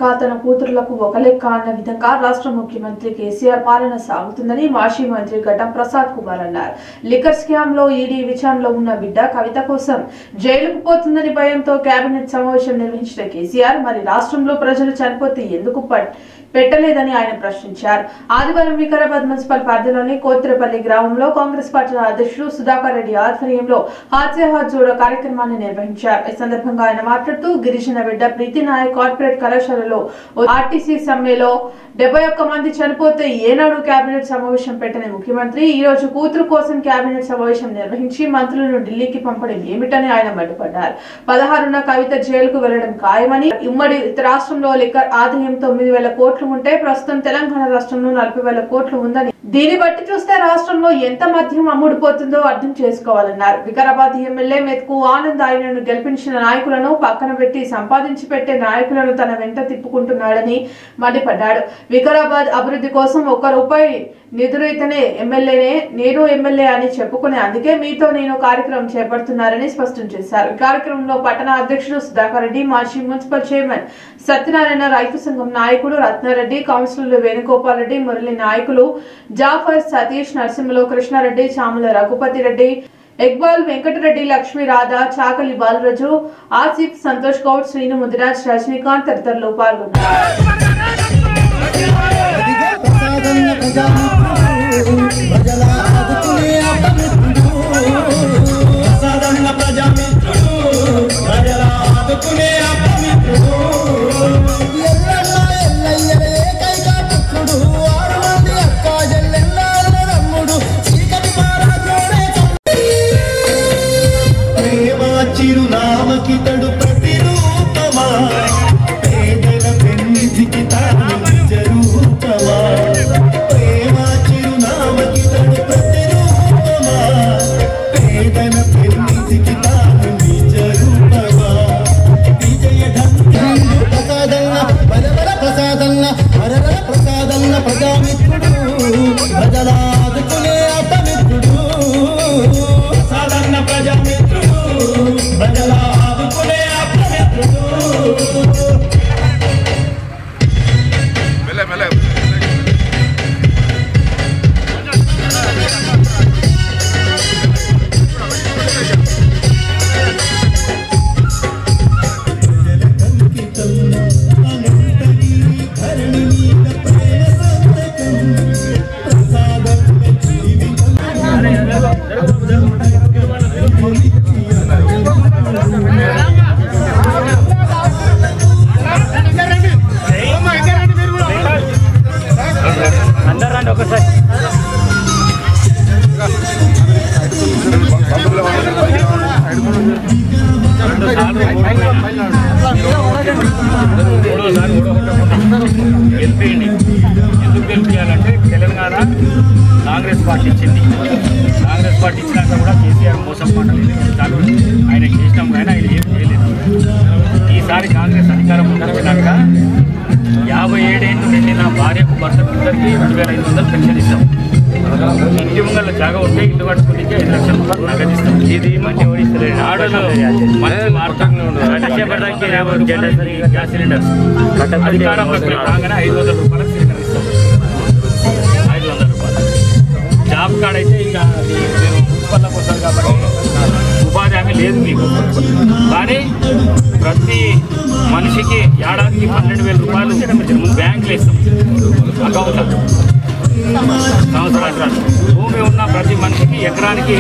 లెక్క తన కూతురులకు ఒక లెక్క అన్న విధంగా రాష్ట్ర ముఖ్యమంత్రి కేసీఆర్ పాలన సాగుతుందని మాజీ మంత్రి గడ్డం ప్రసాద్ కుమార్ అన్నారు లిక్కర్ స్కామ్ లో ఈడీ విచారణలో ఉన్న బిడ్డ కవిత కోసం జైలుకు పోతుందని భయంతో కేబినెట్ సమావేశం నిర్వహించిన కేసీఆర్ మరి రాష్ట్రంలో ప్రజలు చనిపోతే ఎందుకు పట్- పెట్టలేదని ఆయన ప్రశ్నించారు ఆదివారం వికారాబాద్ మున్సిపల్ పరిధిలోని కోత్రపల్లి గ్రామంలో కాంగ్రెస్ పార్టీ అధ్యక్షుడు సుధాకర్ రెడ్డి ఆధ్వర్యంలో హాస్య హాత్ జోడో కార్యక్రమాన్ని నిర్వహించారు ఈ సందర్భంగా ఆయన మాట్లాడుతూ గిరిజన బిడ్డ ప్రీతి నాయక్ కార్పొరేట్ కళాశాలలో ఆర్టీసీ సమ్మెలో డెబ్బై ఒక్క మంది చనిపోతే ఏనాడు కేబినెట్ సమావేశం పెట్టని ముఖ్యమంత్రి ఈ రోజు కూతురు కోసం కేబినెట్ సమావేశం నిర్వహించి మంత్రులను ఢిల్లీకి పంపడం ఏమిటని ఆయన మండిపడ్డారు పదహారున కవిత జైలుకు వెళ్లడం ఖాయమని ఉమ్మడి రాష్ట్రంలో లిక్కర్ ఆదాయం తొమ్మిది వేల కోట్లు ఉంటే ప్రస్తుతం తెలంగాణ రాష్ట్రంలో నలభై వేల కోట్లు ఉందని దీన్ని బట్టి చూస్తే రాష్ట్రంలో ఎంత మద్యం అమ్ముడుపోతుందో అర్థం చేసుకోవాలన్నారు వికారాబాద్ ఎమ్మెల్యే మెతుకు ఆనంద్ ఆయనను గెలిపించిన నాయకులను పక్కన పెట్టి సంపాదించి పెట్టే నాయకులను తన వెంట తిప్పుకుంటున్నాడని మండిపడ్డాడు వికారాబాద్ అభివృద్ధి కోసం ఒక్క రూపాయి నిధులైతేనే ఎమ్మెల్యేనే నేను ఎమ్మెల్యే అని చెప్పుకునే అందుకే మీతో నేను కార్యక్రమం చేపడుతున్నారని స్పష్టం చేశారు ఈ కార్యక్రమంలో పట్టణ అధ్యక్షుడు సుధాకర్ రెడ్డి మాజీ మున్సిపల్ చైర్మన్ సత్యనారాయణ రైతు సంఘం నాయకుడు రత్నారెడ్డి కౌన్సిలర్లు వేణుగోపాల్ రెడ్డి మురళి నాయకులు జాఫర్ సతీష్ నరసింహలో కృష్ణారెడ్డి చాముల రఘుపతి రెడ్డి ఎక్బాల్ వెంకటరెడ్డి లక్ష్మీ రాధా చాకలి బాలరాజు ఆసిఫ్ సంతోష్ గౌడ్ శ్రీను ముదిరాజ్ రజనీకాంత్ తదితరులు పాల్గొన్నారు అదిగో ప్రసాదన్న ప్రజామిత్రుడు ప్రజల ఆదుకునే అపమిత్రుడు ప్రసాదన్న ప్రజామిత్రుడు ప్రజల ఆదుకునే అపమిత్రుడు ఎల్లన్న ఎల్లయ్యల ఏకైక పుత్రుడు ఆరు మంది అక్క చెల్లెళ్ళ తమ్ముడు చీకటి మారాజోడే ప్రేమ చిరునామకితడు ప్రతిరూపమా పేదల పెన్నిధికి తాను నిజ రూపమా ప్రేమ చిరునామకితడు ప్రతిరూపమా పేదల పెన్నిధికి తాను నిజ రూపమా విజయ ఢంకాలు ప్రసాదన్న బలబల ప్రసాదన్న హరహర ప్రసాదన్న ప్రజామిత్రుడు ప్రజల ఆదుకునే అపమిత్రుడు ప్రసాదన్న ప్రజామిత్రుడు ప్రజల ఆదుకునే అపమిత్రుడు మెల్ల మెల్ల కంకితం అనంతగిరి ధరణి మీద ప్రేమ సంతకం ప్రసాదన్న జీవితం గెలిపేయండి ఎందుకు గెలిపించాలంటే తెలంగాణ కాంగ్రెస్ పార్టీ ఇచ్చింది కాంగ్రెస్ పార్టీ ఇచ్చినాక కూడా కేసీఆర్ మోసం మాటలేదు చాలు ఆయన చేసినాం కానీ ఆయన ఏం చేయలేదు ఈసారి కాంగ్రెస్ అధికారం వచ్చినాక యాభై ఏడేళ్ళు నిండిన భార్యకు భర్తకు ఇద్దరికి రెండు వేల ఐదు వందలు పెన్షన్ ఇస్తాం ఇంటి ముంగల జాగా ఉంటే ఇల్లు కట్టుకునికి ఐదు లక్షల రూపాయలు నగదిస్తాం ఇది మంచి ఓడిస్తలేదు ఆడలో మంచి గ్యాస్ సిలిండర్స్ అధికారంలోకి రాగానే ఐదు వందల రూపాయలకు సిలిండర్ ఇస్తాం ఐదు వందల రూపాయలు జాబ్ కార్డ్ అయితే ఇక అది మీరు మున్సిపల్లోకి వస్తారు కాబట్టి ఉపాధి హామీ లేదు మీకు కానీ ప్రతి మనిషికి ఏడాదికి పన్నెండు వేల రూపాయలు బ్యాంకులు ఇస్తాం అకౌంట్ సంవత్సరాలు భూమి ఉన్న ప్రతి మనిషికి ఎకరానికి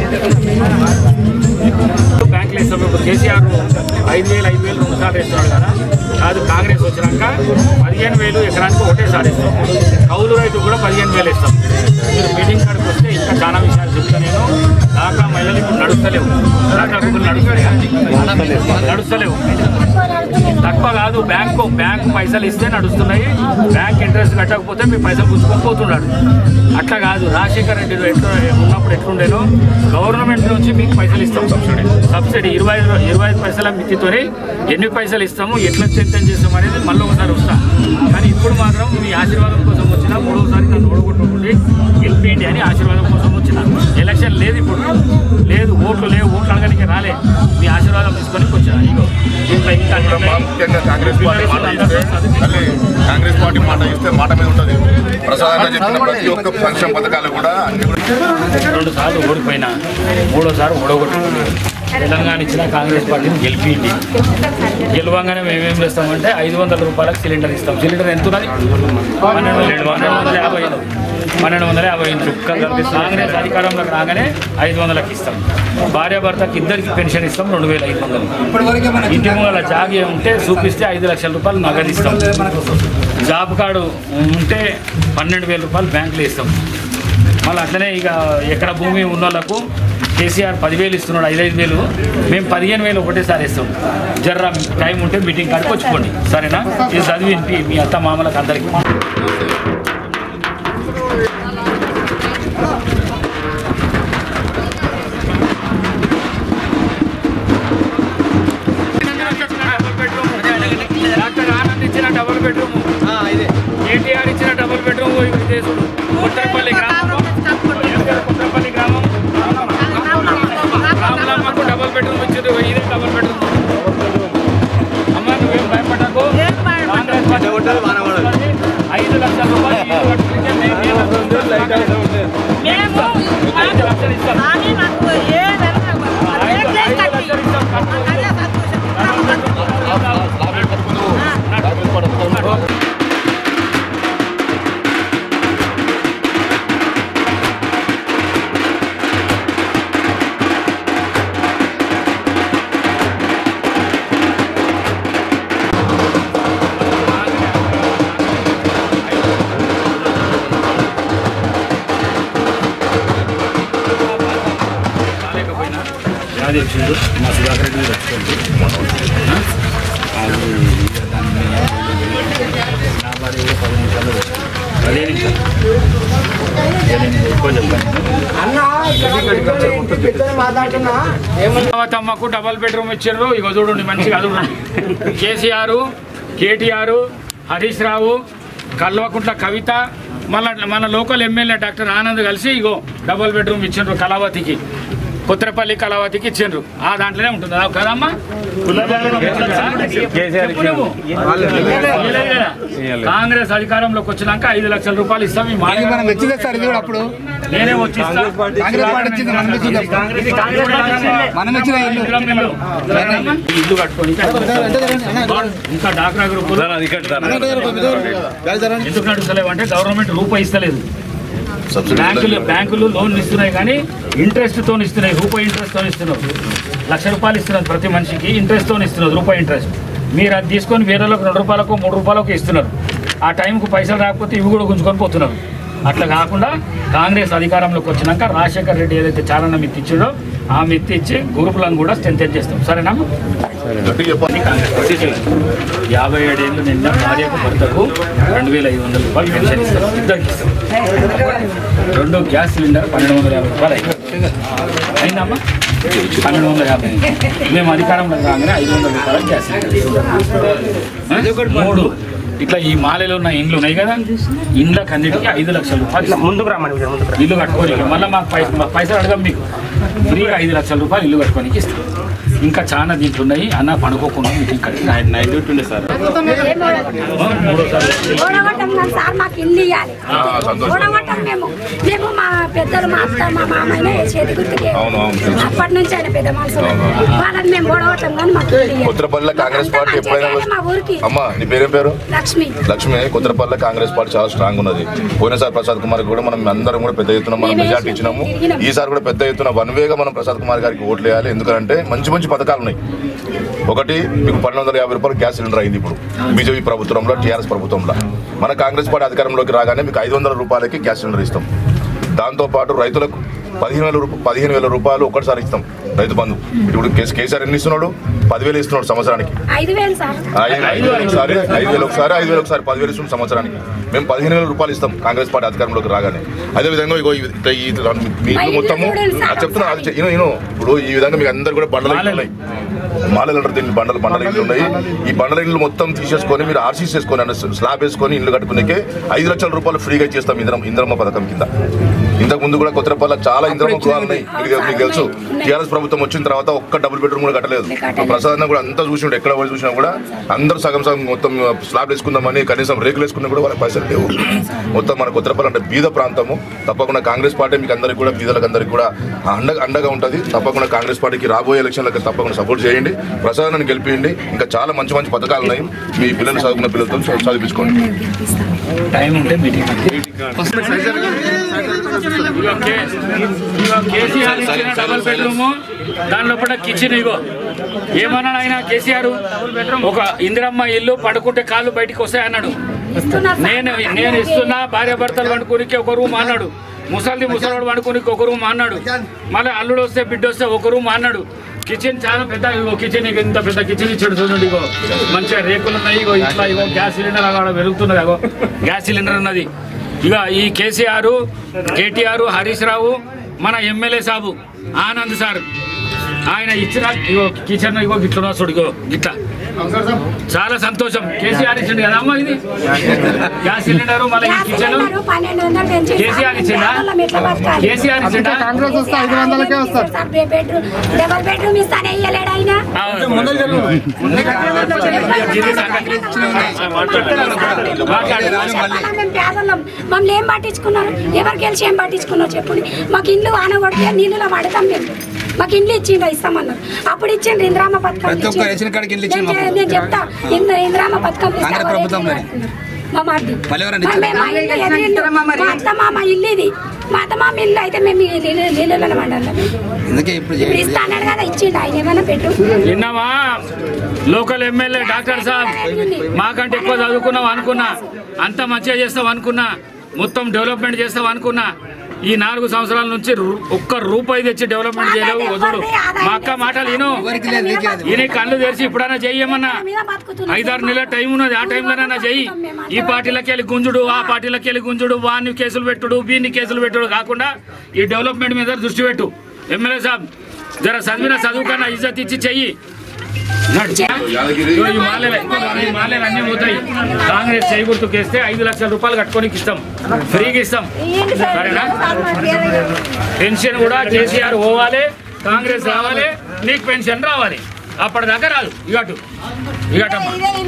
బ్యాంకులు ఇస్తాం ఇప్పుడు కేసీఆర్ ఐదు వేలు ఐదు వేలు రెండు సార్లు ఇస్తున్నాడు కదా కాదు కాంగ్రెస్ వచ్చినాక పదిహేను వేలు ఎకరానికి ఒకటేసారి ఇస్తాం కౌలు రైతు కూడా పదిహేను వేలు ఇస్తాం మీరు మీటింగ్ కాడికి వస్తే ఇంకా చాలా విషయాలు చెప్తా నేను దాకా మహిళలు ఇప్పుడు నడుస్తలేవు దాకా ఇప్పుడు నడుస్తలేవు నడుస్తలేవు తక్కువ కాదు బ్యాంకు బ్యాంకు పైసలు ఇస్తే నడుస్తున్నాయి బ్యాంక్ ఇంట్రెస్ట్ కట్టకపోతే మీ పైసలు పుచ్చుకొని పోతున్నాడు అట్లా కాదు రాజశేఖర్ రెడ్డి ఎట్లా ఉన్నప్పుడు ఎట్లుండేనో గవర్నమెంట్ నుంచి మీకు పైసలు ఇస్తాం సబ్సిడీ సబ్సిడీ ఇరవై ఐదు ఇరవై ఐదు పైసల మితితోనే ఎన్ని పైసలు ఇస్తాము ఎట్లా వచ్చే స్ట్రెంగ్ చేస్తాం అనేది మళ్ళీ ఒకసారి వస్తా కానీ ఇప్పుడు మాత్రం మీ ఆశీర్వాదం కోసం వచ్చిన మూడోసారి నన్ను ఓడగొట్టుకుంటే గెలిపేయండి అని ఆశీర్వాదం కోసం వచ్చిన ఎలక్షన్ లేదు ఇప్పుడు లేదు ఓట్లు లేవు ఓట్లు అడగడానికి రాలే మీ ఆశీర్వాదం తీసుకొని వచ్చా ఇగో దీంట్లో ఇంకా అన్ని ఉన్నాయి. ముఖ్యంగా కాంగ్రెస్ పార్టీ మాట ఇస్తే మళ్ళీ కాంగ్రెస్ పార్టీ మాట ఇస్తే మాట మీద ఉంటుంది ప్రసాదంగా చెప్పిన ప్రతి ఒక్క సంక్షేమ పథకాలు కూడా అన్ని కూడా రెండు సార్లు ఓడిపోయినా మూడోసారి ఓడగొట్టుకుంది తెలంగాణ ఇచ్చిన కాంగ్రెస్ పార్టీని గెలిపింది గెలవంగానే మేమేం చేస్తామంటే ఐదు వందల రూపాయలకు సిలిండర్ ఇస్తాం సిలిండర్ ఎంత ఉన్నది పన్నెండు వందల పన్నెండు వందల యాభై ఐదు పన్నెండు వందల యాభై ఐదు కాంగ్రెస్ అధికారంలోకి రాగానే ఐదు వందలకి ఇస్తాం భార్య భర్తకి ఇద్దరికి పెన్షన్ ఇస్తాం రెండు వేల ఐదు వందలు ఇంటి మూల జాగి ఉంటే చూపిస్తే ఐదు లక్షల రూపాయలు నగదు ఇస్తాం జాబ్ కార్డు ఉంటే పన్నెండు వేల రూపాయలు బ్యాంకులో ఇస్తాం మళ్ళీ అట్లనే ఇక ఎక్కడ భూమి ఉన్న వాళ్ళకు కేసీఆర్ పదివేలు ఇస్తున్నాడు ఐదైదు వేలు మేము పదిహేను వేలు ఒకటేసారి ఇస్తాం జర్రా టైం ఉంటే మీటింగ్ కాడికి వచ్చుకోండి సరేనా ఇది చదివి వినిపి మీ అత్త మామలకు అందరికి డాక్టర్ ఆనంద్ ఇచ్చిన డబుల్ బెడ్రూమ్ కేటీఆర్ ఇచ్చిన డబుల్ బెడ్రూమ్ ఇప్పుడు చేసుడు కొత్తపల్లి గ్రామం కొత్తపల్లి గ్రామం రామలమ్మకు డబుల్ బెడ్రూమ్ ఇచ్చారు ఇదే డబుల్ బెడ్రూమ్ అమ్మ నువ్వేం భయపడకు కాంగ్రెస్ పార్టీ ఐదు లక్షల రూపాయలు ఇల్లు కట్టుకుంటే మేము ఏం మేము ఐదు లక్షలు ఇస్తాం ఆమె మాకు ఏ ఐదు ఐదు లక్షలు ఇస్తాం కట్టు. డబుల్ బెడ్రూమ్ కాలేకపోయినా వ్యాధి వచ్చిండు మా సుధాకర్ రెడ్డి గారు వచ్చుకోండి అది ఇక దాన్ని నా భార్య కూడా పది నిమిషాలు పదే నిమిషాలు ఇక నేను ఎక్కువ చెప్పాను తమ్మకు డబల్ బెడ్రూమ్ ఇచ్చారు ఇక చూడండి మంచిగా చూడండి కేసీఆర్ కేటీఆర్ హరీష్ రావు కల్వకుంట్ల కవిత మళ్ళా మన లోకల్ ఎమ్మెల్యే డాక్టర్ ఆనంద్ కలిసి ఇగో డబల్ బెడ్రూమ్ ఇచ్చిండ్రు కళావతికి కొత్తపల్లి కళావతికి ఇచ్చిండ్రు ఆ దాంట్లోనే ఉంటుంది ఆ కదమ్మా చెప్పు నువ్వు. ఇయ్యలేదు కదా? కాంగ్రెస్ అధికారంలోకి వచ్చినాక ఐదు లక్షల రూపాయలు ఇస్తాం ఈ మాట మనం వచ్చిందే సార్ ఇది కూడా అప్పుడు నేనే వచ్చి ఇస్తా. కాంగ్రెస్ పార్టీ ఇచ్చింది, మనం ఇచ్చింది. ఇది కాంగ్రెస్ పార్టీ మనం ఇచ్చిన ఇల్లు. ఇందిరం ఇల్లు. ఈ ఇల్లు కట్టుకొని ఇంకా డాక్రా గ్రూప్ ఎందుకు నడుస్తలేవు అంటే గవర్నమెంట్ రూపాయి ఇస్తలేదు సబ్సిడీ బ్యాంకులు బ్యాంకులు లోన్లు ఇస్తున్నాయి కానీ ఇంట్రెస్ట్ తో ఇస్తున్నాయి రూపాయి ఇంట్రెస్ట్ తో ఇస్తున్నారు లక్ష రూపాయలు ఇస్తున్నారు ప్రతి మనిషికి ఇంట్రెస్ట్ తో ఇస్తున్నారు రూపాయి ఇంట్రెస్ట్ మీరు అది తీసుకొని వేరేలకు రెండు రూపాయలకు మూడు రూపాయలకు ఇస్తున్నారు ఆ టైంకు పైసలు రాకపోతే ఇవి కూడా గుంజుకొని పోతున్నారు అట్లా కాకుండా కాంగ్రెస్ అధికారంలోకి వచ్చినాక రాజశేఖర్ రెడ్డి ఏదైతే చాలా మిత్తి ఇచ్చాడో ఆ మిత్తి ఇచ్చి గ్రూపులను కూడా స్ట్రెంత్ చేస్తాం సరేనా గట్టిగా చెప్పండి కాంగ్రెస్ పార్టీ చేయాలి. యాభై ఏడేళ్ళు నిన్న భార్యకు భర్తకు రెండు వేల ఐదు వందల రూపాయలు పెన్షన్ ఇస్తాం ఇద్దరికి ఇస్తాం రెండు గ్యాస్ సిలిండర్ పన్నెండు వందల యాభై రూపాయలు అయింది అయిందమ్మా పన్నెండు వందల యాభై మేము అధికారంలో రాగానే ఐదు వందల రూపాయలు గ్యాస్ సిలిండర్ ఆ? మూడు ఇట్లా ఈ మాలలో ఉన్న ఇండ్లు ఉన్నాయి కదా ఇండ్లకు అన్నిటికీ ఐదు లక్షల రూపాయలు ముందుకు రమ్మని ఇల్లు కట్టుకోని మళ్ళీ మాకు పైస మాకు పైసలు అడగం మీకు ఫ్రీగా ఐదు లక్షల రూపాయలు ఇల్లు కట్టుకోనికి ఇస్తాం ఇంకా చాలా దీంట్లో ఉన్నాయి అన్న పడుకోకుండా మీకు ఇక్కడ నైట్ డ్యూటీ ఉండే సార్ మూడోసారి ఓడగొట్టం కానీ సార్ మాకు ఇల్లు ఇవ్వాలి ఆ, సంతోషం. ఓడగొట్టం మేము మేము మా పెద్దలు మా అత్త మా మామయ్య చేతి గుర్తుకే అవును, అవును. అప్పటి నుంచి ఆయన పెద్ద మనుషులు వాళ్ళని మేము ఓడగొట్టం కానీ మాకు ఇల్లు ఇవ్వాలి. కొత్తపల్లిలో కాంగ్రెస్ పార్టీ అంతా ఎప్పుడైనా మంచిగా మా ఊరికి అమ్మా నీ పేరేం పేరు లక్ష్మి లక్ష్మి కొత్తపల్లి కాంగ్రెస్ పార్టీ చాలా స్ట్రాంగ్ ఉన్నది పోయినసారి ప్రసాద్ కుమార్ కూడా మనం అందరం కూడా పెద్ద ఎత్తున మనం మెజార్టీ ఇచ్చినాము ఈసారి కూడా పెద్ద ఎత్తున వన్ వేగా మనం ప్రసాద్ కుమార్ గారికి ఓట్లు వేయాలి ఎందుకంటే మంచి మంచి పథకాలు ఉన్నాయి ఒకటి మీకు పన్నెండు వందల యాభై రూపాయలు గ్యాస్ సిలిండర్ అయింది ఇప్పుడు బీజేపీ ప్రభుత్వంలో టీఆర్ఎస్ ప్రభుత్వంలో మన కాంగ్రెస్ పార్టీ అధికారంలోకి రాగానే మీకు ఐదు వందల రూపాయలకి గ్యాస్ సిలిండర్ ఇస్తాం దాంతోపాటు రైతులకు పదిహేను వేల రూపాయలు పదిహేను వేల రూపాయలు ఒక్కటిసారి ఇస్తాం రైతు బంధు ఇప్పుడు కేసీ- కేసీఆర్ ఎన్ని ఇస్తున్నాడు పదివేలు ఇస్తున్నాడు సంవత్సరానికి ఐదు వేలు సార్ ఐదు ఐదు వేలు ఒకసారి ఐదు వేలు ఒకసారి ఐదు వేలు ఒకసారి పదివేలు ఇస్తున్నాం సంవత్సరానికి మేము పదిహేను వేల రూపాయలు ఇస్తాం కాంగ్రెస్ పార్టీ అధికారంలోకి రాగానే అదే విధంగా ఇగో ఈ- ఇట్లా ఈ మీ ఇల్లు మొత్తము అది చెప్తున్నా అది చె- ఇను ఇను ఇప్పుడు ఈ విధంగా మీకు అందరు కూడా బండలు ఇల్లు ఉన్నాయి మాలలు అంటారు దీన్ని బండలు బండల ఇల్లు ఉన్నాయి ఈ బండల ఇల్లు మొత్తం తీసేసుకొని మీరు ఆర్సీ చేసుకొని అంటే స్లాబ్ వేసుకొని ఇల్లు కట్టుకునేకే ఐదు లక్షల రూపాయలు ఫ్రీగా ఇచ్చేస్తాం ఇంద్రం ఇంద్రమ్మ పథకం కింద ఇంతకు ముందు కూడా కొత్తపల్లి చాలా ఇంద్రమ్మ గృహాలు ఉన్నాయి మీకు మీకు తెలుసు టీఆర్ఎస్ ప్రభుత్వం వచ్చిన తర్వాత ఒక్క డబుల్ బెడ్రూమ్ కూడా కట్టలేదు ప్రసాద్ అన్న కూడా అంతా చూసి ఎక్కడ పోయి చూసినా కూడా అందరూ సగం సగం మొత్తం స్లాబ్ వేసుకుందామని కనీసం రేకులు వేసుకున్నా కూడా వాళ్ళకి పైసలు లేవు మొత్తం మన కొత్తపల్లి అంటే బీద ప్రాంతము తప్పకుండా కాంగ్రెస్ పార్టీ మీకు అందరికి కూడా బీదలకు అందరికి కూడా అండగా అండగా ఉంటుంది తప్పకుండా కాంగ్రెస్ పార్టీకి రాబోయే ఎలక్షన్లకు తప్పకుండా సపోర్ట్ చేయండి ప్రసాదాన్ని గెలిపియండి ఇంకా చాలా మంచి మంచి పథకాలు ఉన్నాయి మీ పిల్లలు చదువుకున్న పిల్లలతో చ- చదివించుకోండి టైం ఉంటే మీటింగ్ ఇగో కే- ఇగో కేసీఆర్ ఇచ్చిన డబుల్ బెడ్రూమ్ దాని లోపల కిచెన్ ఇగో ఏమన్నాడు ఆయన కేసీఆర్ ఒక ఇందిరమ్మ ఇల్లు పడుకుంటే కాళ్ళు బయటికి వస్తాయి అన్నాడు ఇస్తున్నారు సార్. నేను నేను ఇస్తున్నా భార్య భర్తలు వండుకోనికి ఒక రూమ్ అన్నాడు ముసలిది ముసలోడు వండుకోనికి ఒక రూమ్ అన్నాడు మళ్ళీ అల్లుడు వస్తే బిడ్డ వస్తే ఒక రూమ్ అన్నాడు కిచెన్ చాలా పెద్ద ఇగో కిచెన్ ఇగో ఇంత పెద్ద కిచెన్ ఇచ్చాడు చూడండి ఇగో మంచిగా రేకులు ఉన్నాయి ఇగో ఇట్లా ఇగో గ్యాస్ సిలిండర్ అక్కడ వెలుగుతున్నది అగో గ్యాస్ సిలిండర్ ఉన్నది ఇక ఈ కేసీఆర్ కేటీఆర్ హరీష్ రావు మన ఎమ్మెల్యే సాబు ఆనంద్ సార్ ఆయన ఇచ్చిన ఇగో కిచెన్ ఇగో గిట్ల చూడు ఇగో గిట్ల చాలా సంతోషం కేసీఆర్ ఇచ్చిండు కదా అమ్మ ఇది గ్యాస్ సిలిండర్ మళ్ళీ ఈ గ్యాస్ కిచెన్ సిలిండరు పన్నెండు వందలు పెంచి కేసీఆర్ ఇచ్చిండా? పేదవాళ్ళం ఎట్లా బతకాలి? కేసీఆర్ ఇచ్చిండా కాంగ్రెస్ వస్తే ఐదు వందలకే వస్తారు సార్, బె- బెడ్రూమ్ డబల్ బెడ్రూమ్ ఇస్తానే ఇయ్యలేడు ఆయన మాట్లాడు చెప్పాలా మేము పేదలం మమ్మల్ని ఏం పట్టించుకున్నారు ఎవరు గెలిచి ఏం పట్టించుకున్నారు చెప్పండి మాకు ఇల్లు వాన కొడితే నీళ్ళలో పడతాం మేము మాకు ఇండ్లు ఇచ్చిండ్రు ఇస్తామన్నారు అప్పుడు ఇచ్చిండ్రు ఇంద్రామ పథకం ప్రతి ఒక్క ఇచ్చిండ్రు. రేషన్ కార్డుకి ఇల్లు ఇచ్చిండ్రు నేను చె- నేను చెప్తా ఇంద్ర ఇంద్రామ పథకం ఇస్తే కాంగ్రెస్ ఎవరు ప్రభుత్వంలోనే. ఎట్లా మా మరిది. మళ్ళీ ఎవరైనా మరి మేము మా ఇల్లు ఎన్ని ఇల్లు? మా అత్తమామ ఇల్లు ఇది మా అత్తమామ ఇల్లు అయితే మేము ఈ నీళ్ళు- నీళ్ళలో పడాలి అందుకే ఇప్పుడు ఇప్పుడు ఇస్తా అన్నాడు కదా ఇచ్చిండు ఆయన ఏమైనా పెట్టు విన్నావా లోకల్ ఎమ్మెల్యే డాక్టర్ సాబ్ మాకంటే ఎక్కువ చదువుకున్నావు అనుకున్నా అంత మంచిగా చేస్తావు అనుకున్నా మొత్తం డెవలప్మెంట్ చేస్తావు అనుకున్నా ఈ నాలుగు సంవత్సరాల నుంచి రు- ఒక్క రూపాయి తెచ్చి డెవలప్మెంట్ చేయలేవు వదులు మా అక్క మాటలు విను ఎవరికి లేదు నీకే లేదు. ఈయన కళ్ళు తెరిచి ఇప్పుడైనా చెయ్యమన్నా మీద బతుకుతున్నాం. ఐదారు నెలల టైం ఉన్నది ఆ టైంలోనైనా చెయ్యి ఈ పార్టీలకి వెళ్ళి గుంజుడు ఆ పార్టీలకి వెళ్ళి గుంజుడు వాన్ని కేసులు పెట్టుడు వీన్ని కేసులు పెట్టుడు కాకుండా ఈ డెవలప్మెంట్ మీద దృష్టి పెట్టు ఎమ్మెల్యే సాబ్ జర చదివిన చదువు కన్నా ఇజ్జత్ ఇచ్చి చెయ్యి నడు. యాదగిరి ఇగో ఈ మాలలు ఈ మాలలు అన్నీ పోతాయి కాంగ్రెస్ చేయి గుర్తుకేస్తే ఐదు లక్షల రూపాయలు కట్టుకోనికి ఇస్తాం ఫ్రీగా ఇస్తాం సరేనా పెన్షన్ కూడా కేసీఆర్ పోవాలి కాంగ్రెస్ రావాలి నీకు పెన్షన్ రావాలి అప్పటిదాకా రాదు ఇగటు ఇగటమ్మ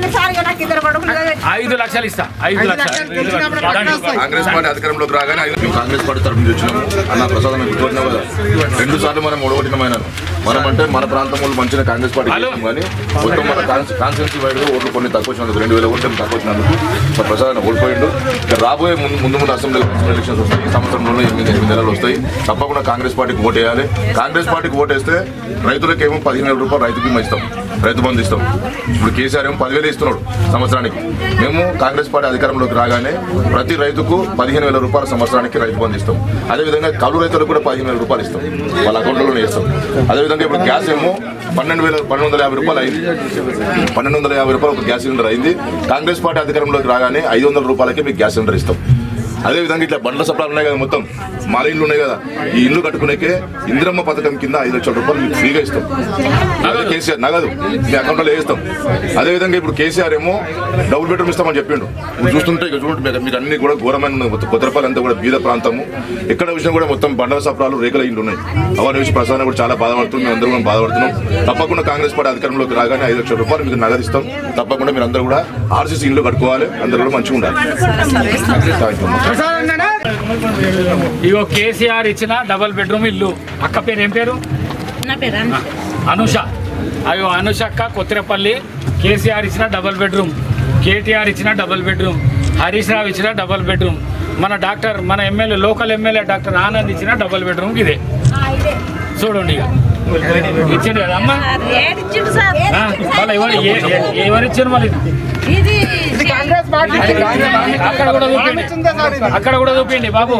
ఐదు లక్షలు ఇస్తా ఐదు లక్షలు కాంగ్రెస్ పార్టీ అధికారంలోకి రాగానే ఐదు మేము కాంగ్రెస్ పార్టీ తరఫు నుంచి వచ్చినాము అన్న ప్రసాదం గుర్తుపట్టినావు కదా రెండు సార్లు మనం ఓడగొట్టినమైన మనం అంటే మన ప్రాంతం వాళ్ళు మంచిగా కాంగ్రెస్ పార్టీ హలో. చేసాం కానీ మొత్తం మన కాన్స్టిట్యూన్సీ వైడ్ ఓట్లు కొన్ని తక్కువ వచ్చినందుకు రెండు వేల ఓట్లు తక్కువ వచ్చినందుకు సో ప్రసాద్ ఓడిపోయిండు ఇక రాబోయే ముందు ముందు ముందు అసెంబ్లీ ఎలక్షన్స్ వస్తాయి ఈ సంవత్సరంలో ఎనిమిది ఎనిమిది నెలలు వస్తాయి తప్పకుండా కాంగ్రెస్ పార్టీకి ఓటు వేయాలి కాంగ్రెస్ పార్టీకి ఓటు వేస్తే రైతులకు ఏమో పదిహేను వేల రూపాయలు రైతు బీమా ఇస్తాం రైతు బంధు ఇస్తాం ఇప్పుడు కేసీఆర్ ఏమో పదివేలు ఇస్తున్నాడు సంవత్సరానికి మేము కాంగ్రెస్ పార్టీ అధికారంలోకి రాగానే ప్రతి రైతుకు పదిహేను వేల రూపాయల సంవత్సరానికి రైతు బంధు ఇస్తాం అదేవిధంగా కౌలు రైతులకు కూడా పదిహేను వేల రూపాయలు ఇస్తాం వాళ్ళ అకౌంట్లోనే ఇస్తాం అదేవిధంగా ఇప్పుడు గ్యాస్ ఏమో పన్నెండు వేల పన్నెండు వందల యాభై రూపాయలు అయింది పన్నెండు వందల యాభై రూపాయలు ఒక గ్యాస్ సిలిండర్ అయింది కాంగ్రెస్ పార్టీ అధికారంలోకి రాగానే ఐదు వందల రూపాయలకి మీకు గ్యాస్ సిలిండర్ ఇస్తాం అదేవిధంగా ఇట్లా బండ్ల సప్లాలు ఉన్నాయి కదా మొత్తం మాల ఇల్లు ఉన్నాయి కదా ఈ ఇల్లు కట్టుకునేకే ఇందిరమ్మ పథకం కింద ఐదు లక్షల రూపాయలు మీకు ఫ్రీగా ఇస్తాం అదే కేసీఆర్ నగదు మీ అకౌంట్లో వేస్తాం అదేవిధంగా ఇప్పుడు కేసీఆర్ ఏమో డబుల్ బెడ్రూమ్ ఇస్తామని చెప్పిండు ఇప్పుడు చూస్తుంటే ఇక చూడండి మీకు- మీకు అన్ని కూడా ఘోరమైన ఉన్నాయి. మొత్తం కొత్తరపల్లి అంతా కూడా బీద ప్రాంతము ఎక్కడ విషయం కూడా మొత్తం బండల సప్లాలు రేకుల ఇల్లు ఉన్నాయి అవన్నీ విషయం ప్రసాదం కూడా చాలా బాధపడుతుంది మేము అందరూ కూడా బాధపడుతున్నాం తప్పకుండా కాంగ్రెస్ పార్టీ అధికారంలోకి రాగానే ఐదు లక్షల రూపాయలు మీకు నగదిస్తాం తప్పకుండా మీరు అందరూ కూడా ఆర్సీసీ ఇల్లు కట్టుకోవాలి అందరూ కూడా మంచిగా ఉండాలి థ్యాంక్ యూ ఇగో కేసీఆర్ ఇచ్చిన డబల్ బెడ్రూమ్ ఇల్లు అక్క పేరు ఏం పేరు నా పేరు అను. అనుష అయ్యో అనుష అక్క కొత్తరపల్లి కేసీఆర్ ఇచ్చిన డబల్ బెడ్రూమ్ కేటీఆర్ ఇచ్చిన డబల్ బెడ్రూమ్ హరీష్ రావు ఇచ్చిన డబల్ బెడ్రూమ్ మన డాక్టర్ మన MLA local MLA doctor Anand ఇచ్చిన డబల్ బెడ్రూమ్ ఇదే చూడండి ఇక ఇచ్చిండు కదా అమ్మా ఏడు ఇచ్చిండు సార్ ఆ, మళ్ళీ ఎవరు ఏ- ఏ- ఎవరు ఇచ్చారు మళ్ళీ ఇది కాంగ్రెస్ పార్టీ అక్కడ కూడా చూపిండి అక్కడ కూడా చూపిండి బాబు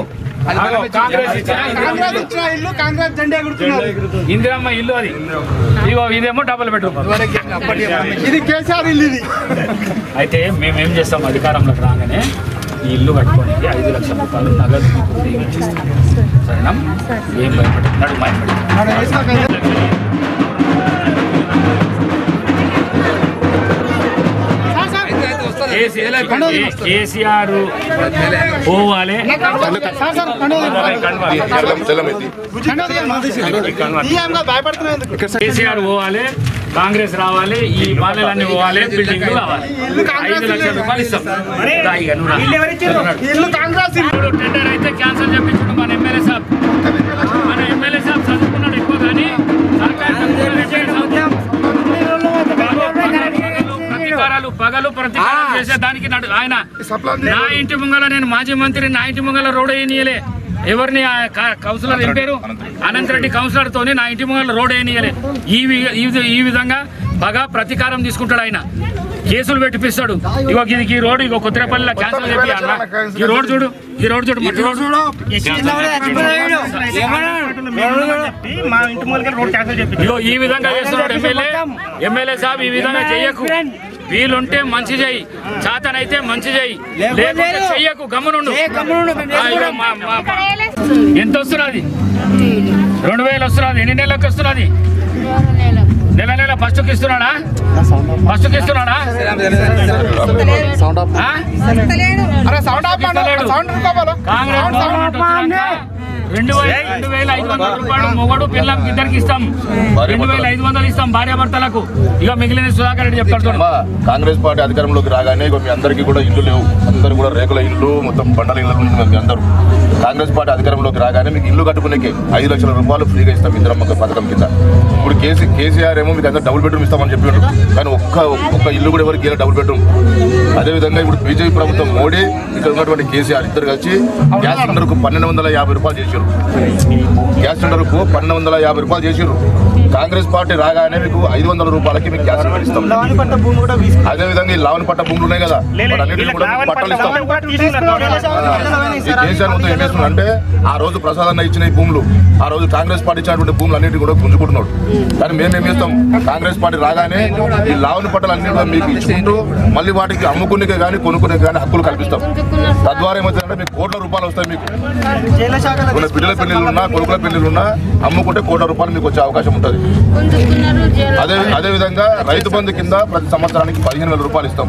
ఆగో, కాంగ్రెస్ ఇచ్చిన కాంగ్రెస్ ఇచ్చిన ఇల్లు కాంగ్రెస్ జెండా ఎగురుతున్నారు ఇందిరమ్మ ఇల్లు అది ఇగో ఇదేమో డబుల్ బెడ్రూమ్ ఇది కేసీఆర్ ఇల్లు ఇది అయితే మేము ఏం చేస్తాం అధికారంలోకి రాగానే ఈ ఇల్లు కట్టుకోనికి ఐదు లక్షల రూపాయలు నగదు మీకు ఫ్రీగా ఇచ్చిస్తాం. సరేనా ఏం భయపడి నడు భయపడి కేసీఆర్ పోవాలి తెల్లం తెల్లం ఎత్తి భయపడుతున్నందుకు కేసీఆర్ పోవాలి కాంగ్రెస్ రావాలి ఈ బాలలన్నీ పోవాలి బిల్డింగ్లు కావాలి ఐదు లక్షల రూపాయలు ఇస్తాం రా ఇక నువ్వు రా. నువ్వు రా. ఇల్లు కాంగ్రెస్ ఇల్లు ఇప్పుడు టెండర్ అయితే క్యాన్సిల్ చేపించుడు మన ఎమ్మెల్యే సాబ్ మన ఎమ్మెల్యే సాబ్ చదువుకున్నాడు ఎక్కువ కానీ సర్కారు చదువుకున్నాడు ఎక్కడ చదువుకున్నాడు? ప్రతీకారాలు పగలు ప్రతీకారాలు చేసే దానికి నడు ఆయన నా ఇంటి ముంగల నేను మాజీ మంత్రి నా ఇంటి ముంగల రోడ్ వేయనీయలే ఎవరిని ఆ క- కౌన్సిలర్ ఏం పేరు అనంతరెడ్డి కౌన్సిలర్ తోనే నా ఇంటి ముంగల రోడ్ వేయనీయలే ఈ వి- ఈ వి- ఈ విధంగా పగ ప్రతీకారం తీసుకుంటాడు ఆయన కేసులు పెట్టిపిస్తాడు ఇగో ఇది ఈ రోడ్ ఇగో కొత్తపల్లిలో క్యాన్సిల్ చెప్పి అన్న ఈ రోడ్ చూడు ఈ రోడ్ చూడు మట్టి రోడ్ చూడు ఇగో ఈ విధంగా చేస్తున్నాడు ఎమ్మెల్యే ఎమ్మెల్యే సాబ్ ఈ విధంగా చెయ్యకు వీలుంటే మంచి చెయ్యి చాతనైతే మంచి చెయ్యి లేకుంటే చెయ్యకు గమ్మునుండు ఆ, ఇగో మా- మా- మా- ఎంత వస్తున్నది రెండు వేలు వస్తున్నది ఎన్ని నెలలకు వస్తున్నది నెల నెల ఫస్ట్కి ఇస్తున్నాడా ఫస్ట్కి ఇస్తున్నాడా ఆ? అరే సౌండ్ ఆఫ్ ఇస్తలేడు. సౌండ్ కావాలా కాంగ్రెస్ గవర్నమెంట్ వచ్చినాక రెండు వేల రెండు వేల ఐదు వందల రూపాయలు మొగడు పిల్లలకు ఇద్దరికి ఇస్తాం రెండు వేల ఐదు వందలు ఇస్తాం భార్యాభర్తలకు ఇక మిగిలిన సుధాకర్ రెడ్డి చెప్తాడు చూడు. అమ్మా, కాంగ్రెస్ పార్టీ అధికారంలోకి రాగానే ఇగో మీ అందరికీ కూడా ఇల్లు లేవు అందరు కూడా రేకుల ఇల్లు మొత్తం బండల ఇళ్ళ నుంచి మీ అందరూ కాంగ్రెస్ పార్టీ అధికారంలోకి రాగానే మీకు ఇల్లు కట్టుకునేకి ఐదు లక్షల రూపాయలు ఫ్రీగా ఇస్తాం ఇందిరమ్మ పథకం కింద ఇప్పుడు కేసీ కేసీఆర్ ఏమో మీకు అందరూ డబుల్ బెడ్రూమ్ ఇస్తామని చెప్పాడు కానీ ఒక్క ఒక్క ఇల్లు కూడా ఎవరికి ఇవ్వలేదు డబుల్ బెడ్రూమ్ అదేవిధంగా ఇప్పుడు బీజేపీ ప్రభుత్వం మోడీ ఇక్కడ ఉన్నటువంటి కేసీఆర్ ఇద్దరు కలిసి గ్యాస్ సిలిండర్కు పన్నెండు వందల యాభై రూపాయలు చేశారు గ్యాస్ సిలిండర్కు పన్నెండు వందల యాభై రూపాయలు చేసారు కాంగ్రెస్ పార్టీ రాగానే మీకు ఐదు వందల రూపాయలకి మీకు గ్యాస్ సిలిండర్ ఇస్తాం అదే విధంగా ఈ లావన్ పట్ట భూములు ఉన్నాయి కదా వాటన్నిటిని కూడా మీకు పట్టాలు ఇస్తాం ఈ కేసీఆర్ మొత్తం ఏం చేస్తున్నాడు అంటే ఆ రోజు ప్రసాదన్న ఇచ్చిన ఈ భూములు ఆ రోజు కాంగ్రెస్ పార్టీ ఇచ్చినటువంటి భూములు అన్నిటి కూడా గుంజుకుంటున్నాడు కానీ మేము ఏం చేస్తాం కాంగ్రెస్ పార్టీ రాగానే ఈ లావన్ పట్టలు అన్ని కూడా మీకు ఇచ్చుకుంటూ మళ్ళీ వాటికి అమ్ముకునే కానీ కొనుక్కునే కానీ హక్కులు కల్పిస్తాం తద్వారా ఏమవుతుందంటే మీకు కోట్ల రూపాయలు వస్తాయి మీకు కొన్ని బిడ్డల పెళ్లిళ్ళు ఉన్నా కొడుకుల పెళ్లిళ్ళు ఉన్నా అమ్ముకుంటే కోట్ల రూపాయలు మీకు వచ్చే అవకాశం ఉంటుంది అదే అదే విధంగా రైతు బంధు కింద ప్రతి సంవత్సరానికి పదిహేను వేల రూపాయలు ఇస్తాం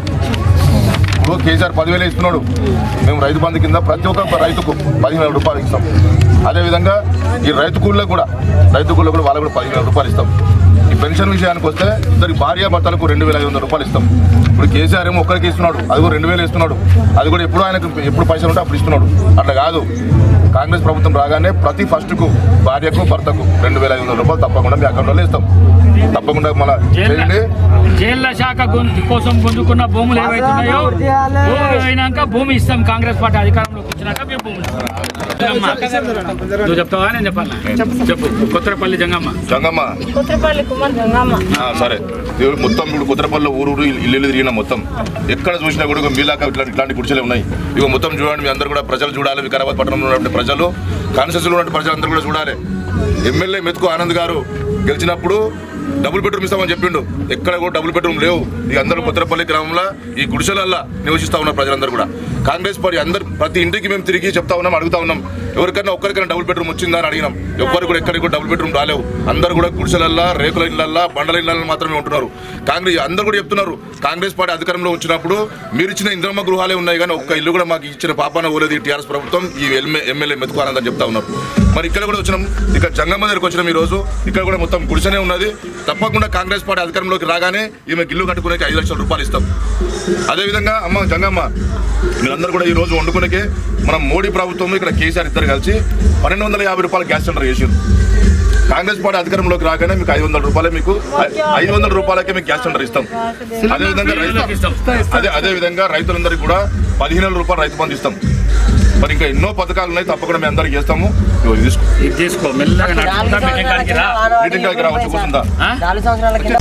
ఇప్పుడు కేసీఆర్ పదివేలు ఇస్తున్నాడు మేము రైతు బంధు కింద ప్రతి ఒక్క రైతుకు పదిహేను వేల రూపాయలు ఇస్తాం అదేవిధంగా ఈ రైతు కూలీలో కూడా రైతు కూలీలో కూడా వాళ్ళకు కూడా పదిహేను వేల రూపాయలు ఇస్తాం ఈ పెన్షన్ విషయానికి వస్తే ఇద్దరి భార్య భర్తలకు రెండు వేల ఐదు వందల రూపాయలు ఇస్తాం ఇప్పుడు కేసీఆర్ ఏమో ఒక్కరికి ఇస్తున్నాడు అది కూడా రెండు వేలు ఇస్తున్నాడు అది కూడా ఎప్పుడు ఆయనకు ఎప్పుడు పైసలు ఉంటే అప్పుడు ఇస్తున్నాడు అట్లా కాదు కాంగ్రెస్ ప్రభుత్వం రాగానే ప్రతి ఫస్ట్కు భార్యకు భర్తకు రెండు వేల ఐదు వందల రూపాయలు తప్పకుండా మీ అకౌంట్లో ఇస్తాం తప్పకుండా మన చేయండి జైళ్ల శాఖ గుంజు కోసం గుంజుకున్న భూములు ఏవైతున్నాయో భూమి అయినాక భూమి ఇస్తాం కాంగ్రెస్ పార్టీ అధికారంలోకి వచ్చినాక మేము భూములు ఇస్తాం. జంగమ్మ, నువ్వు చెప్తావా నేను చెప్పాలా చెప్పు కొత్తపల్లి జంగమ్మ జంగమ్మ కుత్రపల్లి కుమార్ గంగమ్మ ఆ, సరే దేవుడు మొత్తం ఇప్పుడు కుత్రపల్లి ఊరు ఊరు ఇల్లు ఇల్లు తిరిగిన మొత్తం ఎక్కడ చూసినా కూడా ఇగో మీలాక ఇట్లాంటి ఇట్లాంటి గుడిసెలు ఉన్నాయి ఇక మొత్తం చూడండి మీ అందరూ కూడా ప్రజలు చూడాలి వికారాబాద్ పట్టణంలో ఉన్నటువంటి ప్రజలు కాన్స్టిట్యూన్సీలో ఉన్నటువంటి ప్రజలందరూ కూడా చూడాలి ఎమ్మెల్యే మెతుకు ఆనంద్ గారు గెలిచినప్పుడు డబుల్ బెడ్రూమ్ ఇస్తామని చెప్పిండు ఎక్కడ కూడా డబుల్ బెడ్రూమ్ లేవు ఇక అందరూ కొత్తపల్లి గ్రామంలో ఈ గుడిసెలల్లా నివసిస్తా ఉన్నారు ప్రజలందరూ కూడా కాంగ్రెస్ పార్టీ అందరు ప్రతి ఇంటికి మేము తిరిగి చెప్తా ఉన్నాం అడుగుతా ఉన్నాం ఎవరికైనా ఒక్కరికైనా డబుల్ బెడ్రూమ్ వచ్చిందా అని అడిగినాం ఎవ్వరు కూడా ఎక్కడికి కూడా డబుల్ బెడ్రూమ్ రాలేవు అందరూ కూడా గుడిసెలల్లా రేకుల ఇళ్ళల్లా బండల ఇళ్ళల్లో మాత్రమే ఉంటున్నారు కాంగ్రెస్ అందరూ కూడా చెప్తున్నారు కాంగ్రెస్ పార్టీ అధికారంలో వచ్చినప్పుడు మీరు ఇచ్చిన ఇంద్రమ్మ గృహాలే ఉన్నాయి కానీ ఒక్క ఇల్లు కూడా మాకు ఇచ్చిన పాపాన ఊరేది ఈ టీఆర్ఎస్ ప్రభుత్వం ఈ ఎమ్మె ఎమ్మెల్యే మెతుకోవాలని చెప్తా ఉన్నారు మరి ఇక్కడ కూడా వచ్చినాం ఇక్కడ జంగమ్మ దగ్గరికి వచ్చినాం ఈ రోజు ఇక్కడ కూడా మొత్తం గుడిసెనే ఉన్నది తప్పకుండా కాంగ్రెస్ పార్టీ అధికారంలోకి రాగానే ఈమె ఇల్లు కట్టుకునే ఐదు లక్షల రూపాయలు ఇస్తాం అదేవిధంగా అమ్మ జంగమ్మ మీరందరూ కూడా ఈ రోజు వండుకునేకే మనం మోడీ ప్రభుత్వం ఇక్కడ కేసీఆర్ ఇద్దరు కలిసి పన్నెండు వందల యాభై రూపాయల గ్యాస్ సిలిండర్ చేసారు కాంగ్రెస్ పార్టీ అధికారంలోకి రాగానే మీకు ఐదు వందల రూపాయలే మీకు ఐదు వందల రూపాయలకే మీకు గ్యాస్ సిలిండర్ ఇస్తాం అదేవిధంగా రైతు ఇస్తాం. అదే అదే విధంగా రైతులందరికీ కూడా పదిహేను వేల రూపాయలు రైతు బంధు ఇస్తాం మరి ఇంకా ఎన్నో పథకాలు ఉన్నాయి తప్పకుండా మేము అందరికి చేస్తాము ఇదిగో ఇది తీసుకో ఇది తీసుకో మెల్లగా నడుచుకుంటా మీటింగ్ కాడికి రా మీటింగ్ కాడికి రావచ్చు కూర్చుందా ఆ? నాలుగు సంవత్సరాల కింద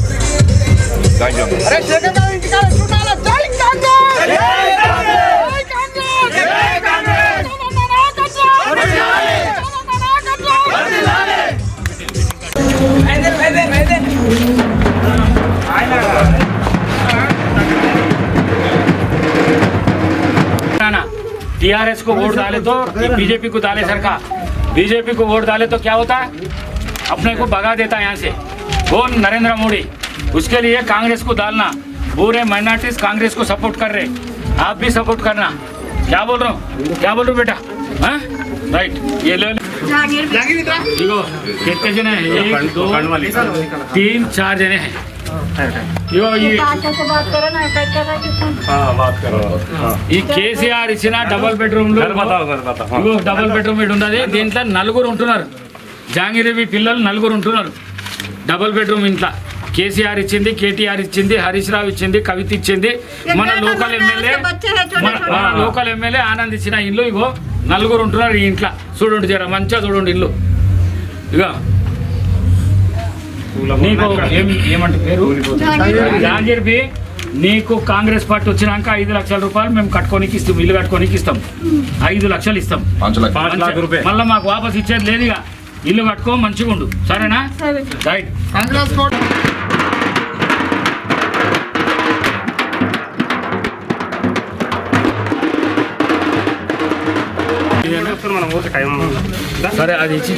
థ్యాంక్ యూ అరే శేఖర్ గారు ఇంటికాడ చూడాలా జై కాంగ్రెస్ జై కాంగ్రెస్ జై కాంగ్రెస్ टीआरएस को वोट डाले तो बीजेपी को डाले सरकार बीजेपी को वोट डाले तो क्या होता है अपने को भगा देता है यहाँ से कौन नरेंद्र मोदी उसके लिए कांग्रेस को डालना पूरे माइनॉरिटीज कांग्रेस को सपोर्ट कर रहे आप भी सपोर्ट करना क्या बोल रहा हूँ क्या बोल रहा हूँ बेटा हाँ राइट ये ले लो देखो कितने जने हैं एक दो तीन चार जने हैं ఇగో ఈ ఈ కేసీఆర్ ఇచ్చిన డబల్ బెడ్రూమ్ లో ఇగో డబల్ బెడ్రూమ్ ఇటు ఉన్నది దీంట్లో నలుగురు ఉంటున్నారు జాంగిరేవి పిల్లలు నలుగురు ఉంటున్నారు డబల్ బెడ్రూమ్ ఇంట్లో కేసీఆర్ ఇచ్చింది కేటీఆర్ ఇచ్చింది హరీష్ రావు ఇచ్చింది కవిత ఇచ్చింది మన లోకల్ ఎమ్మెల్యే మన మన లోకల్ ఎమ్మెల్యే ఆనంద్ ఇచ్చిన ఇల్లు ఇగో నలుగురు ఉంటున్నారు ఈ ఇంట్లో చూడండి జర మంచిగా చూడండి ఇల్లు ఇగో నీకు ఏం ఏమంటే పేరు జాంగీర్ బి నీకు కాంగ్రెస్ పార్టీ వచ్చినాక ఐదు లక్షల రూపాయలు మేము కట్టుకోనికి ఇస్తాం ఇల్లు కట్టుకోనికి ఇస్తాం ఐదు లక్షలు ఇస్తాం పాంచ్ లక్షలు. పాంచ్ లాఖ రూపాయలు మళ్ళీ మాకు వాపస్ ఇచ్చేది లేదు ఇక ఇల్లు కట్టుకో మంచిగా ఉండు సరేనా రైట్ కాంగ్రెస్ కోట సరే అది ఇచ్చి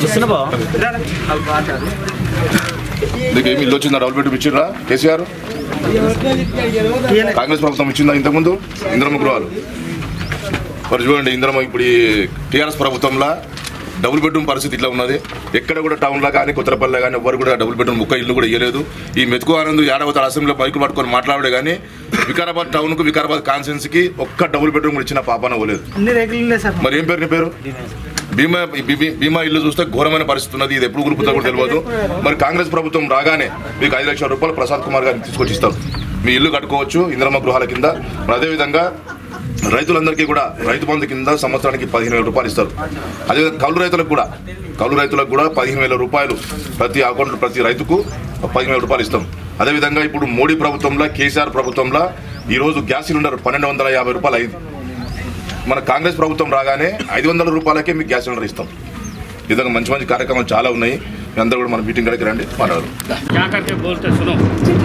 నీకు ఏమి ఇల్లు వచ్చిందా డబుల్ బెడ్రూమ్ ఇచ్చిర్రా కేసీఆర్ కాంగ్రెస్ ప్రభుత్వం ఇచ్చిందా ఇంతకుముందు ఇంద్రమ్మ గృహాలు మరి చూడండి ఇంద్రమ్మ ఇప్పుడు టీఆర్ఎస్ ప్రభుత్వంలో డబుల్ బెడ్రూమ్ పరిస్థితి ఇట్లా ఉన్నది ఎక్కడ కూడా టౌన్లో కానీ కొత్తపల్లిలో కానీ ఎవరు కూడా డబుల్ బెడ్రూమ్ ఒక్క ఇల్లు కూడా ఇవ్వలేదు ఈ మెతుకు ఆనంద్ యాడవత అసెంబ్లీలో బైకులు పట్టుకొని మాట్లాడే కానీ వికారాబాద్ టౌన్కు వికారాబాద్ కాన్స్టెన్సీకి ఒక్క డబుల్ బెడ్రూమ్ కూడా ఇచ్చిన పాపన పోలేదు అన్ని రేకులు సార్ మరి ఏం పేరు నీ పేరు బీమా బీ- బీమా ఇల్లు చూస్తే ఘోరమైన పరిస్థితి ఉన్నది ఇది ఎప్పుడు గురుపుతా కూడా తెలియదు మరి కాంగ్రెస్ ప్రభుత్వం రాగానే మీకు ఐదు లక్షల రూపాయలు ప్రసాద్ కుమార్ గారిని తీసుకొచ్చి ఇస్తారు మీ ఇల్లు కట్టుకోవచ్చు ఇంద్రమ్మ గృహాల కింద మరి అదేవిధంగా రైతులందరికీ కూడా రైతు బంధు కింద సంవత్సరానికి పదిహేను వేల రూపాయలు ఇస్తారు అదేవిధంగా కౌలు రైతులకు కూడా కౌలు రైతులకు కూడా పదిహేను వేల రూపాయలు ప్రతి అకౌంట్ ప్రతి రైతుకు పదిహేను వేల రూపాయలు ఇస్తాం అదేవిధంగా ఇప్పుడు మోడీ ప్రభుత్వంలో కేసీఆర్ ప్రభుత్వంలో ఈరోజు గ్యాస్ సిలిండర్ పన్నెండు వందల యాభై రూపాయలు అయింది మన కాంగ్రెస్ ప్రభుత్వం రాగానే ఐదు వందల రూపాయలకే మీకు గ్యాస్ సిలిండర్ ఇస్తాం ఈ విధంగా మంచి మంచి కార్యక్రమాలు చాలా ఉన్నాయి మీ అందరూ కూడా మన మీటింగ్ కాడికి రండి మాట్లాడరు क्या करके बोलते सुनो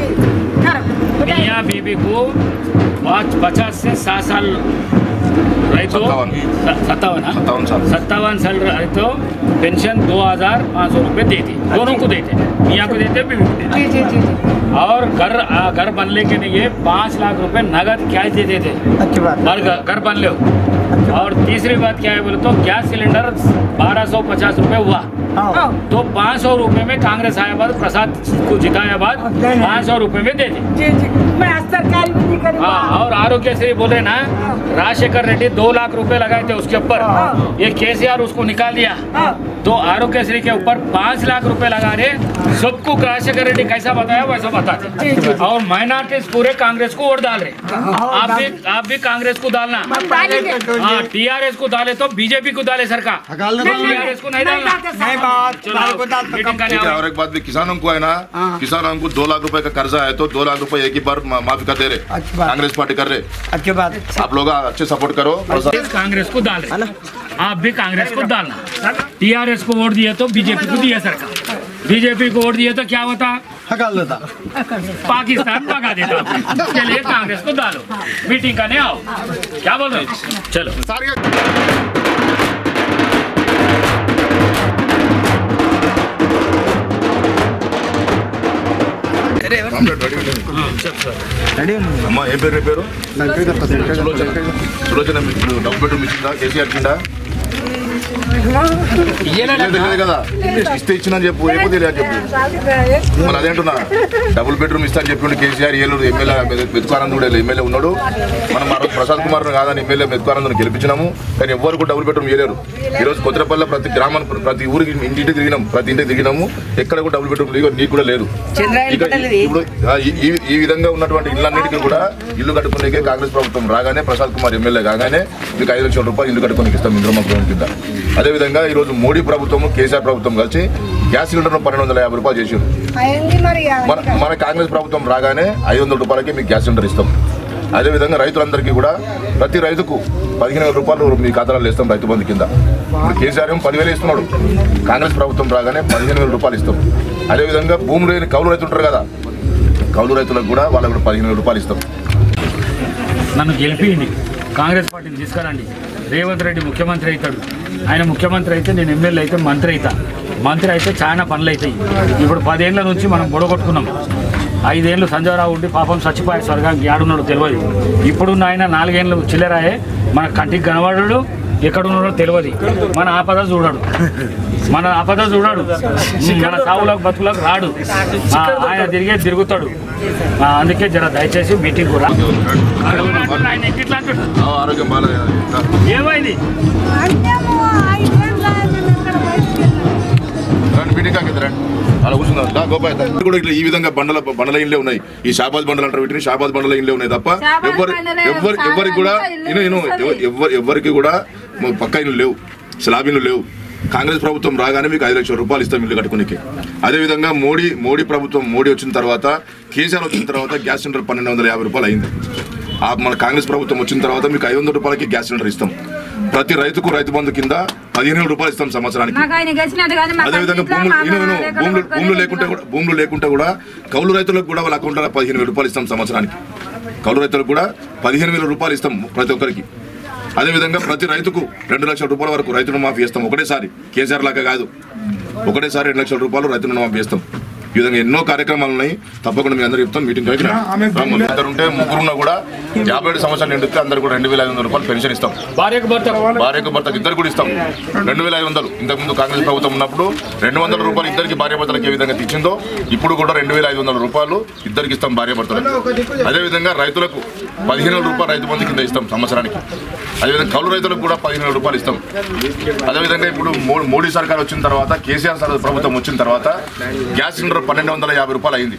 मियाँ बीबी को पाँच पचास से सात साल रहे तो सत्तावन। स- सत्तावन हाँ? सत्तावन साल। सत्तावन साल रहे तो पेंशन दो हजार पाँच सौ रुपये देते दोनों को देते मियाँ को देते बीबी को देते और घर आ, घर बनने के लिए पाँच लाख रुपए नगद कैश देते थे अच्छी बात और घर घर बन लो और तीसरी बात क्या है बोले तो गैस सिलेंडर बारह सौ पचास रुपये हुआ हाँ तो पाँच सौ रुपये में कांग्रेस आया बाद प्रसाद को जिताया बाद पाँच सौ रुपये में दे दी मैं सरकारी भी नहीं करी हाँ और आरोग्य श्री बोल रहे ना राजशेखर रेड्डी दो लाख रुपए लगाए थे उसके ऊपर ये केसीआर उसको निकाल दिया तो आरोग्य श्री के ऊपर पाँच लाख रुपए लगा रहे सबको राजशेखर रेड्डी कैसा बताया वैसा बताते और माइनॉरिटीज पूरे कांग्रेस को वोट डाल रहे आप भी आप भी कांग्रेस को डालना हाँ टीआरएस को डाले तो बीजेपी को डाले सरकार टीआरएस को नहीं डालना नहीं बात चलो बाल को डाल तो मीटिंग करने ठीक है आओ। और एक बात भी किसानों को है ना किसानों को दो लाख रुपए का कर्जा है तो दो लाख रुपए एक ही बार मा- माफी कर दे रहे अच्छी बात। कांग्रेस पार्टी कर रहे अच्छी बात आप लोग अच्छे सपोर्ट करो प्रसाद कांग्रेस को डाल रहे आप भी कांग्रेस को डालना टीआरएस को वोट दिए तो बीजेपी को दिया सरकार बीजेपी को वोट दिए तो क्या होता हकाल देता पाकिस्तान भगा देता आपको। इसके लिए कांग्रेस को डालो मीटिंग करने आओ क्या बोल रहे हो चलो सारी కంప్లీట్ రెడీ ఉండండి. అమ్మా ఏం పేరు నీ పేరు సులోచన సులోచన మీకు డబ్బు బెడ్రూమ్ ఇచ్చిందా కేసీఆర్ ఇచ్చిందా తెలియదు తెలియదు కదా ఇస్తే ఇచ్చిన చెప్పు ఏమో తెలియదు చెప్పు మరి అదేంటున్నా డబుల్ బెడ్రూమ్ ఇస్తా అని చెప్పిండు కేసీఆర్ ఏలూరు ఎమ్మెల్యే మెతుకానంద్ కూడా ఎమ్మెల్యే ఉన్నాడు మనం ఆ రోజు ప్రసాద్ కుమార్ కాదని ఎమ్మెల్యే మెతుకానంద్ గెలిపించినాము కానీ ఎవ్వరు కూడా డబుల్ బెడ్రూమ్ ఇవ్వలేరు ఈ రోజు కొత్తపల్లి ప్రతి గ్రామం ప్రతి ఊరికి ఇంటింటికి తిరిగినాం ప్రతి ఇంటికి తిరిగినాము ఎక్కడ కూడా డబుల్ బెడ్రూమ్ లేవు నీకు కూడా లేదు ఇక ఇప్పుడు ఆ, ఈ- ఈ- ఈ విధంగా ఉన్నటువంటి ఇళ్ళన్నిటికీ కూడా ఇల్లు కట్టుకునే కాంగ్రెస్ ప్రభుత్వం రాగానే ప్రసాద్ కుమార్ ఎమ్మెల్యే కాగానే మీకు ఐదు లక్షల రూపాయలు ఇల్లు కట్టుకునే ఇస్తాం ఇంద్రమ్మ గృహం కింద అదేవిధంగా అదేవిధంగా ఈరోజు మోడీ ప్రభుత్వం కేసీఆర్ ప్రభుత్వం కలిసి గ్యాస్ సిలిండర్ పన్నెండు వందల యాభై రూపాయలు చేసింది అయింది మరి మన మన కాంగ్రెస్ ప్రభుత్వం రాగానే ఐదు వందల రూపాయలకి మీకు గ్యాస్ సిలిండర్ ఇస్తాం అదేవిధంగా రైతులందరికీ కూడా ప్రతి రైతుకు పదిహేను వేల రూపాయలు మీ ఖాతాలో వేస్తాం రైతు బంధు కింద ఇప్పుడు కేసీఆర్ ఏమో పదివేలు ఇస్తున్నాడు కాంగ్రెస్ ప్రభుత్వం రాగానే పదిహేను వేల రూపాయలు ఇస్తాం అదేవిధంగా భూమి లేని కౌలు రైతులు ఉంటారు కదా కౌలు రైతులకు కూడా వాళ్ళకు కూడా పదిహేను వేల రూపాయలు ఇస్తాం నన్ను గెలిపియండి కాంగ్రెస్ పార్టీని తీసుకురండి రేవంత్ రెడ్డి ముఖ్యమంత్రి అవుతాడు ఆయన ముఖ్యమంత్రి అయితే నేను ఎమ్మెల్యే అయితే మంత్రి అవుతా మంత్రి అయితే చాలా పనులు అవుతాయి ఇప్పుడు పదేళ్ల నుంచి మనం బొడగొట్టుకున్నాం ఐదేళ్ళు సంజయరావు ఉండి పాపం చచ్చిపోయాడు స్వర్గానికి ఏడున్నాడు తెలియదు ఇప్పుడున్న ఆయన నాలుగేళ్ళు చిల్లరాయే మన కంటికి కనబడడు ఎక్కడున్నాడో తెలియదు మన ఆపద చూడడు మన ఆపద చూడడు మన సావులకు బతుకులకు రాడు ఆ, ఆయన తిరిగే తిరుగుతాడు ఆ, అందుకే జర దయచేసి మీటింగ్ కూడా ఆయన ఎట్లా అంటాడు ఆ, ఆరోగ్యం బాగాలేదు ఏమైంది రండి మీటింగ్ కాకి రండి అలా కూర్చుందాం దా, గోపాయ్ దా. ఇది కూడా ఇట్లా ఈ విధంగా బండల బండల ఇండ్లే ఉన్నాయి ఈ షాబాద్ బండలు అంటారు వీటిని షాబాద్ బండల ఇండ్లే ఉన్నాయి తప్ప షాబాద్ ఎవరు బండలే, ఎవరు షాబాద్ ఎవరికి కూడా ఇల్లు ఇను ఇను వస్తది. ఎవరు ఎవరికి కూడా మ- పక్క ఇల్లు లేవు స్లాబ్ ఇల్లు లేవు కాంగ్రెస్ ప్రభుత్వం రాగానే మీకు ఐదు లక్షల రూపాయలు ఇస్తాం ఇల్లు కట్టుకునికి అదేవిధంగా మోడీ మోడీ ప్రభుత్వం మోడీ వచ్చిన తర్వాత కేసీఆర్ వచ్చిన తర్వాత గ్యాస్ సిలిండర్ పన్నెండు వందల యాభై రూపాయలు అయింది ఆ మన కాంగ్రెస్ ప్రభుత్వం వచ్చిన తర్వాత మీకు ఐదు వందల రూపాయలకి గ్యాస్ సిలిండర్ ఇస్తాం ప్రతి రైతుకు రైతు బంధు కింద పదిహేను వేల రూపాయలు ఇస్తాం సంవత్సరానికి మాకు ఆయన గెలిచినట్టు కాదు మాకు అదేవిధంగా ఇంట్లో భూములు మా ఇను ఇను అమ్మ భూములు లేకుండా భూములు లేకుంటే కూడా భూములు లేకుంటే కూడా కౌలు రైతులకు కూడా వాళ్ళ అకౌంట్లో పదిహేను వేల రూపాయలు ఇస్తాం సంవత్సరానికి కౌలు రైతులకు కూడా పదిహేను వేల రూపాయలు ఇస్తాం ప్రతి ఒక్కరికి అదేవిధంగా ప్రతి రైతుకు రెండు లక్షల రూపాయల వరకు రైతు రుణమాఫీ చేస్తాం ఒకటేసారి కేసీఆర్ లాగా కాదు ఒకటేసారి రెండు లక్షల రూపాయలు రైతు రుణమాఫీ చేస్తాం ఈ విధంగా ఎన్నో కార్యక్రమాలు ఉన్నాయి తప్పకుండా మీ అందరూ చెప్తాం మీటింగ్ కలిగి ఇద్దరు ఉంటే ముగ్గురున్నా కూడా యాభై ఏడు సంవత్సరాలు నిండితే అందరు కూడా రెండు వేల ఐదు వందల రూపాయలు పెన్షన్ ఇస్తాం భార్యకు భర్త భార్యకు భర్తకు ఇద్దరు కూడా ఇస్తాం రెండు వేల ఐదు వందలు ఇంతకుముందు కాంగ్రెస్ ప్రభుత్వం ఉన్నప్పుడు రెండు వందల రూపాయలు ఇద్దరికి భార్య భర్తలకు ఏ విధంగా ఇచ్చిందో ఇప్పుడు కూడా రెండు వేల ఐదు వందల రూపాయలు ఇద్దరికి ఇస్తాం భార్య భర్తలకు అదేవిధంగా రైతులకు పదిహేను వేల రూపాయలు రైతు బంధు కింద ఇస్తాం సంవత్సరానికి అదేవిధంగా కౌలు రైతులకు కూడా పదిహేను వేల రూపాయలు ఇస్తాం అదేవిధంగా ఇప్పుడు మో- మోడీ సర్కార్ వచ్చిన తర్వాత కేసీఆర్ సర్ ప్రభుత్వం వచ్చిన తర్వాత గ్యాస్ సిలిండర్ పన్నెండు వందల యాభై రూపాయలు అయింది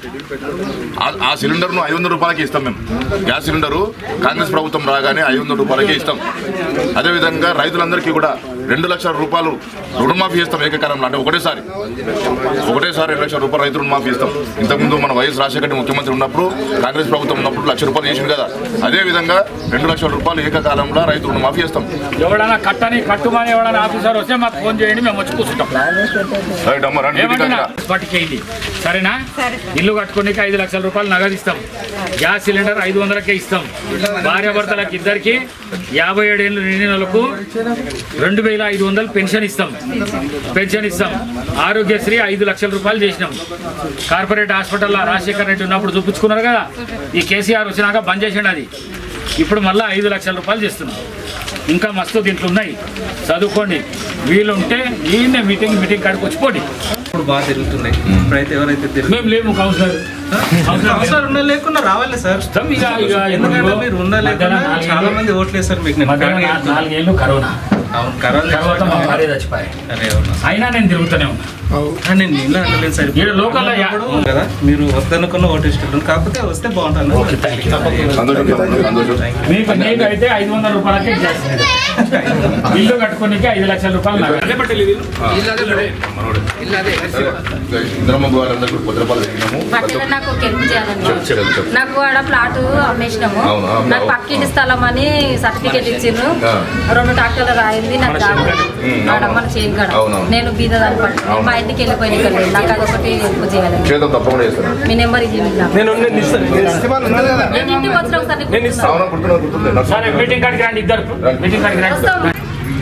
ఆ- ఆ సిలిండర్ను ఐదు వందల రూపాయలకి ఇస్తాం మేము గ్యాస్ సిలిండరు కాంగ్రెస్ ప్రభుత్వం రాగానే ఐదు వందల రూపాయలకే ఇస్తాం అదేవిధంగా రైతులందరికీ కూడా రెండు లక్షల రూపాయలు రుణమాఫీ చేస్తాం ఏకకాలంలో అంటే ఒకటేసారి ఒకటేసారి రెండు లక్షల రూపాయలు రైతు రుణమాఫీ ఇస్తాం ఇంతకుముందు మన వైఎస్ రాజశేఖర రెడ్డి ముఖ్యమంత్రి ఉన్నప్పుడు కాంగ్రెస్ ప్రభుత్వం ఉన్నప్పుడు లక్ష రూపాయలు చేసింది కదా అదే విధంగా రెండు లక్షల రూపాయలు ఏకకాలంలో రైతు రుణమాఫీ చేస్తాం ఎవడన్నా కట్టని కట్టుమని ఎవడన్నా ఆఫీసర్ వస్తే మాకు ఫోన్ చేయండి మేము వచ్చి కూర్చుంటాం రైట్ అమ్మ రండి మీటింగ్ ఏమంటున్నా కాదు. పట్టుకేయండి సరేనా ఇల్లు కట్టుకోనికి ఐదు లక్షల రూపాయలు నగదు ఇస్తాం గ్యాస్ సిలిండర్ ఐదు వందలకే ఇస్తాం భార్య భర్తలకు ఇద్దరికి యాభై ఏడేళ్ళు నిండిన వాళ్ళకు రెండు వేల ఐదు వందలు పెన్షన్ ఇస్తాం పెన్షన్ ఇస్తాం ఆరోగ్యశ్రీ ఐదు లక్షల రూపాయలు చేసినాం కార్పొరేట్ హాస్పిటల్లో రాజశేఖర రెడ్డి ఉన్నప్పుడు చూపించుకున్నారు కదా ఈ కేసీఆర్ వచ్చినాక బంద్ చేసిండు అది ఇప్పుడు మళ్ళీ ఐదు లక్షల రూపాయలు చేస్తున్నాం ఇంకా మస్తు దీంట్లో ఉన్నాయి చదువుకోండి వీలుంటే ఈయన మీటింగ్ మీటింగ్ కాడికి వచ్చిపోండి ఇప్పుడు బాగా తిరుగుతున్నాయి ఇప్పుడైతే ఎవరైతే తిరుగు మేము లేము కౌన్సిలర్ అవసరం ఉన్న లేకుండా రావాలి సార్ ఇస్తాం ఇక ఇక ఎందుకంటే మీరు ఉన్న లేకుండా మధ్యాహ్నం నాలుగేళ్ళు- చాలా మంది ఓట్లేదు సార్ మీకు నేను మధ్యాహ్నం కరెక్ట్గా చెప్తున్నా. నాలుగేళ్ళు కరోనా అవును కరోనా తర్వాత మా భార్య చచ్చిపోయాయి అరే అవునా అయినా నేను తిరుగుతూనే ఉన్నా ఆ, నేను ఇలా అనలేదు సార్ ఈడ లోకల్లో యా- ఇప్పుడు కదా మీరు వద్దనుకున్న ఓటేస్తున్నాను కాకపోతే వస్తే బాగుంటాను సంతోషం తమ్ముడు, సంతోషం మీకు నీకు అయితే ఐదు వందల రూపాయలకి ఇచ్చేస్తుంది ఇల్లు కట్టుకోనికి ఐదు లక్షల రూపాయలు నాకు. అదే పట్టేది వీళ్ళు. మనోడే. సరే, ఇంద్రమ్మ వాళ్ళందరూ కూడా భద్రపాలు పెట్టినాము పక్కన నాకు ఒక హెల్ప్ చేయాలండి చెప్పు, చెప్పు, చెప్పు. నాకు ఆడ ప్లాట్ అమ్మేసినాము అవును, అవును. నాకు పక్కింటి స్థలం అని సర్టిఫికేట్ ఇచ్చిండ్రు ఆ. రెండు ట్రాక్టర్లు రాయింది నాకు మన దాని చేను ఉమ్, ఆడ అవును. మన చేను కాడ అవును, అవును. నేను బీద దాన్ని పట్టుకుని మా ఇంటికి వెళ్ళిపోయిన ఇక్కడ లేదు. నాకు అదొకటి హెల్ప్ చేయాలండి చేద్దాం తప్పకుండా చేస్తాను మీ నెంబర్ ఇది మీకు నాకు. నేను నేను ఇస్తాను నేను ఇంటికి వచ్చిన ఒకసారి నీకు గుర్తుందా? అవునా గుర్తున్నది గుర్తుంది నాకు. సరే మీటింగ్ కాడికి రండి ఇద్దరు మీటింగ్ కాడికి రండి వస్తాం.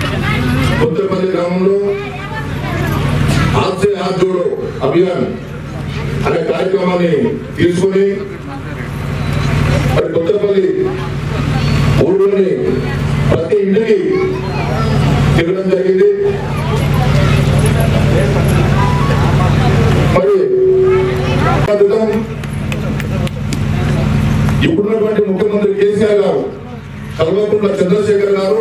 కొత్తపల్లి గ్రామంలో హాత్ సే హాత్ జోడో అభియాన్ అనే కార్యక్రమాన్ని తీసుకొని మరి కొత్తపల్లి ఊళ్ళోని ప్రతి ఇంటికి తిరగడం జరిగింది మరి క్రితం ఇప్పుడున్నటువంటి ముఖ్యమంత్రి కేసీఆర్ గారు కల్వకుంట్ల చంద్రశేఖర్ గారు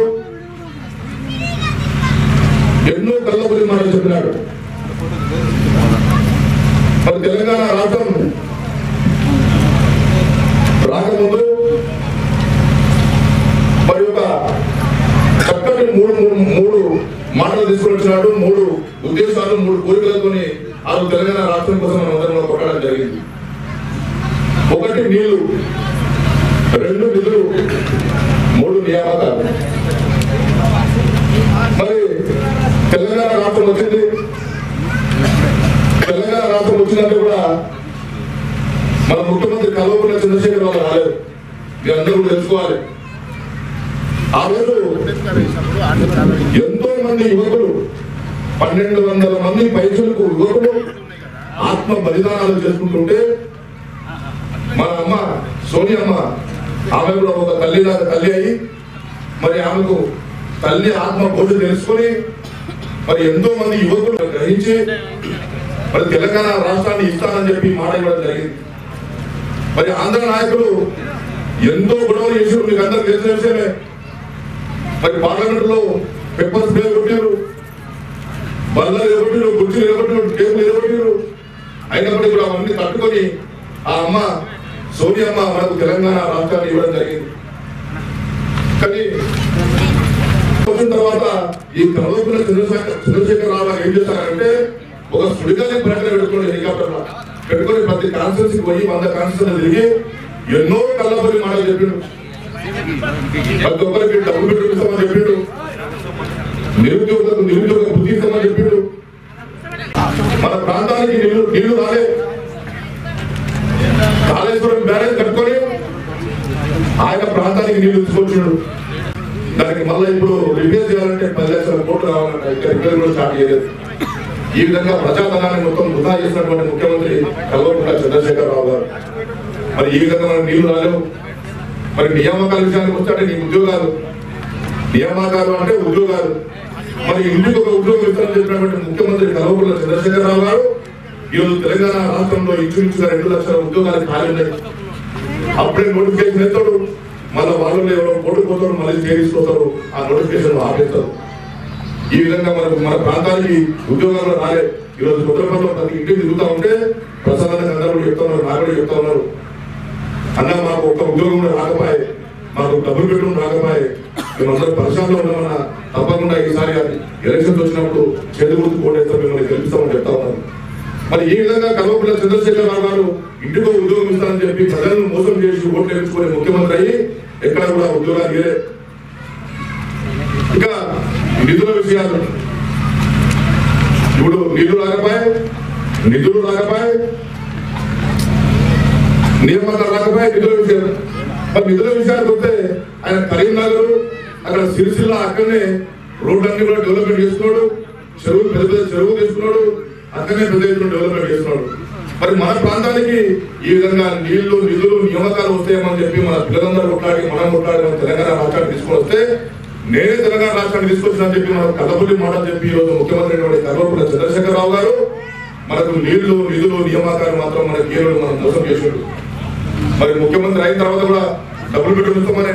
ఎన్నో కళ్ళబురి మాటలు చెప్పినాడు మరి తెలంగాణ రాష్ట్రం రాకముందు మరి ఒక చక్కటి మూడు మూడు మూడు మాటలు తీసుకొని వచ్చినాడు రాష్ట్రం కోసం మనం అందరం కూడా కొట్టడం జరిగింది ఒకటి నీళ్లు రెండు నిధులు మూడు నియామకాలు మరి తెలంగాణ రాష్ట్రం వచ్చింది తెలంగాణ రాష్ట్రం వచ్చినట్టు కూడా మన ముఖ్యమంత్రి కల్వకుంట్ల చంద్రశేఖర్ రావు రాలేదు మీ అందరూ కూడా తెలుసుకోవాలి ఆ రోజు ఎంతో మంది యువకులు పన్నెండు వందల మంది పైసలకు యువకులు ఆత్మ బలిదానాలు చేసుకుంటుంటే మన అమ్మ సోనియమ్మ ఆమె కూడా ఒక తల్లి తల్లి అయి మరి ఆమెకు తల్లి ఆత్మ బోధ తెలుసుకొని మరి ఎంతో మంది యువకులు గ్రహించి మరి తెలంగాణ రాష్ట్రాన్ని ఇస్తానని చెప్పి మాట ఇవ్వడం జరిగింది మరి ఆంధ్ర నాయకులు ఎంతో గొడవలు చేసారు మీకు అందరికి తెలిసిన విషయమే మరి పార్లమెంట్ లో పెప్పర్ స్ప్రే కొట్టారు బల్ల ఎగొట్టారు కుర్చీలు ఎగొట్టారు టేబుల్ ఎగొట్టారు అయినప్పటికీ కూడా అవన్నీ తట్టుకొని ఆ అమ్మ సోనియమ్మ మనకు తెలంగాణ రాష్ట్రాన్ని ఇవ్వడం జరిగింది కానీ వచ్చిన తర్వాత ఈ కల్వకుల చంద్రశేఖర్ చంద్రశేఖర్ రావు గారు ఏం చేశారంటే ఒక సుడిగాలి ప్రకటన పెట్టుకుని హెలికాప్టర్ లో పెట్టుకొని ప్రతి కాన్స్టిట్యూన్సీకి పోయి వంద కాన్స్టిట్యూన్సీ తిరిగి ఎన్నో కళ్ళబడి మాటలు చెప్పిండు ప్రతి ఒక్కరికి డబ్బులు పెట్టిస్తామని చెప్పిండు నిరుద్యోగులకు నిరుద్యోగ బుద్ధి ఇస్తామని చెప్పిండు మన ప్రాంతానికి నీళ్లు నీళ్లు రాలే కాళేశ్వరం బ్యారేజ్ కట్టుకొని ఆయన ప్రాంతానికి నీళ్లు తీసుకొచ్చిండు దానికి మళ్ళీ ఇప్పుడు రిపేర్ చేయాలంటే పది లక్షల కోట్లు కావాలంటే ఇంకా రిపేర్ కూడా స్టార్ట్ చేయలేదు ఈ విధంగా ప్రజాధనాన్ని మొత్తం వృధా చేసినటువంటి ముఖ్యమంత్రి కల్వకుంట్ల చంద్రశేఖర్ రావు గారు మరి ఈ విధంగా మనకు నీళ్లు రాలేవు మరి నియామకాల విషయానికి వస్తే నీ ఉద్యోగాలు నియామకాలు అంటే ఉద్యోగాలు మరి ఇంటికి ఒక ఉద్యోగం ఇస్తారని చెప్పినటువంటి ముఖ్యమంత్రి కల్వకుంట్ల చంద్రశేఖర్ రావు గారు ఈరోజు తెలంగాణ రాష్ట్రంలో ఇంచుమించుగా రెండు లక్షల ఉద్యోగాలు ఖాళీ ఉన్నాయి అప్పుడే నోటిఫికేషన్ ఎత్తాడు మళ్ళీ వాళ్ళు ఎవరో ఓడిపోతారు మళ్ళీ చేరిపోతారు ఆ నోటిఫికేషన్ ఆపేస్తారు ఈ విధంగా మనకు మన ప్రాంతానికి ఉద్యోగాలు రాలే ఈరోజు ఉత్తరప్రదేశ్లో ప్రతి ఇంటికి తిరుగుతా ఉంటే ప్రసాదానికి అందరూ కూడా చెప్తా ఉన్నారు నాకు కూడా చెప్తా ఉన్నారు అన్న మాకు ఒక్క ఉద్యోగం కూడా రాకపోయే మాకు డబ్బులు పెట్టడం రాకపోయే మేమందరం పరిశ్రమలో ఉన్నామన్న తప్పకుండా ఈసారి ఎలక్షన్స్ వచ్చినప్పుడు చేతి గుర్తు కోటేస్తాం మిమ్మల్ని గెలుస్తామని చెప్తా ఉన్నారు మరి ఈ విధంగా కల్వకుంట్ల చంద్రశేఖర్ రావు గారు ఇంటికో ఉద్యోగం ఇస్తానని చెప్పి ప్రజలను మోసం చేసి ఓట్లు వేయించుకునే ముఖ్యమంత్రి అయ్యి ఎక్కడ కూడా ఉద్యోగాలు ఇవ్వలే ఇంకా నిధుల విషయాలు ఇప్పుడు నిధులు రాకపోయే నిధులు రాకపోయే నియామకాలు రాకపోయే నిధుల విషయాలు మరి నిధుల విషయానికి వస్తే ఆయన కరీంనగర్ అక్కడ సిరిసిల్ల అక్కడనే రోడ్డు అన్ని కూడా డెవలప్మెంట్ చేస్తున్నాడు చెరువు పెద్ద పెద్ద చెరువు తీసుకున్నాడు అక్కడనే పెద్ద ఎత్తున డెవలప్మెంట్ చేస్తున్నాడు మరి మన ప్రాంతానికి ఈ విధంగా నీళ్లు నిధులు నియామకాలు వస్తాయేమని చెప్పి మన పిల్లలందరూ కొట్లాడి మనం కొట్లాడి మన తెలంగాణ రాష్ట్రాన్ని తీసుకొని వస్తే నేనే తెలంగాణ రాష్ట్రాన్ని తీసుకొచ్చినా చెప్పి మన కథపల్లి మాట చెప్పి ఈ రోజు ముఖ్యమంత్రి అయినటువంటి కల్వకుంట్ల చంద్రశేఖరరావు గారు మనకు నీళ్లు నిధులు నియామకాలు మాత్రం మన కేరళ మనం మోసం చేసాడు మరి ముఖ్యమంత్రి అయిన తర్వాత కూడా డబ్బులు పెట్టుకుంటామనే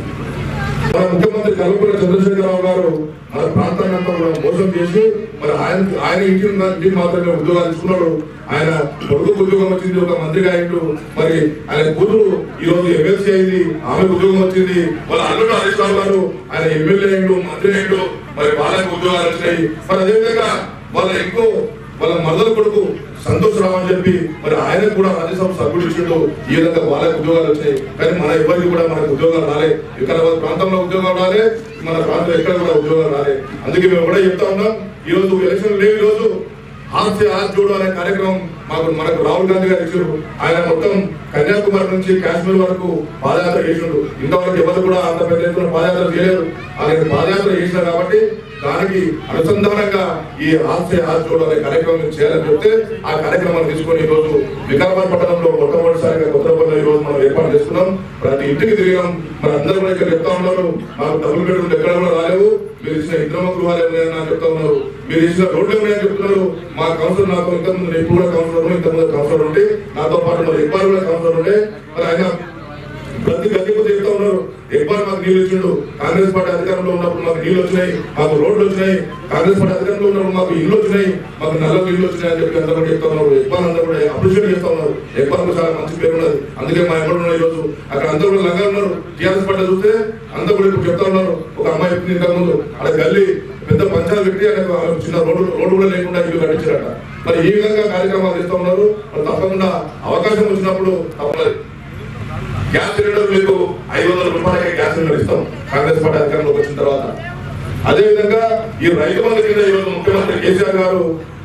మన ముఖ్యమంత్రి కల్వకుంట్ల చంద్రశేఖరరావు గారు మన ప్రాంతాన్ని అంతా కూడా మోసం చేసి మరి ఆయన ఆయన ఇంటి ఇంటికి మాత్రమే ఉద్యోగాలు ఇస్తున్నాడు ఆయన కొడుకు ఉద్యోగం వచ్చింది ఒక మంత్రిగా అయిండు మరి ఆయన కూతురు ఈ రోజు ఎమ్మెల్సీ అయింది ఆమెకు ఉద్యోగం వచ్చింది వాళ్ళ అల్లుడు హరీష్ రావు గారు ఆయన ఎమ్మెల్యే అయిండు మంత్రి అయిండు మరి వాళ్ళకి ఉద్యోగాలు వచ్చినాయి మరి అదేవిధంగా వాళ్ళ ఇంకో వాళ్ళ మరదల కొడుకు సంతోష్ రావు అని చెప్పి మరి ఆయన కూడా రాజ్యసభ సభ్యుడు ఇచ్చిండు ఈ విధంగా వాళ్ళకి ఉద్యోగాలు వచ్చాయి కానీ మన ఎవరికి కూడా మనకు ఉద్యోగాలు రాలే ఇక్కడ మన ప్రాంతంలో ఉద్యోగాలు రాలే మన ప్రాంతం ఎక్కడ కూడా ఉద్యోగాలు రాలే అందుకే మేము కూడా చెప్తా ఉన్నాం ఈ రోజు ఎలక్షన్ లేని రోజు హాస్య హాస్ జోడు అనే కార్యక్రమం మాకు మనకు రాహుల్ గాంధీ గారు ఇచ్చారు ఆయన మొత్తం కన్యాకుమారి నుంచి కాశ్మీర్ వరకు పాదయాత్ర చేసిండు ఇంతవరకు ఎవరు కూడా అంత పెద్ద ఎత్తున పాదయాత్ర చేయలేదు ఆయన పాదయాత్ర చేసినారు కాబట్టి దానికి అనుసంధానంగా ఈ హాస్య హాస్ జోడు అనే కార్యక్రమం చేయాలని చెప్తే ఆ కార్యక్రమాన్ని తీసుకొని ఈ రోజు వికారాబాద్ పట్టణంలో మొట్టమొదటిసారిగా కొత్తపల్లి ఈ రోజు మనం ఏర్పాటు చేసుకున్నాం ప్రతి ఇంటికి తిరిగాం మన అందరూ కూడా ఇక్కడ చెప్తా ఉన్నారు మాకు డబ్బులు పెట్టుకుంటే ఎక్కడ కూడా రాలేవు మీరు ఇచ్చిన ఇంద్రమ గృహాలు ఉన్నాయని నాకు చెప్తా ఉన్నారు మీరు ఇచ్చిన రోడ్లు ఉన్నాయని చెప్తున్నారు మా కౌన్సిలర్ నాకు ఇంతకుముందు నేను ఇప్పుడు కూడా కౌన్సిలర్ ఇంతకుముందు కౌన్సిలర్ ఉంటే నాతో పాటు మరి ఇబ్బంది కూడా కౌన్సిలర్ ఉంటే మరి ఆయన ప్రతి గదికి చెప్తా ఉన్నారు ఎక్కువ మాకు నీళ్ళు ఇచ్చిండు కాంగ్రెస్ పార్టీ అధికారంలో ఉన్నప్పుడు మాకు నీళ్ళు వచ్చినాయి మాకు రోడ్లు వచ్చినాయి కాంగ్రెస్ పార్టీ అధికారంలో ఉన్నప్పుడు మాకు ఇల్లు వచ్చినాయి మాకు నల్ల ఇల్లు వచ్చినాయి అని చెప్పి అందరూ కూడా చెప్తా ఉన్నారు ఎక్కువ అందరూ కూడా అప్రిషియేట్ చేస్తా ఉన్నారు ఎక్కువ చాలా మంచి పేరు ఉన్నది అందుకే మా ఎక్కడ ఉన్నాయి ఈరోజు అక్కడ అందరూ కూడా లంగా ఉన్నారు టీఆర్ఎస్ పార్టీ చూస్తే అందరూ కూడా ఇప్పుడు చెప్తా ఉన్నారు ఒక అమ్మాయి చెప్పింది ఇంతకు ముందు అక్కడ గల్లీ పెద్ద పంచాలు పెట్టి ఆయన చిన్న రోడ్డు రోడ్డు కూడా లేకుండా ఇల్లు కట్టించారట మరి ఈ విధంగా కార్యక్రమాలు చేస్తూ ఉన్నారు మరి తప్పకుండా అవకాశం వచ్చినప్పుడు తప్పలేదు గ్యాస్ సిలిండర్ మీకు ఐదు వందల రూపాయలకే గ్యాస్ సిలిండర్ ఇస్తాం కాంగ్రెస్ పార్టీ అధికారంలోకి వచ్చిన తర్వాత అదే విధంగా ఈ రైతు బంధు కింద ఈరోజు ముఖ్యమంత్రి కేసీఆర్ గారు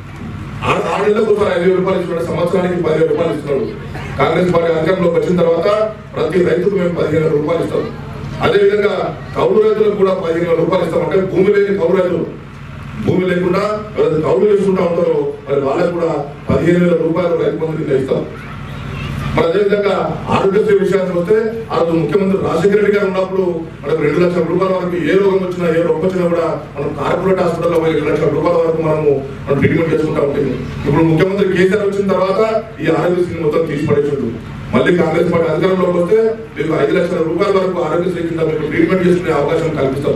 ఆరు ఆరు నెలలకు ఒకసారి ఐదు వేల రూపాయలు ఇస్తున్నాడు సంవత్సరానికి పదివేల రూపాయలు ఇస్తున్నాడు కాంగ్రెస్ పార్టీ అధికారంలోకి వచ్చిన తర్వాత ప్రతి రైతుకు మేము పదిహేను వేల రూపాయలు ఇస్తాం అదే విధంగా కౌలు రైతులకు కూడా పదిహేను వేల రూపాయలు ఇస్తాం అంటే భూమి లేని కౌలు రైతులు భూమి లేకుండా ఎవరైతే కౌలు చేసుకుంటా ఉంటారో మరి వాళ్ళకు కూడా పదిహేను వేల రూపాయలు రైతు బంధు కింద ఇస్తాం మరి అదేవిధంగా ఆరోగ్యశ్రీ విషయానికి వస్తే ఆ రోజు ముఖ్యమంత్రి రాజశేఖర రెడ్డి గారు ఉన్నప్పుడు మనకు రెండు లక్షల రూపాయల వరకు ఏ రోగం వచ్చినా ఏ రోగం వచ్చినా కూడా మనం కార్పొరేట్ హాస్పిటల్లో పోయి రెండు లక్షల రూపాయల వరకు మనము మనం ట్రీట్మెంట్ చేసుకుంటా ఉంటుంది ఇప్పుడు ముఖ్యమంత్రి కేసీఆర్ వచ్చిన తర్వాత ఈ ఆరోగ్యశ్రీని మొత్తం తీసి పడేసిండు మళ్ళీ కాంగ్రెస్ పార్టీ అధికారంలోకి వస్తే మీకు ఐదు లక్షల రూపాయల వరకు ఆరోగ్యశ్రీ కింద మీకు ట్రీట్మెంట్ చేసుకునే అవకాశం కల్పిస్తాం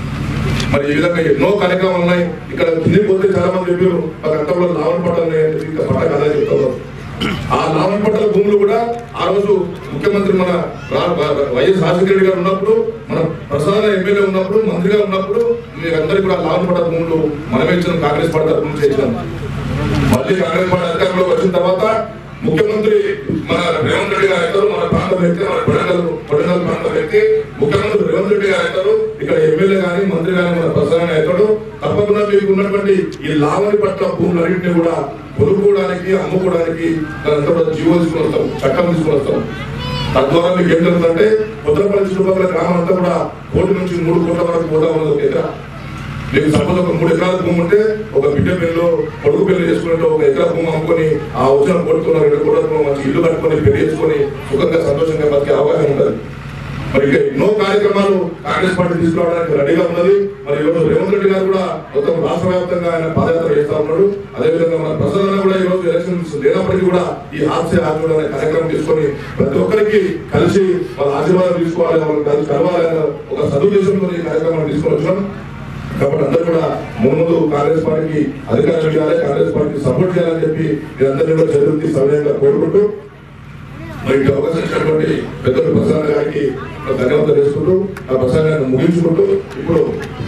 మరి ఈ విధంగా ఎన్నో కార్యక్రమాలు ఉన్నాయి ఇక్కడ కిందికి పోతే చాలా మంది చెప్పారు మాకు అంతంలో లావణ పట్టాలు ఇంకా పట్ట కదా చెప్తారు ఆ లావణ పట్టాల భూములు కూడా ఆ రోజు ముఖ్యమంత్రి మన రా- రా- వైఎస్ రాజశేఖర రెడ్డి గారు ఉన్నప్పుడు మన ప్రసాద ఎమ్మెల్యే ఉన్నప్పుడు మంత్రిగా ఉన్నప్పుడు మీకు అందరికీ కూడా లావణ పట్టాల భూములు మనమే ఇచ్చిన కాంగ్రెస్ పార్టీ తరఫు నుంచి ఇచ్చినాం మళ్ళీ కాంగ్రెస్ పార్టీ అధికారంలోకి వచ్చిన తర్వాత ముఖ్యమంత్రి మన రేవంత్ రెడ్డి గారు అవుతారు మన ప్రాంతం వ్యక్తి మన కొడంగల్ కొడంగల్ ప్రాంతం వ్యక్తి ముఖ్యమంత్రి రేవంత్ రెడ్డి గారు అవుతారు ఇక్కడ ఎమ్మెల్యే గాని మంత్రి గాని మన ప్రధాని అవుతాడు తప్పకుండా మీకు ఉన్నటువంటి ఈ లావణి పట్ల భూములన్నింటినీ కూడా కొనుక్కోవడానికి అమ్ముకోవడానికి దానంతా కూడా జీవో తీసుకుని వస్తాం చట్టం తీసుకుని వస్తాం తద్వారా మీకు ఏం జరుగుతుందంటే ఉత్తరప్రదేశ్ చుట్టుపక్కల గ్రామం అంతా కూడా కోటి నుంచి మూడు కోట్ల వరకు పోతా ఉన్నది ఒక ఎకరా మీకు సపోజ్ ఒక మూడు ఎకరాల భూమి ఉంటే ఒక బిడ్డ పెళ్ళిలో కొడుకు పెళ్లి చేసుకున్నట్టు ఒక ఎకరా భూమి అమ్ముకొని ఆ వచ్చిన కొడుకున్న రెండు కోట్ల భూమి మంచి ఇల్లు కట్టుకొని పెళ్లి చేసుకొని సుఖంగా సంతోషంగా బతికే అవకాశం ఉంటుంది మరి ఇక ఎన్నో కార్యక్రమాలు కాంగ్రెస్ పార్టీ తీసుకురావడానికి రెడీగా ఉన్నది మరి ఈరోజు రేవంత్ రెడ్డి గారు కూడా మొత్తం రాష్ట్ర వ్యాప్తంగా ఆయన పాదయాత్ర చేస్తా ఉన్నాడు అదేవిధంగా మన ప్రసాదన కూడా ఈ రోజు ఎలక్షన్స్ లేనప్పటికీ కూడా ఈ హాస్య ఆచరణ అనే కార్యక్రమం తీసుకొని ప్రతి ఒక్కరికి కలిసి వాళ్ళ ఆశీర్వాదం తీసుకోవాలి వాళ్ళని కలిసి కలవాలి అనే ఒక సదుద్దేశంతో ఈ కార్యక్రమాన్ని తీసుకొని వచ్చినాం కాబట్టి అందరూ కూడా ముందు కాంగ్రెస్ పార్టీకి అధికారం చేయాలి కాంగ్రెస్ పార్టీకి సపోర్ట్ చేయాలని చెప్పి మీరందరినీ కూడా చదువుకి సవినయంగా కోరుకుంటూ మరి ఈ అవకాశం ఇచ్చినటువంటి పెద్దలు ప్రసాద్ గారికి ధన్యవాదాలు చేసుకుంటూ ఆ ప్రసంగాన్ని ముగించుకుంటూ ఇప్పుడు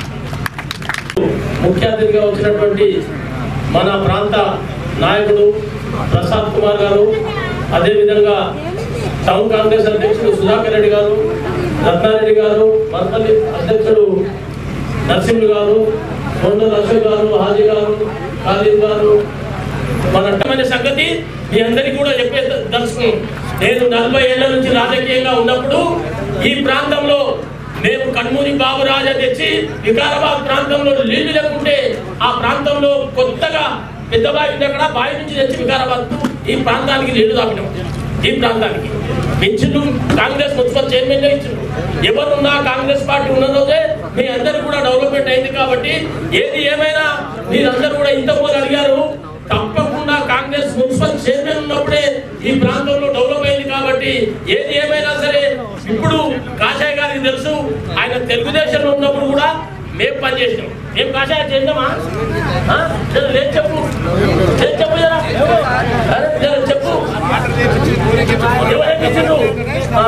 ముఖ్య అతిథిగా వచ్చినటువంటి మన ప్రాంత నాయకుడు ప్రసాద్ కుమార్ గారు అదేవిధంగా టౌన్ కాంగ్రెస్ అధ్యక్షుడు సుధాకర్ రెడ్డి గారు రత్నారెడ్డి గారు మర్పల్లి అధ్యక్షుడు నరసింహులు గారు కొండల అశోక్ గారు హాజీ గారు ఖాళీద్ గారు మన అర్థమైన సంగతి మీ అందరికీ కూడా చెప్పే దర్శనం నేను నలభై ఏళ్ల నుంచి రాజకీయంగా ఉన్నప్పుడు ఈ ప్రాంతంలో మేము కన్మూరి బాబురాజా తెచ్చి వికారాబాద్ ప్రాంతంలో నీళ్లు లేకుంటే ఆ ప్రాంతంలో కొత్తగా పెద్ద బావి ఉంది అక్కడ బావి నుంచి తెచ్చి వికారాబాద్ ఈ ప్రాంతానికి నీళ్లు తాపినాం ఈ ప్రాంతానికి పెన్షన్లు కాంగ్రెస్ మున్సిపల్ చైర్మన్ ఇచ్చిండ్రు ఎవరున్నా కాంగ్రెస్ పార్టీ ఉన్న రోజే మీ అందరు కూడా డెవలప్మెంట్ అయింది కాబట్టి ఏది ఏమైనా మీరందరూ కూడా ఇంతకుముందు అడిగారు తప్పకుండా కాంగ్రెస్ మున్సిపల్ చైర్మన్ ఉన్నప్పుడే ఈ ప్రాంతంలో డెవలప్ అయింది కాబట్టి ఏది ఏమైనా సరే ఇప్పుడు కాషాయ గారికి తెలుసు ఆయన తెలుగుదేశంలో ఉన్నప్పుడు కూడా మేము పనిచేసినాం మేము కాషాయ చేద్దామా ఆ? జర లేదు చెప్పు లేదు చెప్పు జరా అరే, జర చెప్పు ఎవరైతే ఇచ్చిండ్రు? ఆ.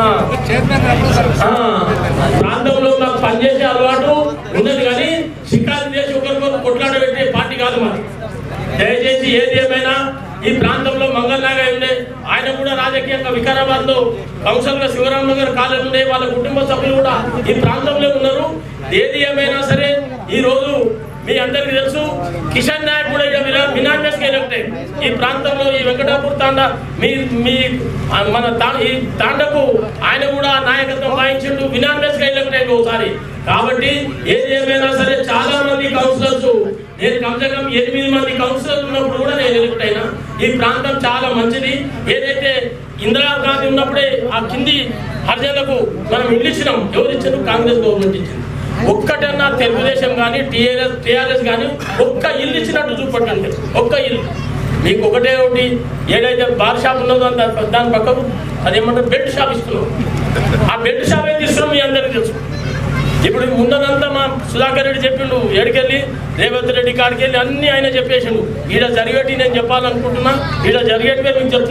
ఆ. ప్రాంతంలో మాకు పనిచేసే అలవాటు ఉన్నది కానీ షికారు చేసి ఒకరికొకరు కొట్లాట పెట్టే పార్టీ కాదు మాది దయచేసి ఏది ఏమైనా ఈ ప్రాంతంలో మంగళనాగా ఉండే ఆయన కూడా రాజకీయంగా వికారాబాద్ లో కౌన్సిల్ గా శివరాం నగర్ కాలేజ్ ఉండే వాళ్ళ కుటుంబ సభ్యులు కూడా ఈ ప్రాంతంలో ఉన్నారు ఏది ఏమైనా సరే ఈ రోజు మీ అందరికీ తెలుసు కిషన్ నాయక్ కూడా ఇక మినామేస్ కి ఎలక్ట్ అయ్యింది. ఈ ప్రాంతంలో ఈ వెంకటాపూర్ తాండ మీ మీ ఆ, మన తా- ఈ తాండకు ఆయన కూడా నాయకత్వం వహించిండు వినామేస్ గా ఎలక్ట్ అయ్యింది ఒకసారి కాబట్టి ఏది ఏమైనా సరే చాలా మంది కౌన్సిలర్స్ నేను కమ్సే కమ్ ఎనిమిది మంది కౌన్సిలర్లు ఉన్నప్పుడు కూడా నేను ఎలక్ట్ అయినా ఈ ప్రాంతం చాలా మంచిది ఏదైతే ఇందిరాగాంధీ ఉన్నప్పుడే ఆ కింది హర్జన్లకు మనం ఇల్లు ఇచ్చినాం ఎవరు ఇచ్చారు కాంగ్రెస్ గవర్నమెంట్ ఇచ్చింది ఒక్కటన్నా తెలుగుదేశం కానీ టీఆర్ఎస్ టీఆర్ఎస్ కానీ ఒక్క ఇల్లు ఇచ్చినట్టు చూపట్టండి ఒక్క ఇల్లు మీకు ఒకటే ఒకటి ఏదైతే బార్ షాప్ ఉన్నదో దాని దాని పక్కకు అదేమంటారు బెడ్ షాప్ ఇస్తున్నాం ఆ బెడ్ షాప్ ఏం తీసుకున్నాం మీ అందరికీ తెలుసు ఇప్పుడు ముందరంతా మా సుధాకర్ రెడ్డి చెప్పిండు ఏడికెళ్ళి రేవంత్ రెడ్డి కాడికి వెళ్ళి అన్ని ఆయన చెప్పేసిండు ఈడ జరిగేటి నేను చెప్పాలనుకుంటున్నా ఈడ జరిగేటివే మీకు చెప్తున్నా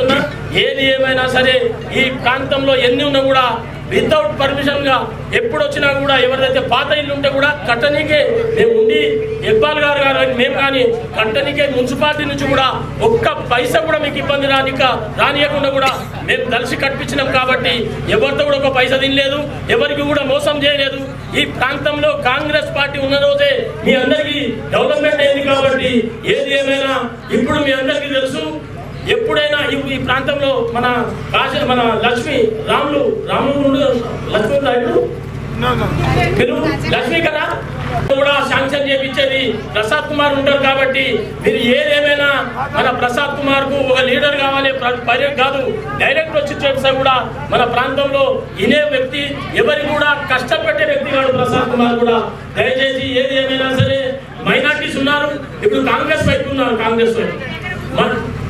ఏది ఏమైనా సరే ఈ ప్రాంతంలో ఎన్ని ఉన్నా కూడా వితౌట్ పర్మిషన్ గా ఎప్పుడు వచ్చినా కూడా ఎవరిదైతే పాత ఇల్లు ఉంటే కూడా కట్టనీకే మేము ఉండి ఇక్బాల్ గారు గారు అని మేము కానీ కట్టనీకే మున్సిపాలిటీ నుంచి కూడా ఒక్క పైసా కూడా మీకు ఇబ్బంది రానిక రానియకుండా కూడా మేము కలిసి కట్టించినాం కాబట్టి ఎవరితో కూడా ఒక పైసా తినలేదు ఎవరికి కూడా మోసం చేయలేదు ఈ ప్రాంతంలో కాంగ్రెస్ పార్టీ ఉన్న రోజే మీ అందరికీ డెవలప్మెంట్ అయింది కాబట్టి ఏది ఏమైనా ఇప్పుడు మీ అందరికీ తెలుసు ఎప్పుడైనా ఈ ఈ ప్రాంతంలో మన కాశీ మన లక్ష్మి రాములు రాములు లక్ష్మి ఉందా ఇప్పుడు? పిలువు. లక్ష్మి కదా కూడా శాంక్షన్ చేపించేది ప్రసాద్ కుమార్ ఉంటారు కాబట్టి మీరు ఏదేమైనా మన ప్రసాద్ కుమార్ కు ఒక లీడర్ కావాలి ప్ర- పర్య కాదు డైరెక్ట్ వచ్చి చేపిస్తా కూడా మన ప్రాంతంలో ఇనే వ్యక్తి ఎవరి కూడా కష్టపెట్టే వ్యక్తి కాదు ప్రసాద్ కుమార్ కూడా దయచేసి ఏది ఏమైనా సరే మైనార్టీస్ ఉన్నారు ఇప్పుడు కాంగ్రెస్ వైపు ఉన్నారు కాంగ్రెస్ వైపు మన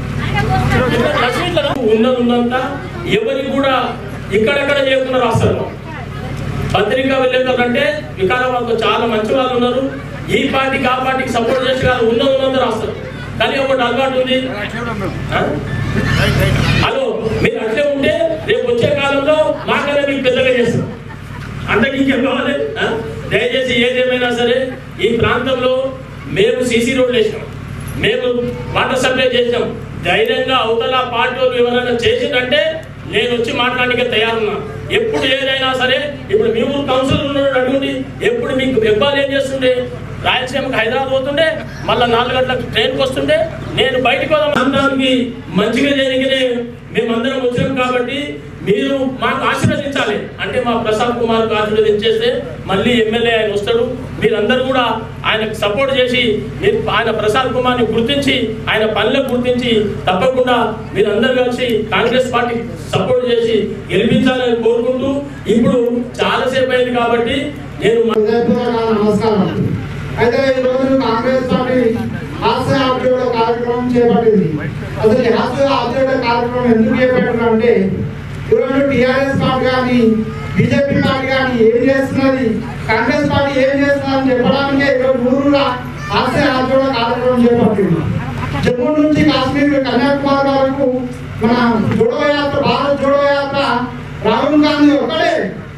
రచయితలు ఉన్నది ఉన్నంత ఎవరికి కూడా ఇక్కడెక్కడ చేయకుండా రాస్తారు పత్రికా విలేకరులు అంటే వికారాబాద్లో చాలా మంచి వాళ్ళు ఉన్నారు ఈ పార్టీకి ఆ పార్టీకి సపోర్ట్ చేసి కాదు ఉన్నది ఉన్నంత రాస్తారు కానీ ఒకటి అలవాటు ఉంది ఆ? హలో మీరు అట్లే ఉంటే రేపు వచ్చే కాలంలో మాకనే మీకు పెద్దగా చేస్తాం అంతకు ఇంకేం కావాలి ఆ? దయచేసి ఏదేమైనా సరే ఈ ప్రాంతంలో మేము సీసీ రోడ్లు వేసినాం మేము వాటర్ సప్లై చేసినాం ధైర్యంగా అవతల పార్టీ వాళ్ళు ఎవరైనా చేసిందంటే నేను వచ్చి మాట్లాడడానికి తయారున్నా ఎప్పుడు ఏదైనా సరే ఇప్పుడు మీ ఊరు కౌన్సిల్ ఉన్నాడు అడుగుండి ఎప్పుడు మీకు ఇబ్బంది ఏం చేస్తుండే రాయలసీమకి హైదరాబాద్ పోతుండే మళ్ళీ నాలుగు గంటలకు ట్రైన్కి వస్తుండే నేను బయటకు పోదాం మంచిగా జరిగినే మేమందరం వచ్చాం కాబట్టి మీరు మాకు ఆశీర్వదించాలి అంటే మా ప్రసాద్ కుమార్ ఆశీర్వదించేస్తే మళ్ళీ ఎమ్మెల్యే ఆయన వస్తాడు మీరందరూ కూడా ఆయనకు సపోర్ట్ చేసి మీరు ఆయన ప్రసాద్ కుమార్ని గుర్తించి ఆయన పనులకు గుర్తించి తప్పకుండా మీరందరూ కలిసి కాంగ్రెస్ పార్టీ సపోర్ట్ చేసి గెలిపించాలని కోరుకుంటూ ఇప్పుడు చాలాసేపు అయింది కాబట్టి నేను నమస్కారం అయితే ఈ రోజు కాంగ్రెస్ పార్టీ హాస్య ఆబ్జెక్ట్ కార్యక్రమం చేపట్టింది అసలు ఈ హాస్య ఆబ్జెక్ట్ కార్యక్రమం ఎందుకు చేపట్టిన అంటే ఈరోజు టిఆర్ఎస్ పార్టీ కానీ బీజేపీ పార్టీ కానీ ఏం చేస్తున్నది కాంగ్రెస్ పార్టీ ఏం చేస్తున్నది చెప్పడానికే ఈరోజు ఊరులా హాస్య ఆబ్జెక్ట్ కార్యక్రమం చేపట్టింది జమ్మూ నుంచి కాశ్మీర్ కన్యాకుమారి వరకు మన జోడో యాత్ర భారత్ జోడో యాత్ర రాహుల్ గాంధీ ఒక్కడే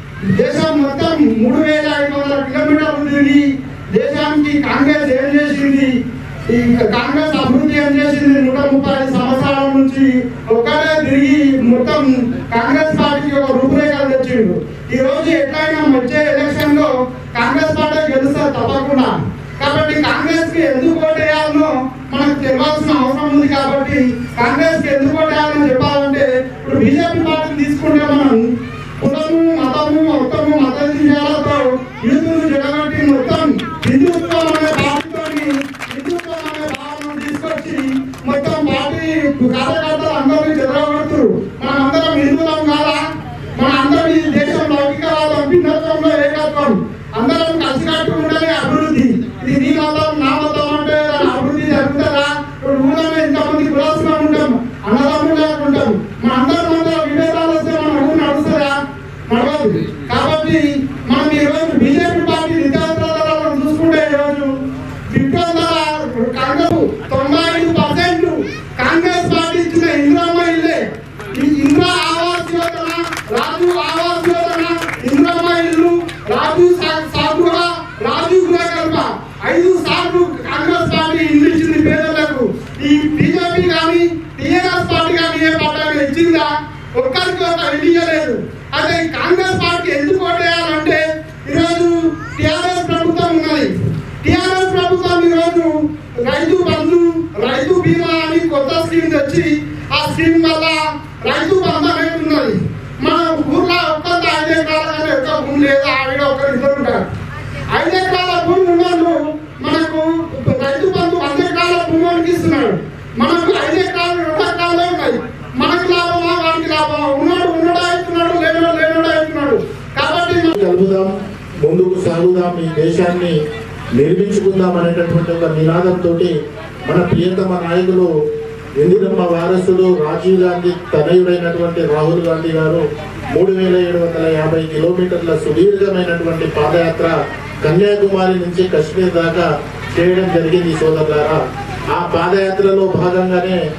దేశం మొత్తం మూడు వేల ఐదు వందల కిలోమీటర్లు తిరిగి దేశానికి కాంగ్రెస్ ఏం చేసింది ఈ కాంగ్రెస్ అభివృద్ధి ఏం చేసింది నూట ముప్పై ఐదు సంవత్సరాల నుంచి ఒక్కడే తిరిగి మొత్తం కాంగ్రెస్ పార్టీకి ఒక రూపురేఖలు తెచ్చిండు ఈ రోజు ఎట్లయినా వచ్చే ఎలక్షన్ లో కాంగ్రెస్ పార్టీ గెలుస్తారు తప్పకుండా కాబట్టి కాంగ్రెస్ కి ఎందుకు ఓటేయాలనో మనకు తెలియాల్సిన అవసరం ఉంది కాబట్టి కాంగ్రెస్ కి ఎందుకు ఓటేయాలని చెప్పాలంటే ఇప్పుడు బీజేపీ పార్టీని తీసుకుంటే మనం కులము మతము మొత్తము మత విషయాలతో యూతులు జడగొట్టి మొత్తం హిందుత్వం అనే పార్టీతోని హిందుత్వం అనే భావనను తీసుకొచ్చి మొత్తం పార్టీ కార్యకర్తలు అందరినీ చెదరగొడుతురు మనం అందరం హిందువులం కాదా మన అందరం ఈ దేశం లౌకికవాదం భిన్నత్వంలో ఏకత్వం అందరం కలిసికట్టు ఉండాలి అభివృద్ధి ఇది నీ మతం నా మతం అంటే దాని అభివృద్ధి జరుగుతుందా ఇప్పుడు ఊళ్ళో ఇంతమంది కులాసుగా ఉంటాం అన్నదమ్ములుగా ఉంటాం మన అందరం మధ్య విభేదాలు వస్తే మన ఊరు నడుస్తుందా నడవదు కాబట్టి మనం ఈ రోజు బీజేపీ పార్టీ నిత్యావసరాలను చూసుకుంటే ఈ రోజు ఫిఫ్టీ వందల కాంగ్రెస్ తొంభై ఐదు పర్సెంట్ కాంగ్రెస్ పార్టీ ఇచ్చిన ఇందిరమ్మ ఇల్లే ఈ ఇందిరా ఆవాస్ యోజన రాజు ఆవాస్ యోజన ఇందిరమ్మ ఇల్లు రాజు సా- సాగుగ రాజు గృహకల్ప ఐదు సార్లు కాంగ్రెస్ పార్టీ ఇల్లు ఇచ్చింది పేదలకు ఈ బీజేపీ కానీ టీఆర్ఎస్ పార్టీ కానీ ఏ పార్టీ ఇచ్చిందా ఒక్కరికి ఒక ఇల్లు ఇవ్వలేదు అదే ఈ కాంగ్రెస్ పార్టీ ఎందుకు ఓటేయాలంటే ఈరోజు టీఆర్ఎస్ ప్రభుత్వం ఉన్నది టీఆర్ఎస్ ప్రభుత్వం ఈరోజు రైతు బంధు రైతు బీమా అని కొత్త స్కీమ్ తెచ్చి ఆ స్కీమ్ వల్ల రైతు బంధు అనేది ఉన్నది మన ఊర్లో ఒక్కంత ఐదు ఎకరాల కంటే ఎక్కువ భూమి లేదు ఆవిడ ఒకరు ఇద్దరు ఉంటారు ఐదు ఎకరాల భూమి ఉన్నోళ్ళు మనకు రైతు బంధు వంద ఎకరాల భూమి వానికి ఇస్తున్నాడు మనకు ఐదు ఎకరాలు రెండు ఎకరాలే ఉన్నాయి మనకు లాభమా వానికి లాభమా ఉన్నాడు ఉన్నాడు అవుతున్నాడు లేనోడు లేనోడు అవుతున్నాడు కాబట్టి మనం కలుపుదాం ముందుకు సాగుదాం ఈ దేశాన్ని నిర్మించుకుందాం అనేటటువంటి ఒక నినాదంతో మన ప్రియతమ నాయకులు ఇందిరమ్మ వారసుడు రాజీవ్ గాంధీ తనయుడైనటువంటి రాహుల్ గాంధీ గారు మూడు వేల ఏడు వందల యాభై కిలోమీటర్ల సుదీర్ఘమైనటువంటి పాదయాత్ర కన్యాకుమారి నుంచి కశ్మీర్ దాకా చేయడం జరిగింది సోదరులారా ఆ పాదయాత్రలో భాగంగానే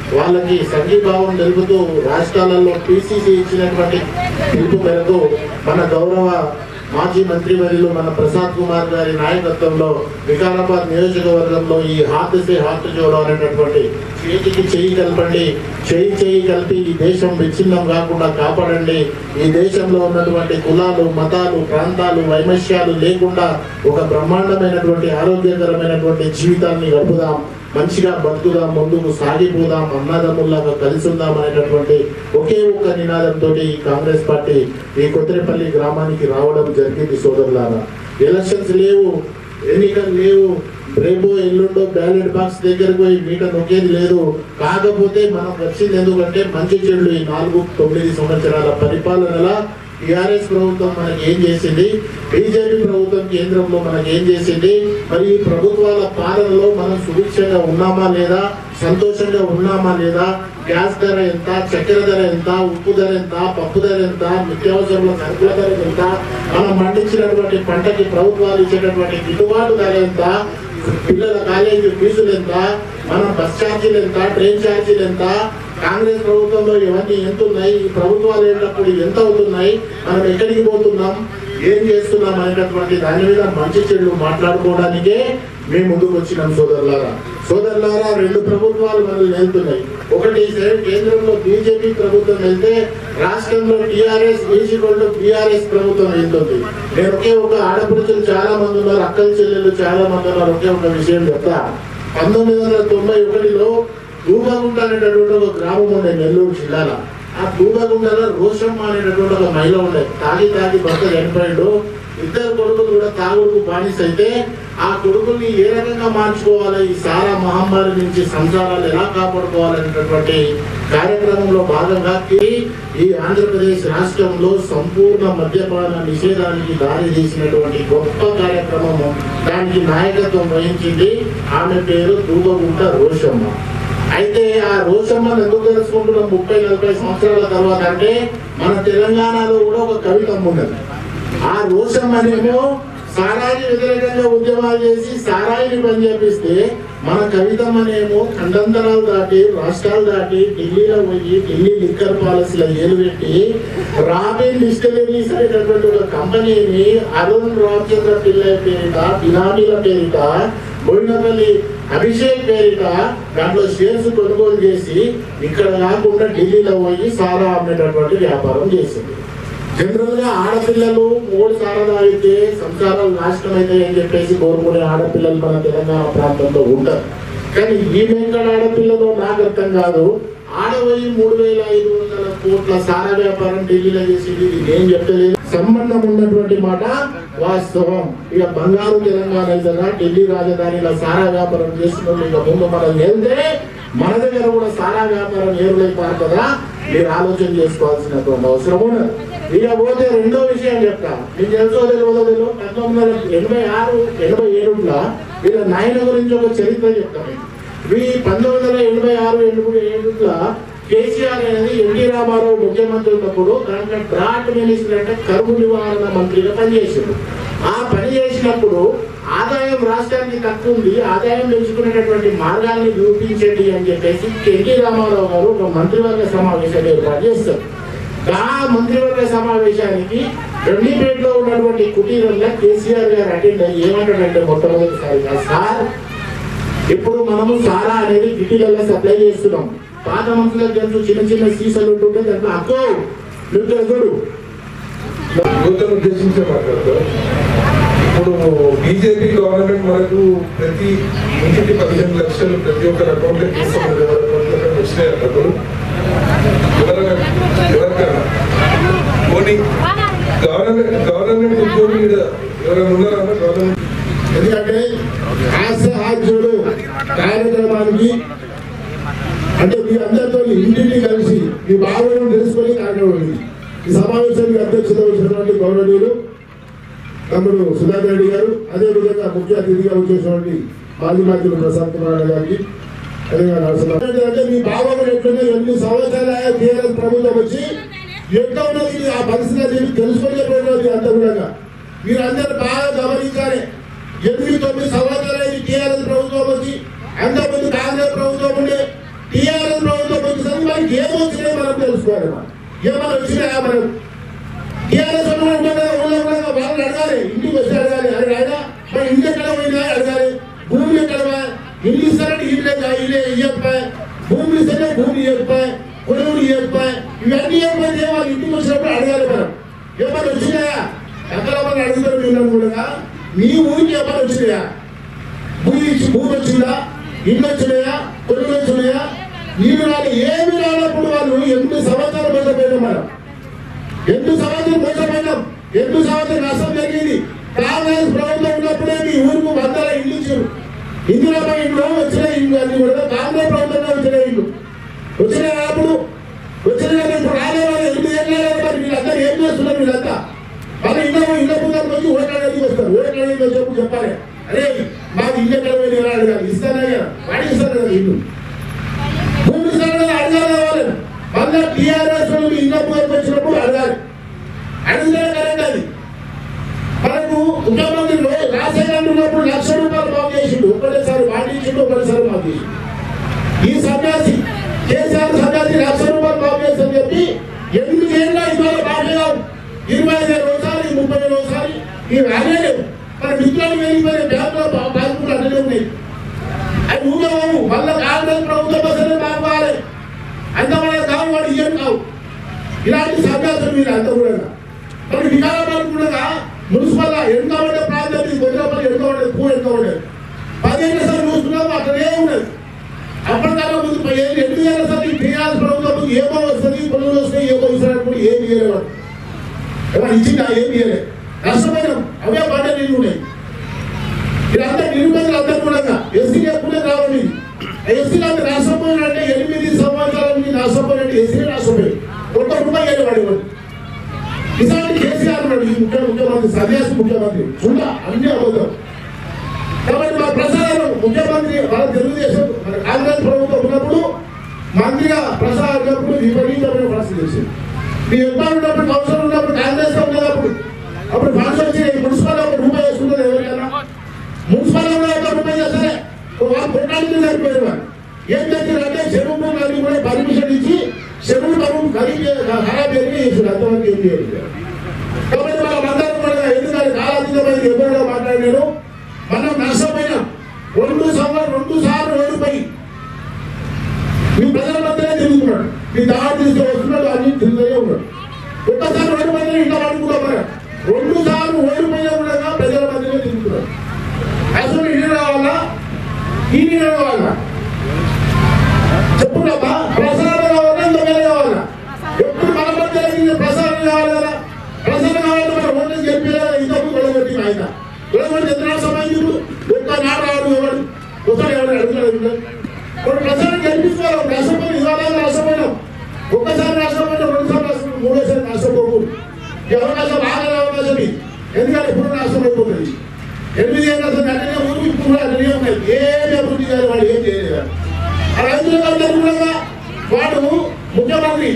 వాళ్ళకి సంఘీభావం తెలుపుతూ రాష్ట్రాలలో పిసిసి ఇచ్చినటువంటి పిలుపు మేరకు మన గౌరవ మాజీ మంత్రివర్యులు మన ప్రసాద్ కుమార్ గారి నాయకత్వంలో వికారాబాద్ నియోజకవర్గంలో ఈ హాత్ సే హాత్ జోడో అనేటటువంటి చేతికి చేయి కలపండి చేయి చేయి కలిపి ఈ దేశం విచ్ఛిన్నం కాకుండా కాపాడండి ఈ దేశంలో ఉన్నటువంటి కులాలు మతాలు ప్రాంతాలు వైమస్యాలు లేకుండా ఒక బ్రహ్మాండమైనటువంటి ఆరోగ్యకరమైనటువంటి జీవితాన్ని గడుపుదాం మంచిగా బతుకుదాం ముందుకు సాగిపోదాం అన్నదమ్ముల్లాగా కలిసి ఉందాం అనేటటువంటి ఒకే ఒక్క నినాదంతో ఈ కాంగ్రెస్ పార్టీ ఈ కొత్తపల్లి గ్రామానికి రావడం జరిగింది సోదరులారా ఎలక్షన్స్ లేవు ఎన్నికలు లేవు రేపు ఎల్లుండో బ్యాలెట్ బాక్స్ దగ్గరకు పోయి మీట నొక్కేది లేదు కాకపోతే మనం వచ్చింది ఎందుకంటే మంచి చెడు ఈ నాలుగు తొమ్మిది సంవత్సరాల పరిపాలనల టిఆర్ఎస్ ప్రభుత్వం మనకి ఏం చేసింది బీజేపీ ప్రభుత్వం కేంద్రంలో మనకి ఏం చేసింది మరి ఈ ప్రభుత్వాల పాలనలో మనం సుభిక్షంగా ఉన్నామా లేదా సంతోషంగా ఉన్నామా లేదా గ్యాస్ ధర ఎంత చక్కెర ధర ఎంత ఉప్పు ధర ఎంత పప్పు ధర ఎంత నిత్యావసరాల సరుకుల ధర ఎంత మనం పండించినటువంటి పంటకి ప్రభుత్వాలు ఇచ్చేటటువంటి గిట్టుబాటు ధర ఎంత పిల్లల కాలేజీ ఫీజులు ఎంత మన బస్ ఛార్జీలు ఎంత ట్రైన్ ఛార్జీలు ఎంత కాంగ్రెస్ ప్రభుత్వంలో ఇవన్నీ ఎంత ఉన్నాయి ఈ ప్రభుత్వాలు వెళ్ళినప్పుడు ఎంత అవుతున్నాయి మనం ఎక్కడికి పోతున్నాం ఏం చేస్తున్నాం అనేటటువంటి దాని మీద మంచి చెడు మాట్లాడుకోవడానికే మేము ముందుకు వచ్చినాం సోదరులారా సోదరులారా రెండు ప్రభుత్వాలు మనల్ని వెళ్తున్నాయి ఒకటి సైడ్ కేంద్రంలో బీజేపీ ప్రభుత్వం వెళ్తే రాష్ట్రంలో టీఆర్ఎస్ బీజేపీ టీఆర్ఎస్ ప్రభుత్వం వెళ్తుంది నేను ఒకే ఒక ఆడపడుచులు చాలా మంది ఉన్నారు అక్కల చెల్లెలు చాలా మంది ఉన్నారు ఒకే ఒక విషయం చెప్తా పంతొమ్మిది వందల తొంభై ఒకటిలో దూబగుంట అనేటటువంటి ఒక గ్రామం ఉండే నెల్లూరు జిల్లాలో ఆ దూబగుంటలో రోషమ్మ అనేటటువంటి ఒక మహిళ ఉండే తాగి తాగి భర్త చనిపోయాడు ఇద్దరు కొడుకులు కూడా తాగుడుకు బానిస అయితే ఆ కొడుకుల్ని ఏ రకంగా మార్చుకోవాలి ఈ సారా మహమ్మారి నుంచి సంసారాలు ఎలా కాపాడుకోవాలనేటటువంటి కార్యక్రమంలో భాగంగా ఈ- ఈ ఆంధ్రప్రదేశ్ రాష్ట్రంలో సంపూర్ణ మద్యపాన నిషేధానికి దారి తీసినటువంటి గొప్ప కార్యక్రమము దానికి నాయకత్వం వహించింది ఆమె పేరు దూబగుంట రోషమ్మ అయితే ఆ రోషమ్మను ఎందుకు తెలుసుకుంటున్నాం ముప్పై నలభై సంవత్సరాల తర్వాత అంటే మన తెలంగాణలో కూడా ఒక కవితం ఉన్నది ఆ రోషమ్మనేమో సారాయి వ్యతిరేకంగా ఉద్యమాలు చేసి సారాయిని పని చేపిస్తే మన కవితమ్మనేమో ఖండంతరాలు దాటి రాష్ట్రాలు దాటి ఢిల్లీలో పోయి ఢిల్లీ లిక్కర్ పాలసీలో ఏలు పెట్టి రాబిన్ డిస్టిలరీస్ అనేటటువంటి ఒక కంపెనీని అరుణ్ రామచంద్ర పిల్లల పేరిట బినామీల పేరిట బోయినపల్లి అభిషేక్ పేరిట దాంట్లో షేర్స్ కొనుగోలు చేసి ఇక్కడ కాకుండా ఢిల్లీలో పోయి సారా అమ్మేటటువంటి వ్యాపారం చేసింది జనరల్ గా ఆడపిల్లలు మూడు సారా తాగితే సంసారాలు నాశనం అవుతాయి అని చెప్పేసి కోరుకునే ఆడపిల్లలు మన తెలంగాణ ప్రాంతంలో ఉంటారు కానీ ఈ వెంకట ఆడపిల్లలో నాకు అర్థం కాదు ఆడపోయి మూడు వేల ఐదు వందల కోట్ల సారా వ్యాపారం ఢిల్లీలో చేసింది ఇది నేను చెప్పలేదు సంబంధం ఉన్నటువంటి మాట వాస్తవం ఇక బంగారు తెలంగాణ అయితేనా ఢిల్లీ రాజధానిలో సారా వ్యాపారం చేసిన ఇక ముందు మనం వెళ్తే మన దగ్గర కూడా సారా వ్యాపారం ఏరులైపోతుందా మీరు ఆలోచన చేసుకోవాల్సినటువంటి అవసరం ఉన్నది ఇక పోతే రెండో విషయం చెప్తా మీకు తెలుసో తెలియదో తెలియదు పంతొమ్మిది వందల ఎనభై ఆరు ఎనభై ఏడులో వీళ్ళ నాయన గురించి ఒక చరిత్ర చెప్తాను ఈ పంతొమ్మిది వందల ఎనభై ఆరు ఎనభై ఏడులో కేసీఆర్ అనేది ఎన్టీ రామారావు ముఖ్యమంత్రి ఉన్నప్పుడు దాంట్లో డ్రాట్ మినిస్టర్ అంటే కరువు నివారణ మంత్రిగా పనిచేసిండు ఆ పని చేసినప్పుడు ఆదాయం రాష్ట్రానికి తక్కువ ఉంది ఆదాయం పెంచుకునేటటువంటి మార్గాల్ని చూపించండి అని చెప్పేసి ఎన్టీ రామారావు గారు ఒక మంత్రివర్గ సమావేశం ఏర్పాటు చేస్తారు ఆ మంత్రివర్గ సమావేశానికి గండిపేటలో ఉన్నటువంటి కుటీరంలో కేసీఆర్ గారు అటెండ్ అయ్యి ఏమంటాడంటే మొట్టమొదటిసారిగా సార్ ఇప్పుడు మనము సారా అనేది గిడ్డీలలో సప్లై చేస్తున్నాం పాత మనుషులకు తెలుసు చిన్న చిన్న సీసాలు ఉంటుంటే దాంట్లో అక్కో నువ్వు తెలుసు యువతను ఉద్దేశించే మాట్లాడతారు ఇప్పుడు బీజేపీ గవర్నమెంట్ మనకు ప్రతి ఇంటికి పదిహేను లక్షలు ప్రతి ఒక్కరి అకౌంట్ తీసుకున్నది ఎవరి అకౌంట్లో వచ్చినాయి డబ్బులు ఎవరైనా ఎవరికైనా పోనీ గవర్నమెంట్ గవర్నమెంట్ ఉద్యోగి మీద ఎవరైనా ఉన్నారా గవర్నమెంట్ ఎందుకంటే హాస్య హాస్యుడు కార్యక్రమానికి అంటే మీ అందరితో ఇంటిని కలిసి మీ బాధలను తెలుసుకొని కార్యక్రమం ఈ సమావేశానికి అధ్యక్షత వచ్చినటువంటి గౌరవనీయులు తమ్ముడు సుధాకర్ రెడ్డి గారు అదేవిధంగా ముఖ్య అతిథిగా వచ్చేసినటువంటి మాజీ మంత్రులు ప్రశాంత్ కుమార్ గారికి అదేవిధంగా నరసింహ అంటే మీ భావన ఎట్లుంది ఎన్ని సంవత్సరాలు టీఆర్ఎస్ ప్రభుత్వం వచ్చి ఎట్లా ఉన్నది ఆ పరిస్థితి అని చెప్పి తెలుసుకొని అంత కూడా మీరు అందరూ బాగా గమనించాలి ఎనిమిది తొమ్మిది సంవత్సరాలు టీఆర్ఎస్ ప్రభుత్వం వచ్చి అంతకుముందు కాంగ్రెస్ ప్రభుత్వం ఉండే టీఆర్ఎస్ ప్రభుత్వం వచ్చినాయి మనం తెలుసుకోవాలి మనం ఏమైనా వచ్చినాయా మనం టీఆర్ఎస్ వాళ్ళు ఉంటారు కదా ఊళ్ళో కూడా వాళ్ళని అడగాలి ఇంటికి వచ్చి అడగాలి అరే ఆయన మరి ఇల్లు ఎక్కడ పోయిందా అడగాలి భూమి ఎక్కడ పోయా? ఇల్లు ఇస్తారంటే ఇల్లే కా- ఇల్లే ఇయ్యకపోయి భూమి ఇస్తే భూమి ఇవ్వకపోయి కొనుగోలు ఇవ్వకపోయి ఇవన్నీ ఇవ్వకపోతే వాళ్ళు ఇంటికి వచ్చినప్పుడు అడగాలి మనం ఏమైనా వచ్చినాయా ఎక్కడ మనం అడుగుతారు వీళ్ళని కూడా మీ ఊరికి ఏమైనా వచ్చినాయా భూమి ఇచ్చి భూమి వచ్చిందా ఇల్లు వచ్చినాయా కొనుగోలు వచ్చినాయా నీళ్ళు రాలి ఏమి రానప్పుడు వాళ్ళు ఎనిమిది సంవత్సరాలు మోసపోయినాం మనం ఎందుకు సంవత్సరం మోసపోయినాం ఎందుకు సంవత్సరం నష్టం జరిగింది కాంగ్రెస్ ప్రభుత్వం ఉన్నప్పుడే మీ ఊరికి వందల ఇల్లు ఇచ్చారు ఇందిరామ ఇంట్లో వచ్చిన ఇల్లు అన్ని కూడా కాంగ్రెస్ ప్రభుత్వంలో వచ్చిన ఇల్లు వచ్చిన అప్పుడు వచ్చిన ఇప్పుడు రాలేవాళ్ళు ఎనిమిది ఏళ్ళ మరి వీళ్ళందరూ ఏం చేస్తున్నారు వీళ్ళంతా వాళ్ళు ఇళ్ళ ఇళ్ళ పుస్తకం వచ్చి ఓట్లాడేది వస్తారు ఓట్లాడేది చెప్పు చెప్పాలి అరే మాకు ఇల్లు ఎక్కడ పోయి ఎలా అడగాలి ఇస్తానా కదా వాడికి ఇస్తారు కదా ఇల్లు భూమి ఇస్తారు కదా అడగాలి వాళ్ళని మళ్ళీ టీఆర్ఎస్ వాళ్ళు ఇళ్ళ పుస్తకం వచ్చినప్పుడు అడగాలి అడిగితే కరెక్ట్ అది మనకు ముఖ్యమంత్రిలో రాజశేఖర్ ఉన్నప్పుడు లక్ష రూపాయలు బాగు చేసిండు ఒకటేసారి పాటించిండు ఒకటేసారి బాగు చేసిండు ఈ సన్యాసి కేసీఆర్ సన్యాసి లక్ష రూపాయలు బాగు చేస్తారని చెప్పి ఎనిమిది ఏళ్ళ ఇవాళ బాగా ఇరవై ఐదు రోజులు ముప్పై రోజులు ఇవి రాలేదు మన మిత్రులు వెళ్ళిపోయిన బ్యాంకులో బ్యాంకులు అన్నీ ఉన్నాయి అది ఊగే బాబు మళ్ళీ కాంగ్రెస్ ప్రభుత్వం బస్సులు బాగుపోవాలి అంత మన కావు వాడు ఇయ్యం కావు ఇలాంటి సన్యాసులు మీరు అంత కూడా మరి వికారాబాద్ కూడా మున్సిపల్ ఎంత ఉండే ప్రాంతం ఇది కొద్దిగా ఎంత ఉండేది పూ ఎంత ఉండేది పదిహేను సార్లు చూస్తున్నాము అక్కడే ఉన్నది అప్పటికన్నా ముందు పదిహేను ఎనిమిది ఏళ్ళ సార్ ఈ టీఆర్ఎస్ ప్రభుత్వం ముందు ఏమో వస్తుంది పనులు వస్తాయి ఏమో ఇస్తున్నప్పుడు ఏమి చేయలేవాడు ఏమైనా ఇచ్చిందా ఏమి చేయలేదు నష్టపోయినాం అవే పంట నీళ్ళు ఉన్నాయి ఇదంతా నిరుపేదలు అందరూ కూడా ఎస్సీ ఎప్పుడే రావాలి ఎస్సీలు అంతా నష్టపోయినంటే ఎనిమిది సంవత్సరాల నుంచి నష్టపోయినట్టు ఎస్సీ నష్టపోయి ఒక్క రూపాయి వెళ్ళవాడు ఇవ్వండి ఇలాంటి కేసీఆర్ ఉన్నాడు ఈ ముఖ్య ముఖ్యమంత్రి సన్యాసి ముఖ్యమంత్రి చూడ అన్ని అబద్ధం కాబట్టి మా ప్రసాద్ ముఖ్యమంత్రి మన తెలుగుదేశం మన కాంగ్రెస్ ప్రభుత్వం ఉన్నప్పుడు మంత్రిగా ప్రసాద్ ఉన్నప్పుడు విపరీతమైన పరిస్థితి వచ్చింది మీ ఎంపీ ఉన్నప్పుడు కౌన్సిలర్ ఉన్నప్పుడు కాంగ్రెస్ లో ఉన్నప్పుడు అప్పుడు ఫండ్స్ వచ్చి మున్సిపల్ ఒక రూపాయి వేసుకున్నది ఎవరికైనా మున్సిపల్ లో ఒక రూపాయి చేస్తే వాళ్ళు కొట్టాలని సరిపోయారు వాళ్ళు ఏం చేశారంటే చెరువు నది కూడా పర్మిషన్ ఇచ్చి చెరువు పరువు ఖరీదు ఖరాబ్ జరిగి చేసారు అంతవరకు ఏం చేయలేదు కాబట్టి మనం అందరం కూడా ఎందుకంటే కాలాతీతమైంది ఎప్పుడో మాట్లాడాను మనం నష్టపోయినాం రెండు సంవత్సరం రెండు సార్లు ఓడిపోయి మీ ప్రజల మధ్యనే తిరుగుతున్నాడు మీ దారి తీసుకు వస్తున్నాడు అన్ని తిరుగుతూనే ఉన్నాడు ఒక్కసారి ఓడిపోయినా ఇంట్లో పడుకుంటాం మనం రెండు సార్లు ఓడిపోయినా కూడా ప్రజల మధ్యనే తిరుగుతున్నాడు అసలు ఇల్లు రావాలా ఈ నీళ్ళు కావాలా చెప్పుకోమ్మా ప్రసాదం కావాలా దొంగలు కావాలా ఎప్పుడు మన మధ్య జరిగింది ప్రసాదం కావాలి కదా ప్రసాదం కావాలంటే మన ఓట్లు చెప్పి ఇంతకు గొడవట్టి ఆయన గొడవట్టి ఎంత సమయం ఇప్పుడు ఒక్క నాడు రాడు ఎవడు ఒకసారి ఎవరు అడుగుతాడు ఇప్పుడు ప్రసాదం గెలిపించుకోవాలి నష్టపోయి ఇవాళ నష్టపోయినాం ఒక్కసారి నష్టపోయినా రెండుసార్లు నష్టపోయి మూడోసారి నష్టపోకూడదు ఈ అవకాశం ఆగల అవకాశం ఇది. ఎందుకంటే ఇప్పుడు నష్టమైపోతుంది ఎనిమిది ఏళ్ళ అసలు వెంటనే ఊరికి ఇప్పుడు కూడా అట్లనే ఉన్నాయి ఏమి అభివృద్ధి చేయాలి వాడు ఏం చేయలేదు ఆ రైతులకు అందరూ కూడా వాడు ముఖ్యమంత్రి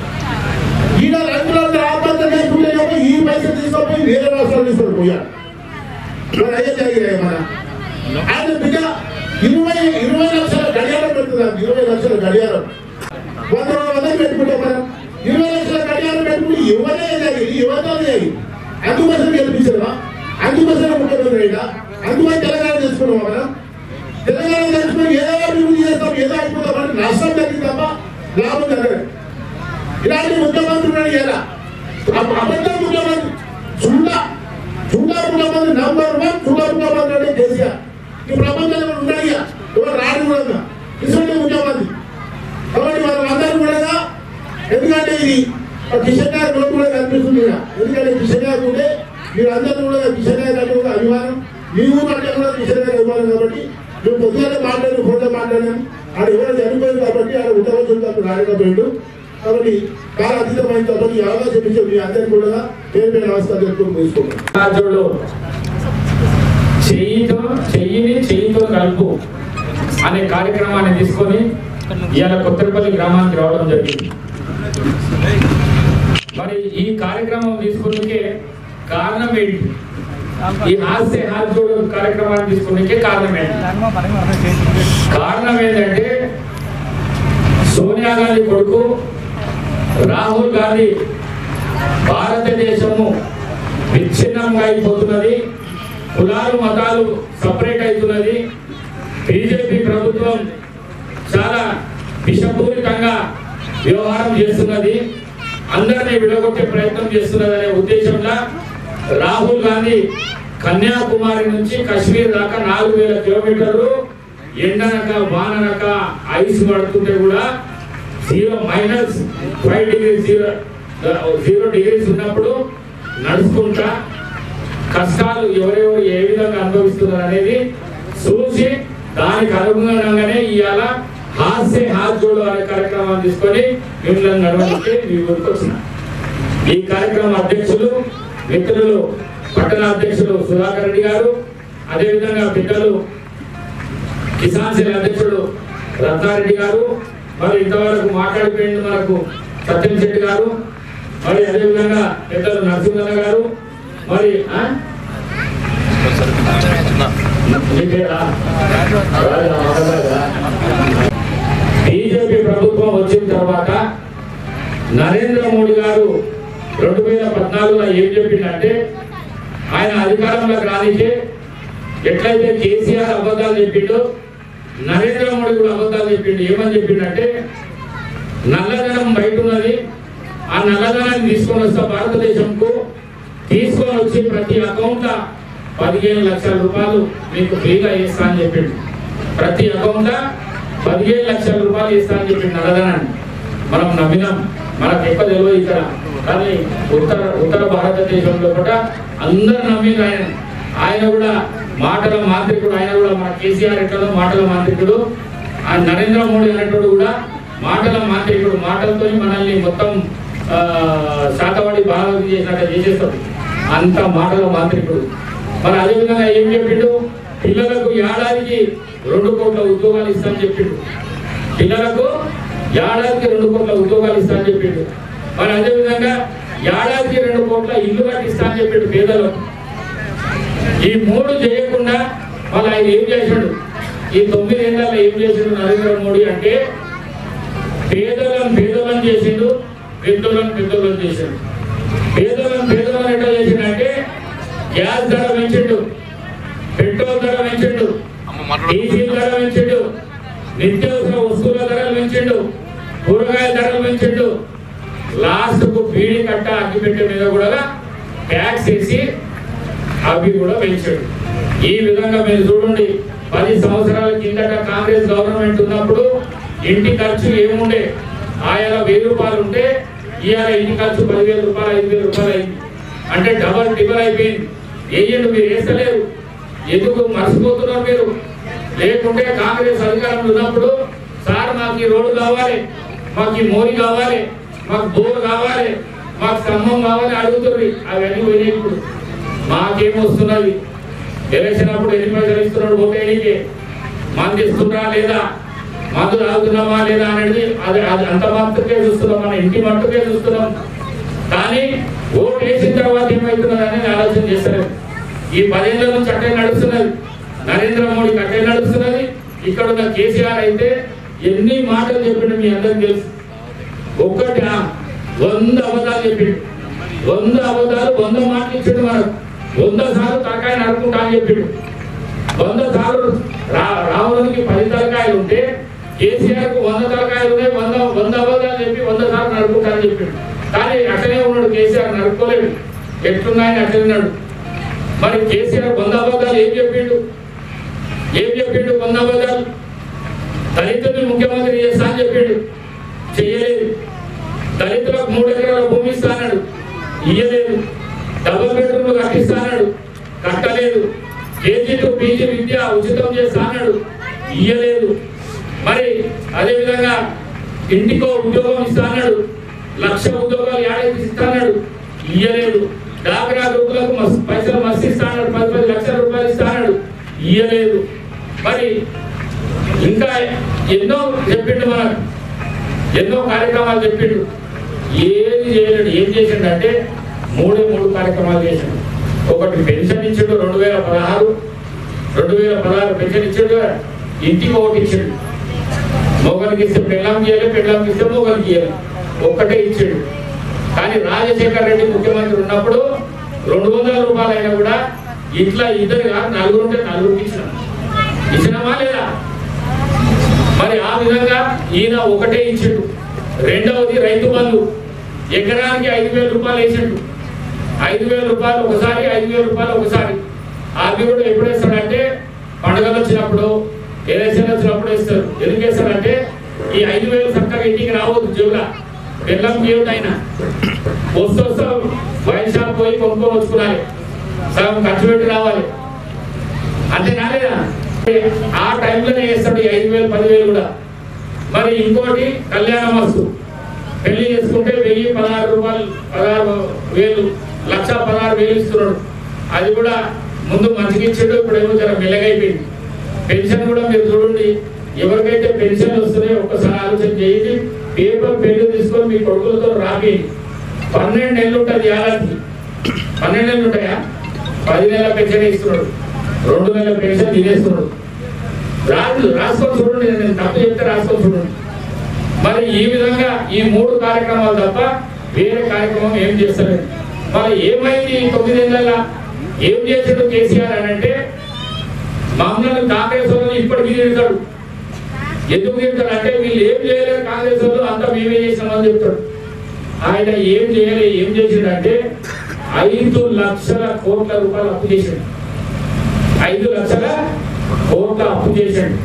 ఈయన రైతులందరూ ఆత్మహత్య చేసుకుంటే ఏమో ఈ పైసలు తీసుకొని వేరే రాష్ట్రాలు తీసుకొని పోయాడు మరి అయ్యే జరిగినాయి మన ఆయన బిడ్డ ఇరవై ఇరవై లక్షల గడియారం పెడుతుంది ఇరవై లక్షల గడియారం వంద వందలు పెట్టుకుంటాం మనం ఇరవై లక్షల గడియారం పెట్టుకుని ఎవరే జరిగింది యువత జరిగింది అందుకోసం గెలిపించడమా అందుకోసం ముఖ్యమంత్రి అయినా అందుకని తెలంగాణ చేసుకున్నాం మనం తెలంగాణ చేసుకుని ఏదో అభివృద్ధి చేస్తాం ఏదో అయిపోతాం అంటే నష్టం జరిగింది తప్ప లాభం జరగదు ఇలాంటి ముఖ్యమంత్రి ఉన్నాడు ఎలా అబద్ధ ముఖ్యమంత్రి చుండ చుండ ముఖ్యమంత్రి నంబర్ వన్ చుండ ముఖ్యమంత్రి అంటే కేసీఆర్ ఈ ప్రపంచంలో ఉన్నాడు ఇక. ఎవరు రాడు కూడా ఇటువంటి ముఖ్యమంత్రి కాబట్టి మనం అందరం కూడా ఎందుకంటే ఇది కిషన్ గారి నోటు కూడా కనిపిస్తుంది ఇక. ఎందుకంటే కిషన్ గారు ఉంటే మీరు అందరూ కూడా కిషన్ గారి అంటే కూడా అభిమానం మీ ఊరు అంటే కూడా కిషన్ గారి అభిమానం కాబట్టి మేము పొద్దుగానే మాట్లాడి ఫోన్లో మాట్లాడాము ఆడ ఎవరో చనిపోయింది కాబట్టి ఆడ ఉండవలసింది అప్పుడు రాయకపోయిండు కాబట్టి కాల అతీతమైన కాబట్టి ఈ అవకాశం ఇచ్చే మీ అందరికీ కూడా పేరు పేరు నమస్కారం తెలుపుకొని తీసుకుంటాం రాజుడు చెయ్యితో చెయ్యిని చెయ్యితో కలుపు అనే కార్యక్రమాన్ని తీసుకొని ఇవాళ కొత్తపల్లి గ్రామానికి రావడం జరిగింది మరి ఈ కార్యక్రమం తీసుకున్నకే కారణం ఏంటి ఈ హాస్య హాస్యోడు కార్యక్రమాన్ని తీసుకున్నకే కారణం ఏంటి కారణం ఏంటంటే సోనియా గాంధీ కొడుకు రాహుల్ గాంధీ భారతదేశము విచ్ఛిన్నంగా అయిపోతున్నది కులాలు మతాలు సపరేట్ అవుతున్నది బీజేపీ ప్రభుత్వం చాలా విషపూరితంగా వ్యవహారం చేస్తున్నది అందరినీ విడగొట్టే ప్రయత్నం చేస్తున్నది అనే ఉద్దేశంలో రాహుల్ గాంధీ కన్యాకుమారి నుంచి కాశ్మీర్ దాకా నాలుగు వేల కిలోమీటర్లు ఎండనక వాననక ఐస్ పడుతుంటే కూడా zero minus five degree zero zero degrees ఉన్నప్పుడు నడుచుకుంటా కష్టాలు ఎవరెవరు ఏ విధంగా అనుభవిస్తున్నారు అనేది చూసి దానికి అనుగుణంగానే ఇవాళ హాస్య హాత్ జోడు అనే కార్యక్రమాన్ని తీసుకొని మిమ్మల్ని నడవడానికి మీ ఊరికి వచ్చిన ఈ కార్యక్రమం అధ్యక్షులు మిత్రులు పట్టణ అధ్యక్షులు సుధాకర్ రెడ్డి గారు అదేవిధంగా పెద్దలు కిసాన్ సెల్ అధ్యక్షుడు రత్నారెడ్డి గారు మరి ఇంతవరకు మాట్లాడిపోయింది మనకు సత్యం శెట్టి గారు మరి అదేవిధంగా పెద్దలు నరసింహన్న గారు మరి ఆ? మీ పేరా? రాజా, మహారాజా. బీజేపీ ప్రభుత్వం వచ్చిన తర్వాత నరేంద్ర మోడీ గారు రెండు వేల పద్నాలుగులో ఏం చెప్పిందంటే ఆయన అధికారంలోకి రానికే ఎట్లయితే కేసీఆర్ అబద్ధాలు చెప్పిండో నరేంద్ర మోడీ కూడా అబద్ధాలు చెప్పిండు ఏమని చెప్పిండంటే నల్లధనం బయట ఉన్నది ఆ నల్లధనాన్ని తీసుకొని వస్తా భారతదేశంకు తీసుకొని వచ్చి ప్రతి అకౌంట్ పదిహేను లక్షల రూపాయలు మీకు ఫ్రీగా ఇస్తా అని చెప్పిండు ప్రతి అకౌంట్ పదిహేను లక్షల రూపాయలు ఇస్తా అని చెప్పిండు నల్లధనాన్ని మనం నమ్మినాం మనకు ఎక్కువ తెలియదు ఇక్కడ కానీ ఉత్తర ఉత్తర భారతదేశంలో కూడా అందరు నమ్మింది ఆయన ఆయన కూడా మాటల మాంత్రికుడు ఆయన కూడా మన కేసీఆర్ ఎట్లనో మాటల మాంత్రికుడు ఆ నరేంద్ర మోడీ అనేటోడు కూడా మాటల మాంత్రికుడు మాటలతో మనల్ని మొత్తం ఆ, శాతవాడి భాగవతి చేసినట్టు చేసేస్తాడు అంత మాటల మాంత్రికుడు మరి అదేవిధంగా ఏం చెప్పిండు పిల్లలకు ఏడాదికి రెండు కోట్ల ఉద్యోగాలు ఇస్తామని చెప్పిండు పిల్లలకు ఏడాదికి రెండు కోట్ల ఉద్యోగాలు ఇస్తా అని చెప్పిండు మరి అదేవిధంగా ఏడాదికి రెండు కోట్ల ఇల్లు కట్టిస్తా అని చెప్పిండు పేదలకు ఈ మూడు చేయకుండా వాళ్ళు ఆయన ఏం చేశాడు ఈ తొమ్మిది ఏళ్ళలో ఏం చేసిండు నరేంద్ర మోడీ అంటే పేదలను పేదలను చేసిండు పెద్దలను పెద్దలను చేసిండు పేదలను పేదలను ఎట్లా చేసిండంటే గ్యాస్ ధర పెంచిండు పెట్రోల్ ధర పెంచిండు డీజిల్ ధర పెంచిండు నిత్యావసర వస్తువుల ధరలు పెంచిండు కూరగాయల ధరలు పెంచిండు లాస్ట్ కు బీడీ కట్ట అగ్గిపెట్టె మీద కూడా ట్యాక్స్ వేసి అవి కూడా పెంచాడు ఈ విధంగా మీరు చూడండి పది సంవత్సరాల కిందట కాంగ్రెస్ గవర్నమెంట్ ఉన్నప్పుడు ఇంటి ఖర్చు ఏముండే ఆయన వెయ్యి రూపాయలు ఉంటే ఇవాళ ఇంటి ఖర్చు పదివేల రూపాయలు ఐదు వేల రూపాయలు అయింది అంటే డబల్ డిబల్ అయిపోయింది వేయండి మీరు వేస్తలేరు ఎందుకు మర్చిపోతున్నారు మీరు లేకుంటే కాంగ్రెస్ అధికారంలో ఉన్నప్పుడు సార్ మాకు ఈ రోడ్డు కావాలి మాకు ఈ మోరి కావాలి మాకు బోర్ కావాలి మాకు స్తంభం కావాలి అడుగుతుంది అవన్నీ పోయినాయి ఇప్పుడు మాకేం వస్తున్నది ఎలక్షన్ అప్పుడు ఎన్ని పైసలు ఇస్తున్నాడు ఓటేనికి మంది ఇస్తున్నా లేదా మందు తాగుతున్నామా లేదా అనేది అది అది అంత మాత్రమే చూస్తున్నాం మన ఇంటి మట్టుకే చూస్తున్నాం కానీ ఓటు వేసిన తర్వాత ఏమవుతున్నది అనేది ఆలోచన చేస్తలేదు ఈ పదేళ్ల నుంచి అట్టే నడుస్తున్నది నరేంద్ర మోడీ అట్టే నడుస్తున్నది ఇక్కడ ఉన్న కేసీఆర్ అయితే ఎన్ని మాటలు చెప్పిండు మీ అందరికి తెలుసు ఒక్కటి ఆ, వంద అబద్ధాలు చెప్పిండు వంద అబద్ధాలు వంద మాటలు ఇచ్చిండు మనకు వంద సార్లు తలకాయ నడుపుకుంటా అని చెప్పిండు వంద సార్లు రా రావడానికి పది తలకాయలు ఉంటే కేసీఆర్ కు వంద తలకాయలు ఉన్నాయి వంద వంద అబద్ధాలు చెప్పి వంద సార్లు నడుపుకుంటా అని చెప్పిండు కానీ అట్లనే ఉన్నాడు కేసీఆర్ నడుపుకోలేడు ఎట్లున్నాయని అట్లనే ఉన్నాడు మరి కేసీఆర్ వంద అబద్ధాలు ఏం చెప్పిండు ఏం చెప్పిండు వంద అబద్ధాలు దళితుల్ని ముఖ్యమంత్రి చేస్తా అని చెప్పిండు చెయ్యలేదు దళితులకు మూడు ఎకరాల భూమి ఇస్తానడు ఇయ్యలేదు డబుల్ బెడ్రూమ్ కట్టిస్తానడు కట్టలేదు కేజీ టు పీజీ విద్య ఉచితం చేస్తానడు ఇయ్యలేదు మరి అదే విధంగా ఇంటికో ఉద్యోగం ఇస్తానడు లక్ష ఉద్యోగాలు ఏడాది ఇస్తానడు ఇయ్యలేదు డాక్రా గ్రూపులకు మస్తు పైసలు మస్తు ఇస్తానడు పది పది లక్షల రూపాయలు ఇస్తానడు ఇయ్యలేదు మరి ఇంకా ఎన్నో చెప్పిండు మనకు ఎన్నో కార్యక్రమాలు చెప్పిండు ఏది చేయలేడు ఏం చేసిండు అంటే మూడే మూడు కార్యక్రమాలు చేసిండు ఒకటి పెన్షన్ ఇచ్చిండు రెండు వేల పదహారు రెండు వేల పదహారు పెన్షన్ ఇచ్చిండు ఇంటికి ఒకటి ఇచ్చిండు మొగలికి ఇస్తే పెళ్ళాం చేయాలి పెళ్ళాంకి ఇస్తే మొగలికి ఇవ్వాలి ఒక్కటే ఇచ్చాడు కానీ రాజశేఖర రెడ్డి ముఖ్యమంత్రి ఉన్నప్పుడు రెండు వందల రూపాయలు అయినా కూడా ఇట్లా ఇద్దరు కాదు నలుగురు ఉంటే నలుగురికి ఇచ్చినాం ఇచ్చినామా లేదా మరి ఆ విధంగా ఈయన ఒకటే ఇచ్చిండు రెండవది రైతు బంధు ఎకరానికి ఐదు వేల రూపాయలు వేసిండు ఐదు వేల రూపాయలు ఒకసారి ఐదు వేల రూపాయలు ఒకసారి అది కూడా ఎప్పుడు వేస్తాడంటే పండుగలు వచ్చినప్పుడు ఎలక్షన్ వచ్చినప్పుడు వేస్తారు ఎందుకు వేస్తాడంటే ఈ ఐదు వేలు చక్కగా ఇంటికి రావద్దు జేబులా బెల్లం ఏమిటి ఆయన వస్తూ వస్తూ వైన్ షాప్ పోయి కొనుక్కొని వచ్చుకోవాలి సగం ఖర్చు పెట్టి రావాలి అంతే కాలేదా ఆ టైంలోనే వేస్తాడు ఈ ఐదు వేలు పదివేలు కూడా మరి ఇంకోటి కళ్యాణ వస్తు పెళ్లి చేసుకుంటే వెయ్యి పదహారు రూపాయలు పదహారు వేలు లక్ష పదహారు వేలు ఇస్తున్నాడు అది కూడా ముందు మంచిగా ఇచ్చాడు ఇప్పుడు ఏమో జర మెల్లగైపోయింది పెన్షన్ కూడా మీరు చూడండి ఎవరికైతే పెన్షన్ వస్తున్నాయో ఒక్కసారి ఆలోచన చేయండి పేపర్ పెళ్లి తీసుకొని మీ కొడుకులతో రాపి పన్నెండు నెలలు ఉంటుంది ఏడాది పన్నెండు నెలలు ఉంటాయా పది నెలల పెన్షన్ ఇస్తున్నాడు రెండు నెలల పెన్షన్ తినేస్తున్నాడు రాజు రాసుకొని చూడండి నేను తప్పు చెప్తే రాసుకొని చూడండి మరి ఈ విధంగా ఈ మూడు కార్యక్రమాలు తప్ప వేరే కార్యక్రమం ఏం చేస్తలేదు మరి ఏమైంది ఈ తొమ్మిది నెలల ఏం చేసాడు కేసీఆర్ అని అంటే మమ్మల్ని కాంగ్రెస్ వాళ్ళు ఇప్పటికీ తిడతాడు ఎందుకు తిడతాడు అంటే వీళ్ళు ఏం చేయలేరు కాంగ్రెస్ వాళ్ళు అంతా మేమే చేసినామని చెప్తాడు ఆయన ఏం చేయలే ఏం చేసిండంటే ఐదు లక్షల కోట్ల రూపాయలు అప్పు చేసిండు ఐదు లక్షల కోట్ల అప్పు చేశాడు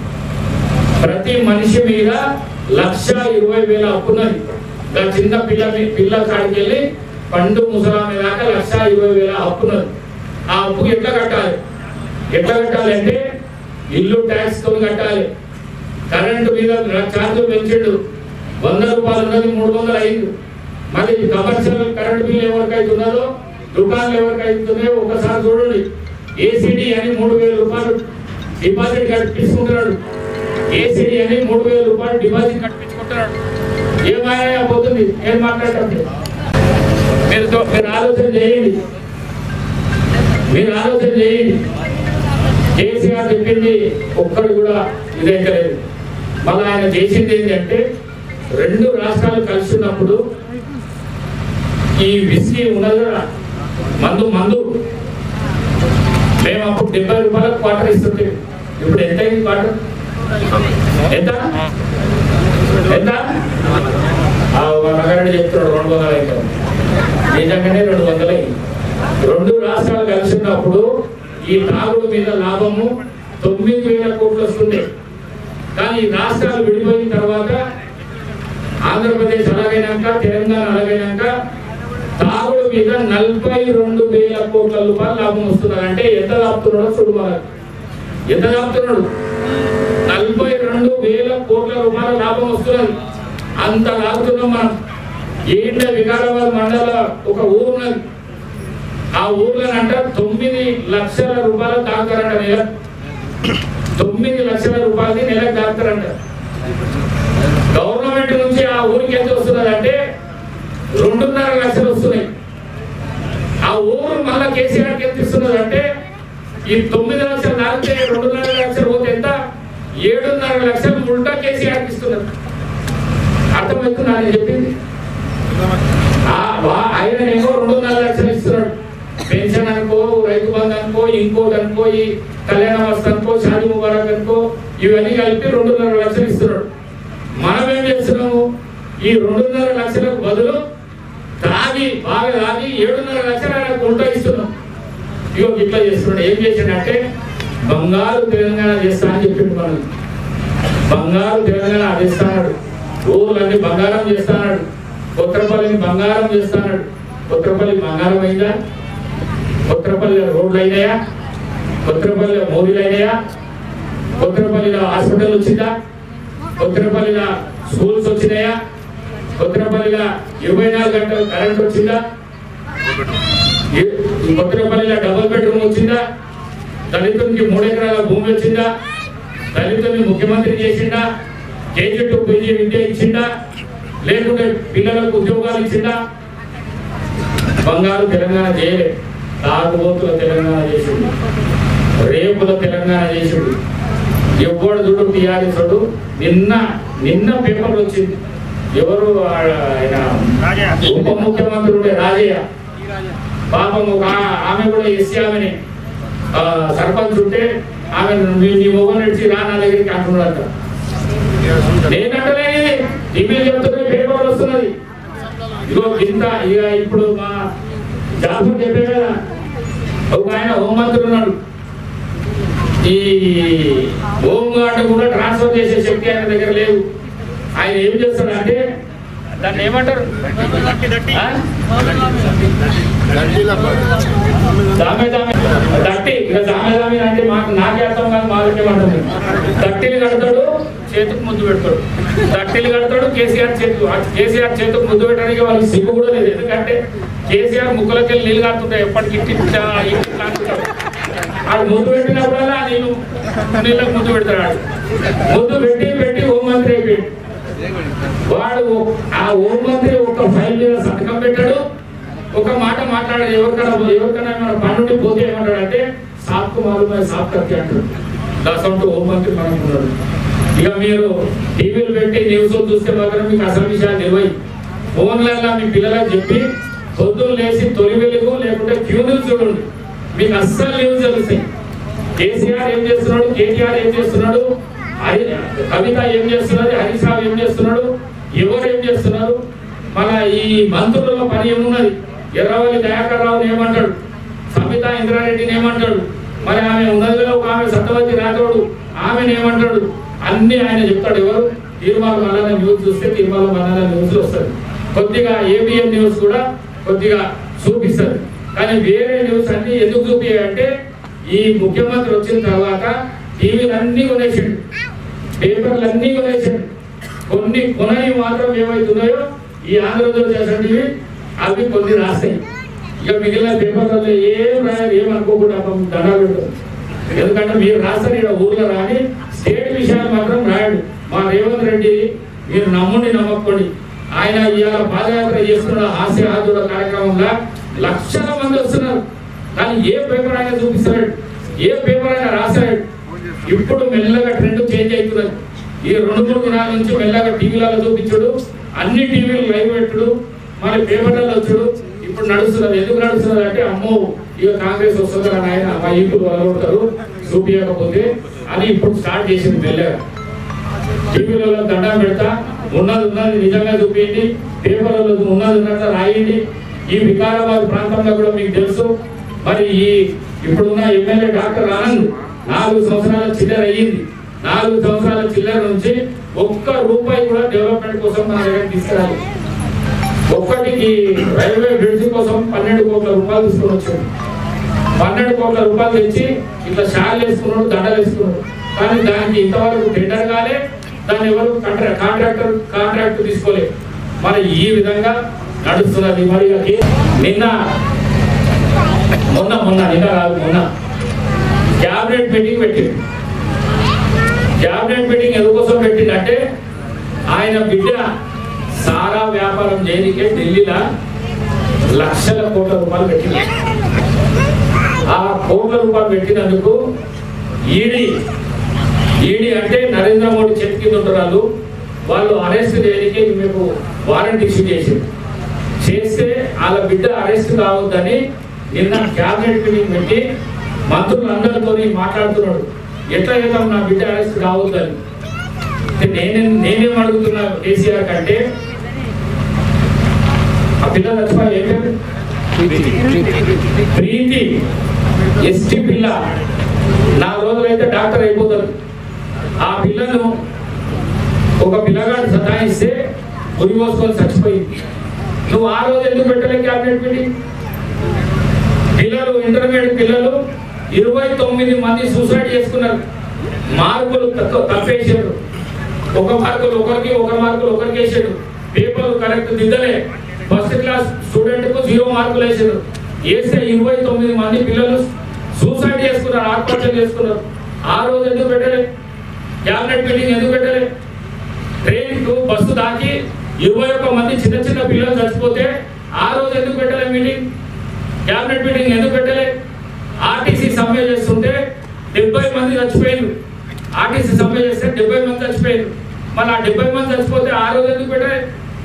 ప్రతి మనిషి మీద లక్ష ఇరవై వేల అప్పున్నది ఇంకా చిన్న పిల్ల మీ- పిల్ల కాడికి వెళ్ళి పండు ముసలామి దాకా లక్ష ఇరవై వేల అప్పున్నది ఆ అప్పుకి ఎట్లా కట్టాలి ఎట్లా కట్టాలి అంటే ఇల్లు ట్యాక్స్ తో కట్టాలి కరెంటు మీద ఛార్జ్ పెంచిండు వంద రూపాయలు ఉన్నది మూడు వందలు అయింది మళ్ళీ కమర్షియల్ కరెంట్ బిల్ ఎవరికైతే ఉన్నదో దుకాణాలు ఎవరికైతే ఉన్నాయో ఒకసారి చూడండి ఏసీడీ అని మూడు వేల రూపాయలు డిపాజిట్ కట్టించుకుంటున్నాడు ఏసీడీ అని మూడు వేల రూపాయలు డిపాజిట్ కట్టించుకుంటున్నాడు ఏమాయా పోతుంది ఏం మాట్లాడటం మీరు తో- మీరు ఆలోచన చేయండి మీరు ఆలోచన చేయండి కేసీఆర్ చెప్పింది ఒక్కడు కూడా ఇదైతే లేదు మళ్ళీ ఆయన చేసింది ఏంటంటే రెండు రాష్ట్రాలు కలిసి ఉన్నప్పుడు ఈ విసిగి ఉన్నది కదా, మందు మందు మేము అప్పుడు డెబ్బై రూపాయలకు క్వార్టర్ ఇస్తుంటే ఇప్పుడు ఎంత అయింది క్వార్టర్ ఎంత ఎంత ఆ, మా నగరాన్ని చెప్తున్నాడు రెండు వందలు అయితే నిజంగానే రెండు వందలు అయింది రెండు రాష్ట్రాలు కలిసి ఉన్నప్పుడు ఈ తాగుడు మీద లాభము తొమ్మిది వేల కోట్లు వస్తుంది కానీ ఈ రాష్ట్రాలు విడిపోయిన తర్వాత ఆంధ్రప్రదేశ్ అలాగైనాక తెలంగాణ అలాగైనాక తాగుడు మీద నలభై రెండు వేల కోట్ల రూపాయలు లాభం వస్తున్నారు అంటే ఎంత లాపుతున్నాడో చూడు మనకు ఎంత లాపుతున్నాడు నలభై రెండు వేల కోట్ల రూపాయల లాభం వస్తున్నది అంత లాగుతున్నాం మనం ఏంట వికారాబాద్ మండల ఒక ఊరు ఉన్నది ఆ ఊర్లో అంట తొమ్మిది లక్షల రూపాయలు తాగుతారంట నెల తొమ్మిది లక్షల రూపాయలది నెలకు తాగుతారంట గవర్నమెంట్ నుంచి ఆ ఊరికి ఎంత వస్తున్నది అంటే రెండున్నర లక్షలు వస్తున్నాయి ఆ ఊరు మళ్ళా కేసీఆర్కి ఎంత ఇస్తున్నది అంటే ఈ తొమ్మిది లక్షలు తాగితే రెండున్నర లక్షలు పోతే ఎంత ఏడున్నర లక్షలు ఉల్టా కేసీఆర్కి ఇస్తున్నది అర్థమవుతుందా నేను చెప్పింది ఆ- వా- ఆయననేమో రెండున్నర లక్షలు ఇస్తున్నాడు పెన్షన్ అనుకో రైతు బంధు అనుకో ఇంకోటి అనుకో ఈ కళ్యాణ వస్తు అనుకో షాది ముబారక్ అనుకో ఇవన్నీ కలిపి రెండున్నర లక్షలు ఇస్తున్నాడు మనం ఏం చేస్తున్నాము ఈ రెండున్నర లక్షలకు బదులు తాగి బాగా తాగి ఏడున్నర లక్షలు ఆయన కొంట ఇస్తున్నాం ఇగో ఇట్లా చేస్తున్నాడు ఏం చేసిండంటే బంగారు తెలంగాణ చేస్తా అని చెప్పిండు మనం బంగారు తెలంగాణ అదిస్తాడు ఊర్లన్నీ బంగారం చేస్తాడు కొత్తపల్లిని బంగారం చేస్తాడు కొత్తపల్లి బంగారం అయిందా కొత్తపల్లిలో రోడ్లు అయినాయా కొత్తపల్లిలో మోరీలు అయినాయా కొత్తపల్లిలో హాస్పిటల్ వచ్చిందా కొత్తపల్లిలో స్కూల్స్ వచ్చినాయా కొత్తపల్లిలో ఇరవై నాలుగు గంటలు కరెంట్ వచ్చిందా ఈ కొత్తపల్లిలో డబుల్ బెడ్రూమ్ వచ్చిందా దళితునికి మూడు ఎకరాల భూమి వచ్చిందా దళితుల్ని ముఖ్యమంత్రి చేసిండా కేజీ టు పీజీ విద్య ఇచ్చిండా లేకుంటే పిల్లలకు ఉద్యోగాలు ఇచ్చిండా బంగారు తెలంగాణ చేయలే తాగుబోతుల తెలంగాణ చేసిండు రేపుల తెలంగాణ చేసిండు ఎవ్వడు చూడు టీఆర్ఎస్ వాడు నిన్న నిన్న పేపర్లు వచ్చింది ఎవరు ఆయన ఉప ముఖ్యమంత్రి ఉండే రాజయ్య పాపం ఒక ఆ- ఆమె కూడా ఎస్సీ ఆమెని ఆ, సర్పంచ్ ఉంటే ఆమె నీ నీ మొగలు నడిచి రా నా దగ్గరికి అంటున్నాడట నేనంటలేనిది టీవీలు చెప్తున్నాయి పేపర్ వస్తున్నది ఇదిగో ఇంత ఇక ఇప్పుడు మా జాఫర్ చెప్పే కదా ఒక ఆయన హోంమంత్రి ఉన్నాడు ఈ హోమ్ గార్డ్ కూడా ట్రాన్స్ఫర్ చేసే శక్తి ఆయన దగ్గర లేదు ఆయన ఏం చేస్తాడు అంటే దాన్ని ఏమంటారు ఆ? దామే దామే దట్టి ఇక దామే దామే అంటే మాకు నాకే అర్థం కాదు మాకే అంటుంది దట్టిని కడతాడు చేతికి ముద్దు పెడతాడు దట్టిని కడతాడు కేసీఆర్ చేతికి ఆ కేసీఆర్ చేతికి ముద్దు పెట్టడానికి వాళ్ళకి సిగ్గు కూడా లేదు ఎందుకంటే కేసీఆర్ ముక్కులకి వెళ్ళి నీళ్ళు కారుతుంటాయి ఎప్పటికి ఇట్టి ఇట్లా ఇట్టి కారుతుంటాడు ఆడు ముద్దు పెట్టినప్పుడల్లా నేను నీళ్ళకి ముద్దు పెడతాడు ఆడు ముద్దు పెట్టి పెట్టి హోంమంత్రి అయిపోయాడు వాడు ఆ హోంమంత్రి ఒక ఫైల్ మీద సంతకం పెట్టాడు ఒక మాట మాట్లాడాడు ఎవరికైనా ఎవరికైనా మన పన్నుండి పోతే ఏమంటాడంటే సాప్కు మాలు సాప్ కత్తి అంటాడు దాసంటూ హోంమంత్రి మనకు ఉన్నాడు ఇక మీరు టీవీలు పెట్టి న్యూస్ చూస్తే మాత్రం మీకు అసలు విషయాలు తెలివై ఫోన్లలో మీ పిల్లలకు చెప్పి పొద్దున్న లేచి తొలి వెలుగు లేకుంటే క్యూ న్యూస్ చూడండి మీకు అస్సలు న్యూస్ తెలుస్తాయి కేసీఆర్ ఏం చేస్తున్నాడు కేటీఆర్ ఏం చేస్తున్నాడు హరి కవిత ఏం చేస్తున్నది హరీష్ రావు ఏం చేస్తున్నాడు ఎవరు ఏం చేస్తున్నారు మన ఈ మంత్రుల పని ఏమున్నది ఎర్రవల్లి దయాకర్ రావుని ఏమంటాడు సమిత ఇంద్రారెడ్డిని ఏమంటాడు మరి ఆమె ఉన్నది కదా ఒక ఆమె సత్యవతి రాథోడు ఆమెను ఏమంటాడు అన్ని ఆయన చెప్తాడు ఎవరు తీర్మాల మల్లన న్యూస్ చూస్తే తీర్మాల మల్లన న్యూస్ వస్తుంది కొద్దిగా ఏబిఎన్ న్యూస్ కూడా కొద్దిగా చూపిస్తుంది కానీ వేరే న్యూస్ అన్ని ఎందుకు చూపించాయంటే ఈ ముఖ్యమంత్రి వచ్చిన తర్వాత టీవీలు అన్ని కొనేసిండు పేపర్లు అన్ని కొనేసిండు కొన్ని కొనని మాత్రం ఏమవుతున్నాయో ఈ ఆంధ్రప్రదేశ్ చేసేటివి అవి కొన్ని రాస్తాయి ఇక మిగిలిన పేపర్లలో ఏం రాయాలి ఏం అనుకోకుండా పాపం దండాలు పెడతారు ఎందుకంటే మీరు రాస్తారు ఇక్కడ ఊర్లో రాని స్టేట్ విషయాలు మాత్రం రాయడు మా రేవంత్ రెడ్డి మీరు నమ్ముండి నమ్మకండి ఆయన ఇవాళ పాదయాత్ర చేస్తున్న హాస్య హాజుల కార్యక్రమంలో లక్షల మంది వస్తున్నారు కానీ ఏ పేపర్ అయినా చూపిస్తాడు ఏ పేపర్ అయినా రాశాడు ఇప్పుడు మెల్లగా ట్రెండ్ చేంజ్ అవుతున్నది ఈ రెండు మూడు దినాల నుంచి మెల్లగా టీవీలలో చూపించుడు అన్ని టీవీలు లైవ్ పెట్టుడు మరి పేపర్లలో వచ్చుడు ఇప్పుడు నడుస్తున్నది ఎందుకు నడుస్తున్నది అంటే అమ్మో ఇక కాంగ్రెస్ వస్తుంది అని ఆయన మా ఈపులు వదలగొడతారు చూపించకపోతే అని ఇప్పుడు స్టార్ట్ చేసింది మెల్లగా టీవీలలో దండం పెడతా ఉన్నది ఉన్నది నిజంగా చూపించండి పేపర్లలో ఉన్నది ఉన్నట్టు రాయండి ఈ వికారాబాద్ ప్రాంతంలో కూడా మీకు తెలుసు మరి ఈ ఇప్పుడున్న ఎమ్మెల్యే డాక్టర్ ఆనంద్ నాలుగు సంవత్సరాల చిల్లర అయ్యింది నాలుగు సంవత్సరాల చిల్లర నుంచి ఒక్క రూపాయి కూడా డెవలప్మెంట్ కోసం మన దగ్గర తీసుకురాలి ఒక్కటికి రైల్వే బ్రిడ్జ్ కోసం పన్నెండు కోట్ల రూపాయలు తీసుకుని వచ్చాడు పన్నెండు కోట్ల రూపాయలు తెచ్చి ఇట్లా షాల్ వేసుకున్నాడు దండలు వేసుకున్నాడు కానీ దానికి ఇంతవరకు టెండర్ కాలే దాన్ని ఎవరు కాంట్రా- కాంట్రాక్టర్ కాంట్రాక్ట్ తీసుకోలేదు మరి ఈ విధంగా నడుస్తున్నది మరి ఇక కే- నిన్న మొన్న మొన్న నిన్న కాదు మొన్న క్యాబినెట్ మీటింగ్ పెట్టింది క్యాబినెట్ మీటింగ్ ఎందుకోసం పెట్టిందంటే ఆయన బిడ్డ సారా వ్యాపారం చేయనికే ఢిల్లీలో లక్షల కోట్ల రూపాయలు పెట్టింది ఆ కోట్ల రూపాయలు పెట్టినందుకు ఈడీ ఈడీ అంటే నరేంద్ర మోడీ చేతి కింద ఉంటారు వాళ్ళు వాళ్ళు అరెస్ట్ చేయడానికి మీకు వారెంట్ ఇష్యూ చేసింది చేస్తే వాళ్ళ బిడ్డ అరెస్ట్ కావద్దని నిన్న క్యాబినెట్ మీటింగ్ పెట్టి మంత్రులందరితో మాట్లాడుతున్నాడు ఎట్లా చేద్దాం నా బిడ్డ అరెస్ట్ కావద్దని అంటే నేనే నేనేం అడుగుతున్నా కేసీఆర్ కంటే ఆ పిల్ల చచ్చిపోయి ఏం పేరు? ప్రీతి ఎస్టీ పిల్ల నాలుగు రోజులైతే డాక్టర్ అయిపోతారు ఆ పిల్లను ఒక పిల్లగాడు సతాయిస్తే ఉరి పోసుకొని చచ్చిపోయింది నువ్వు ఆ రోజు ఎందుకు పెట్టలే క్యాబినెట్ మీటింగ్ పిల్లలు ఇంటర్మీడియట్ పిల్లలు ఇరవై తొమ్మిది మంది సూసైడ్ చేసుకున్నారు మార్కులు తక్కువ తప్పేసారు ఒక మార్కులు ఒకరికి ఒక మార్కులు ఒకరికి వేసాడు పేపర్లు కరెక్ట్ దిద్దలే ఫస్ట్ క్లాస్ స్టూడెంట్ కు జీరో మార్కులు వేసారు వేస్తే ఇరవై తొమ్మిది మంది పిల్లలు సూసైడ్ చేసుకున్నారు ఆత్మహత్య చేసుకున్నారు ఆ రోజు ఎందుకు పెట్టలే క్యాబినెట్ మీటింగ్ ఎందుకు పెట్టలే ట్రైన్ కు బస్సు దాకి ఇరవై ఒక్క మంది చిన్న చిన్న పిల్లలు చచ్చిపోతే ఆ రోజు ఎందుకు పెట్టలే మీటింగ్ క్యాబినెట్ మీటింగ్ ఎందుకు పెట్టలే ఆర్టీసీ సమ్మె చేస్తుంటే డెబ్బై మంది చచ్చిపోయారు ఆర్టీసీ సమ్మె చేస్తే డెబ్బై మంది చచ్చిపోయారు మళ్ళీ ఆ డెబ్బై మంది చచ్చిపోతే ఆ రోజు ఎందుకు పెట్టలే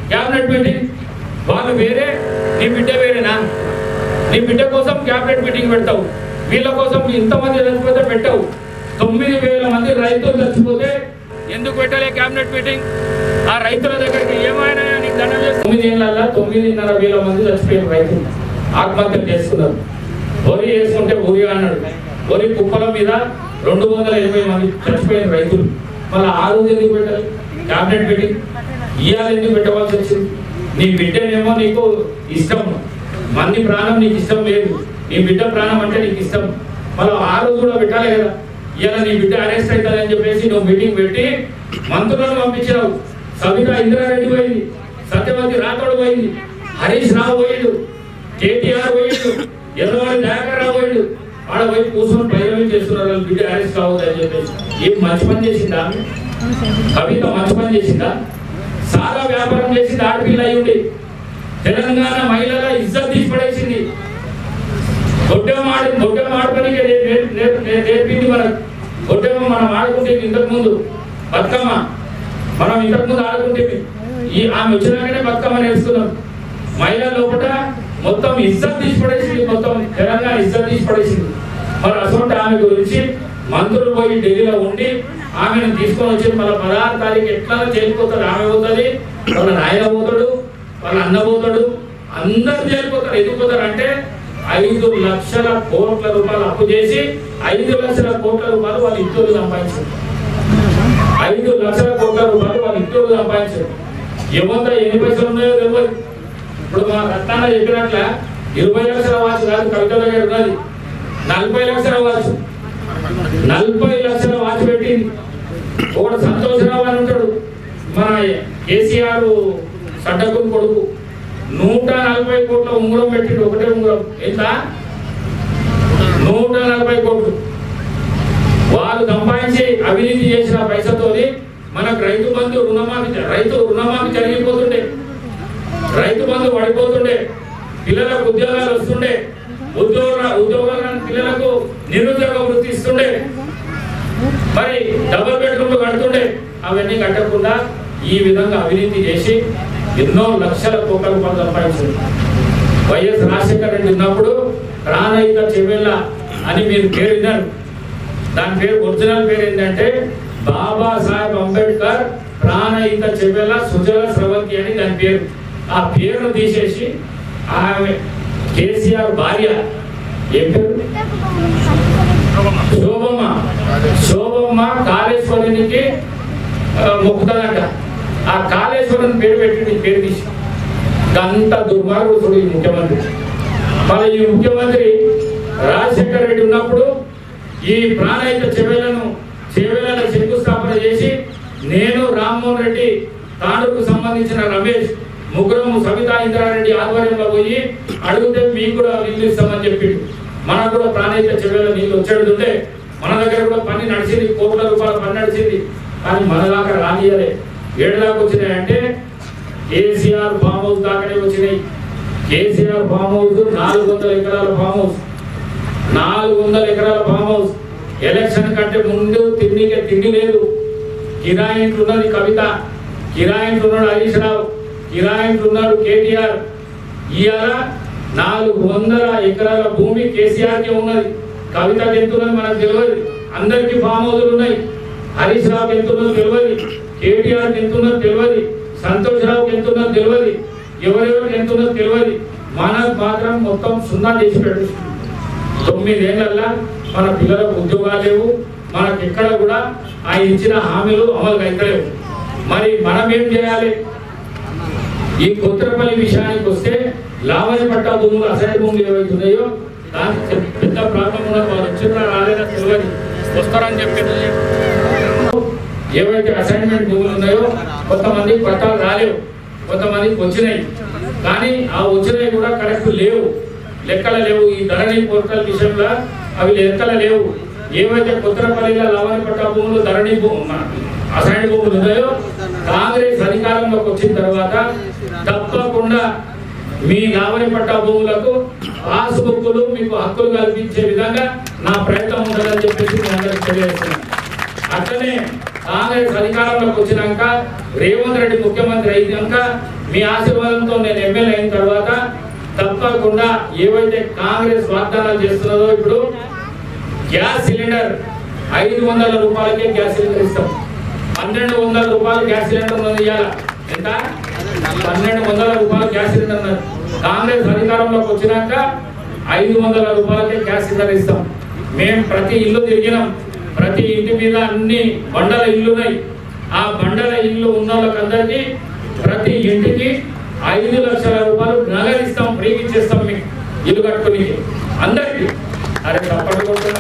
క్యాబినెట్ మీటింగ్ వాళ్ళు వేరే నీ బిడ్డ వేరేనా నీ బిడ్డ కోసం క్యాబినెట్ మీటింగ్ పెడతావు వీళ్ళ కోసం ఇంతమంది చచ్చిపోతే పెట్టావు తొమ్మిది వేల మంది రైతులు చచ్చిపోతే ఎందుకు పెట్టలే క్యాబినెట్ మీటింగ్ ఆ రైతుల దగ్గరికి ఏమైనా నీకు దండం చేస్తే తొమ్మిది ఏళ్ళ తొమ్మిదిన్నర వేల మంది చచ్చిపోయిన రైతులు ఆత్మహత్యలు చేసుకున్నారు వరి వేసుకుంటే ఊరి అన్నాడు వరి కుప్పల మీద రెండు వందల ఎనభై మంది చచ్చిపోయిన రైతులు మళ్ళీ ఆ రోజు ఎందుకు పెట్టాలి క్యాబినెట్ మీటింగ్ ఇవాళ ఎందుకు పెట్టవలసి వచ్చింది నీ బిడ్డనేమో నీకు ఇష్టం మంది ప్రాణం నీకు ఇష్టం లేదు నీ బిడ్డ ప్రాణం అంటే నీకు ఇష్టం మళ్ళీ ఆ రోజు కూడా పెట్టాలి కదా ఇవాళ నీ బిడ్డ అరెస్ట్ అవుతుందని చెప్పేసి నువ్వు మీటింగ్ పెట్టి మంత్రులను పంపించినావు సవిత ఇందిరారెడ్డి పోయింది సత్యవతి రాథోడ్ పోయింది హరీష్ రావు పోయిండు కేటీఆర్ పోయిండు ఎర్రవాడి దయాకర్ రావు పోయిండు ఆడ పోయి కూర్చొని పైరవి చేస్తున్నారు వాళ్ళు బిడ్డ అరెస్ట్ కావద్దు అని చెప్పేసి ఏం మంచి పని చేసిందా ఆమె? కవిత మంచి పని చేసిందా సారా వ్యాపారం చేసింది ఆడపిల్ల అయి ఉండి తెలంగాణ మహిళల ఇజ్జత్ తీసి పడేసింది గొడ్డెమ్మ ఆడి గొడ్డెమ్మ ఆడపనికి నేర్పింది మనకు గొడ్డెమ్మ మనం ఆడుకుంటే ఇంతకు ముందు బతుకమ్మ మనం ఇంతకు ముందు ఆడుకుంటే ఈ ఆమె వచ్చినాకనే బతుకమ్మ నేర్చుకున్నాం మహిళల లోపల మొత్తం ఇజ్జత్ తీసి పడేసింది మొత్తం తెలంగాణ ఇజ్జత్ తీసి పడేసింది మరి అసలు ఆమె గురించి మంత్రులు పోయి ఢిల్లీలో ఉండి ఆమెను తీసుకొని వచ్చి మళ్ళీ పదహారు తారీఖు ఎట్లా చేరిపోతారు ఆమె పోతుంది వాళ్ళ నాయన పోతాడు వాళ్ళ అన్న పోతాడు అందరు చేరిపోతారు ఎందుకు పోతారు అంటే ఐదు లక్షల కోట్ల రూపాయలు అప్పు చేసి ఐదు లక్షల కోట్ల రూపాయలు వాళ్ళ ఇద్దరు సంపాదించారు ఐదు లక్షల కోట్ల రూపాయలు వాళ్ళ ఇద్దరు సంపాదించారు ఎవరితో ఎన్ని పైసలు ఉన్నాయో తెలియదు ఇప్పుడు మా రత్నాన్న చెప్పినట్ల ఇరవై లక్షల వాచ్ కాదు కవిత దగ్గర ఉన్నది నలభై లక్షల వాచ్ నలభై లక్షల వాచ్ పెట్టింది ఒకడు సంతోషరావు అని ఉంటాడు మన కేసీఆర్ సడ్డకుని కొడుకు నూట నలభై కోట్ల ఉంగరం పెట్టిండు ఒకటే ఉంగరం ఎంత నూట నలభై కోట్లు వాళ్ళు సంపాదించి అవినీతి చేసిన పైసతోని మనకు రైతు బంధు రుణమాఫీ రైతు రుణమాఫీ జరిగిపోతుండే రైతు బంధు పడిపోతుండే పిల్లలకు ఉద్యోగాలు వస్తుండే ఉద్యోగ ఉద్యోగాలను పిల్లలకు నిరుద్యోగ వృత్తి ఇస్తుండే మరి డబుల్ బెడ్రూమ్లు కడుతుండే అవన్నీ కట్టకుండా ఈ విధంగా అవినీతి చేసి ఎన్నో లక్షల కోట్ల రూపాయలు సంపాదించింది వైఎస్ రాజశేఖర రెడ్డి ఉన్నప్పుడు ప్రాణహిత చెవెళ్ళ అని మీరు పేరు విన్నారు దాని పేరు ఒరిజినల్ పేరు ఏంటంటే బాబా సాహెబ్ అంబేద్కర్ ప్రాణహిత చెవెళ్ళ సుజల స్రవంతి అని దాని పేరు ఆ పేరును తీసేసి ఆమె కేసీఆర్ భార్య ఏం పేరు శోభమ్మ శోభమ్మ కాళేశ్వరునికి ఆ, మొక్కుతుందంట ఆ కాళేశ్వరుని పేరు పెట్టి పేరు తీసి అంత దుర్మార్గుడు చూడు ఈ ముఖ్యమంత్రి మరి ఈ ముఖ్యమంత్రి రాజశేఖర రెడ్డి ఉన్నప్పుడు ఈ ప్రాణహిత చెవెలను చెవెలను శంకుస్థాపన చేసి నేను రామ్మోహన్ రెడ్డి తాండూరుకు సంబంధించిన రమేష్ ముగ్గురం సవితా ఇంద్రారెడ్డి ఆధ్వర్యంలో పోయి అడిగితే మీకు కూడా నీళ్ళు ఇస్తామని చెప్పిండు మనకు కూడా ప్రాణహిత చెవెల నీళ్ళు వచ్చేడుతుంటే మన దగ్గర కూడా పని నడిచింది కోట్ల రూపాయల పని నడిచింది కానీ మన దాకా రానియలే ఏడు దాకా వచ్చినాయంటే కేసీఆర్ ఫామ్ హౌస్ దాకానే వచ్చినాయి కేసీఆర్ ఫామ్ హౌస్ నాలుగు వందల ఎకరాల ఫామ్ హౌస్ నాలుగు వందల ఎకరాల ఫామ్ హౌస్ ఎలక్షన్ కంటే ముందు తిండికే తిండి లేదు కిరాయింట్లు ఉన్నది కవిత కిరాయింట్లు ఉన్నాడు హరీష్ రావు కిరాయింట్లు ఉన్నాడు కేటీఆర్ ఇవాళ నాలుగు వందల ఎకరాల భూమి కేసీఆర్ కి ఉన్నది కవితకి ఎంత ఉన్నది మనకు తెలియదు అందరికీ ఫామ్ హౌస్లు ఉన్నాయి హరీష్ రావుకి ఎంత ఉన్నదో తెలియదు కేటీఆర్ కి ఎంత ఉన్నదో తెలియదు సంతోష్ రావుకి ఎంత ఉన్నదో తెలియదు ఎవరెవరికి ఎంత ఉన్నదో తెలియదు మనకు మాత్రం మొత్తం సున్నా చేసి పెట్టేస్తుంది తొమ్మిదేళ్లలో మన పిల్లలకు ఉద్యోగాలు లేవు మనకి ఎక్కడ కూడా ఆయన ఇచ్చిన హామీలు అమలు అయితలేవు మరి మనం ఏం చేయాలి ఈ కొత్తపల్లి విషయానికి వస్తే లావణి పట్టా భూములు అసైన్ భూములు ఏవైతే ఉన్నాయో దానికి పెద్ద- పెద్ద ప్రాబ్లం ఉన్నది వాళ్ళు వచ్చినా రాలేదా తెలియదు వస్తారని చెప్పి ఏవైతే అసైన్మెంట్ భూములు ఉన్నాయో కొంతమంది పట్టాలు రాలేవు కొంతమందికి వచ్చినాయి కానీ ఆ వచ్చినాయి కూడా కరెక్ట్ లేవు లెక్కల లేవు ఈ ధరణి పోర్టల్ విషయంలో అవి లెక్కల లేవు ఏవైతే కొత్తపల్లిలో లవణి పట్టా భూములు ధరణి భూము అసైన్ భూములు ఉన్నాయో కాంగ్రెస్ అధికారంలోకి వచ్చిన తర్వాత తప్పకుండా మీ లావణి పట్టా భూములకు పాస్బుక్లు మీకు హక్కులు కల్పించే విధంగా నా ప్రయత్నం ఉంటుందని చెప్పేసి మీ అందరికి తెలియజేస్తున్నాను అట్లనే కాంగ్రెస్ అధికారంలోకి వచ్చినాక రేవంత్ రెడ్డి ముఖ్యమంత్రి అయినాక మీ ఆశీర్వాదంతో నేను ఎమ్మెల్యే అయిన తర్వాత తప్పకుండా ఏవైతే కాంగ్రెస్ వాగ్దానాలు చేస్తున్నదో ఇప్పుడు గ్యాస్ సిలిండర్ ఐదు వందల రూపాయలకే గ్యాస్ సిలిండర్ ఇస్తాం పన్నెండు వందల రూపాయలు గ్యాస్ సిలిండర్ ఉన్నది ఇవాళ ఎంత పన్నెండు వందల రూపాయలు గ్యాస్ సిలిండర్ ఉన్నది కాంగ్రెస్ అధికారంలోకి వచ్చినాక ఐదు వందల రూపాయలకే గ్యాస్ సిలిండర్ ఇస్తాం మేము ప్రతి ఇల్లు తిరిగినాం ప్రతి ఇంటి మీద అన్ని బండల ఇల్లు ఉన్నాయి ఆ బండల ఇల్లు ఉన్న వాళ్ళకందరికీ ప్రతి ఇంటికి ఐదు లక్షల రూపాయలు నగదు ఇస్తాం ఫ్రీగా ఇచ్చేస్తాం మీకు ఇల్లు కట్టుకుని అందరికీ అరే తప్పటి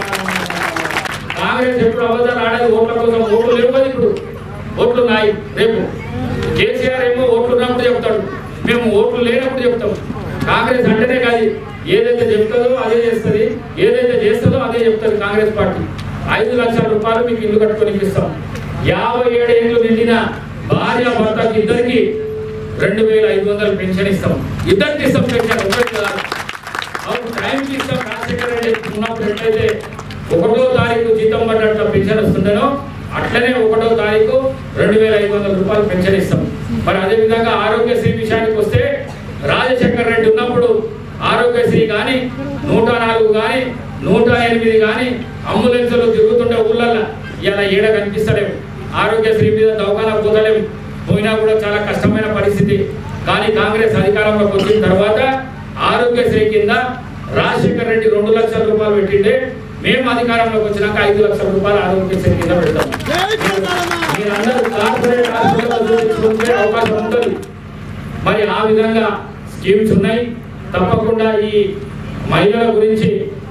కాంగ్రెస్ ఎప్పుడు అబద్ధాలు ఆడేది ఓట్ల కోసం ఓట్లు లేవు కదా ఇప్పుడు ఓట్లు ఉన్నాయి రేపు కేసీఆర్ ఏమో ఓట్లు ఉన్నప్పుడు చెప్తాడు మేము ఓట్లు లేనప్పుడు చెప్తాం కాంగ్రెస్ అంటేనే కాదు ఏదైతే చెప్తుందో అదే చేస్తుంది ఏదైతే చేస్తుందో అదే చెప్తుంది కాంగ్రెస్ పార్టీ ఐదు లక్షల రూపాయలు మీకు ఇల్లు కట్టుకొని ఇస్తాం యాభై ఏడు ఏళ్ళు నిండిన భార్య భర్తకి ఇద్దరికి రెండు వేల ఐదు వందలు పెన్షన్ ఇస్తాం ఇద్దరికి ఇస్తాం పెన్షన్ ఒకరికి కాదు అవును టైంకి ఇస్తాం రాజశేఖర రెడ్డి ఉన్నప్పుడు ఎట్లయితే ఒకటో తారీఖు జీతం పడ్డట్టు పెన్షన్ వస్తుండేనో అట్లనే ఒకటో తారీఖు రెండు వేల ఐదు వందల రూపాయలు పెన్షన్ ఇస్తాం మరి అదే విధంగా ఆరోగ్యశ్రీ విషయానికి వస్తే రాజశేఖర రెడ్డి ఉన్నప్పుడు ఆరోగ్యశ్రీ కానీ నూట నాలుగు కానీ నూట ఎనిమిది కానీ అంబులెన్సులు తిరుగుతుండే ఊళ్ళల్లో ఇలా ఏడ కనిపిస్తలేవు ఆరోగ్యశ్రీ మీద దవాఖానా పోతలేము పోయినా కూడా చాలా కష్టమైన పరిస్థితి కానీ కాంగ్రెస్ అధికారంలోకి వచ్చిన తర్వాత ఆరోగ్యశ్రీ కింద రాజశేఖర్ రెడ్డి రెండు లక్షల రూపాయలు పెట్టిండే మేము అధికారంలోకి వచ్చినాక ఐదు లక్షల రూపాయలు ఆరోగ్యశ్రీ కింద పెడతాం మీరందరూ కార్పొరేట్ హాస్పిటల్ చూపించుకుంటే అవకాశం ఉంటుంది మరి ఆ విధంగా స్కీమ్స్ ఉన్నాయి తప్పకుండా ఈ మహిళల గురించి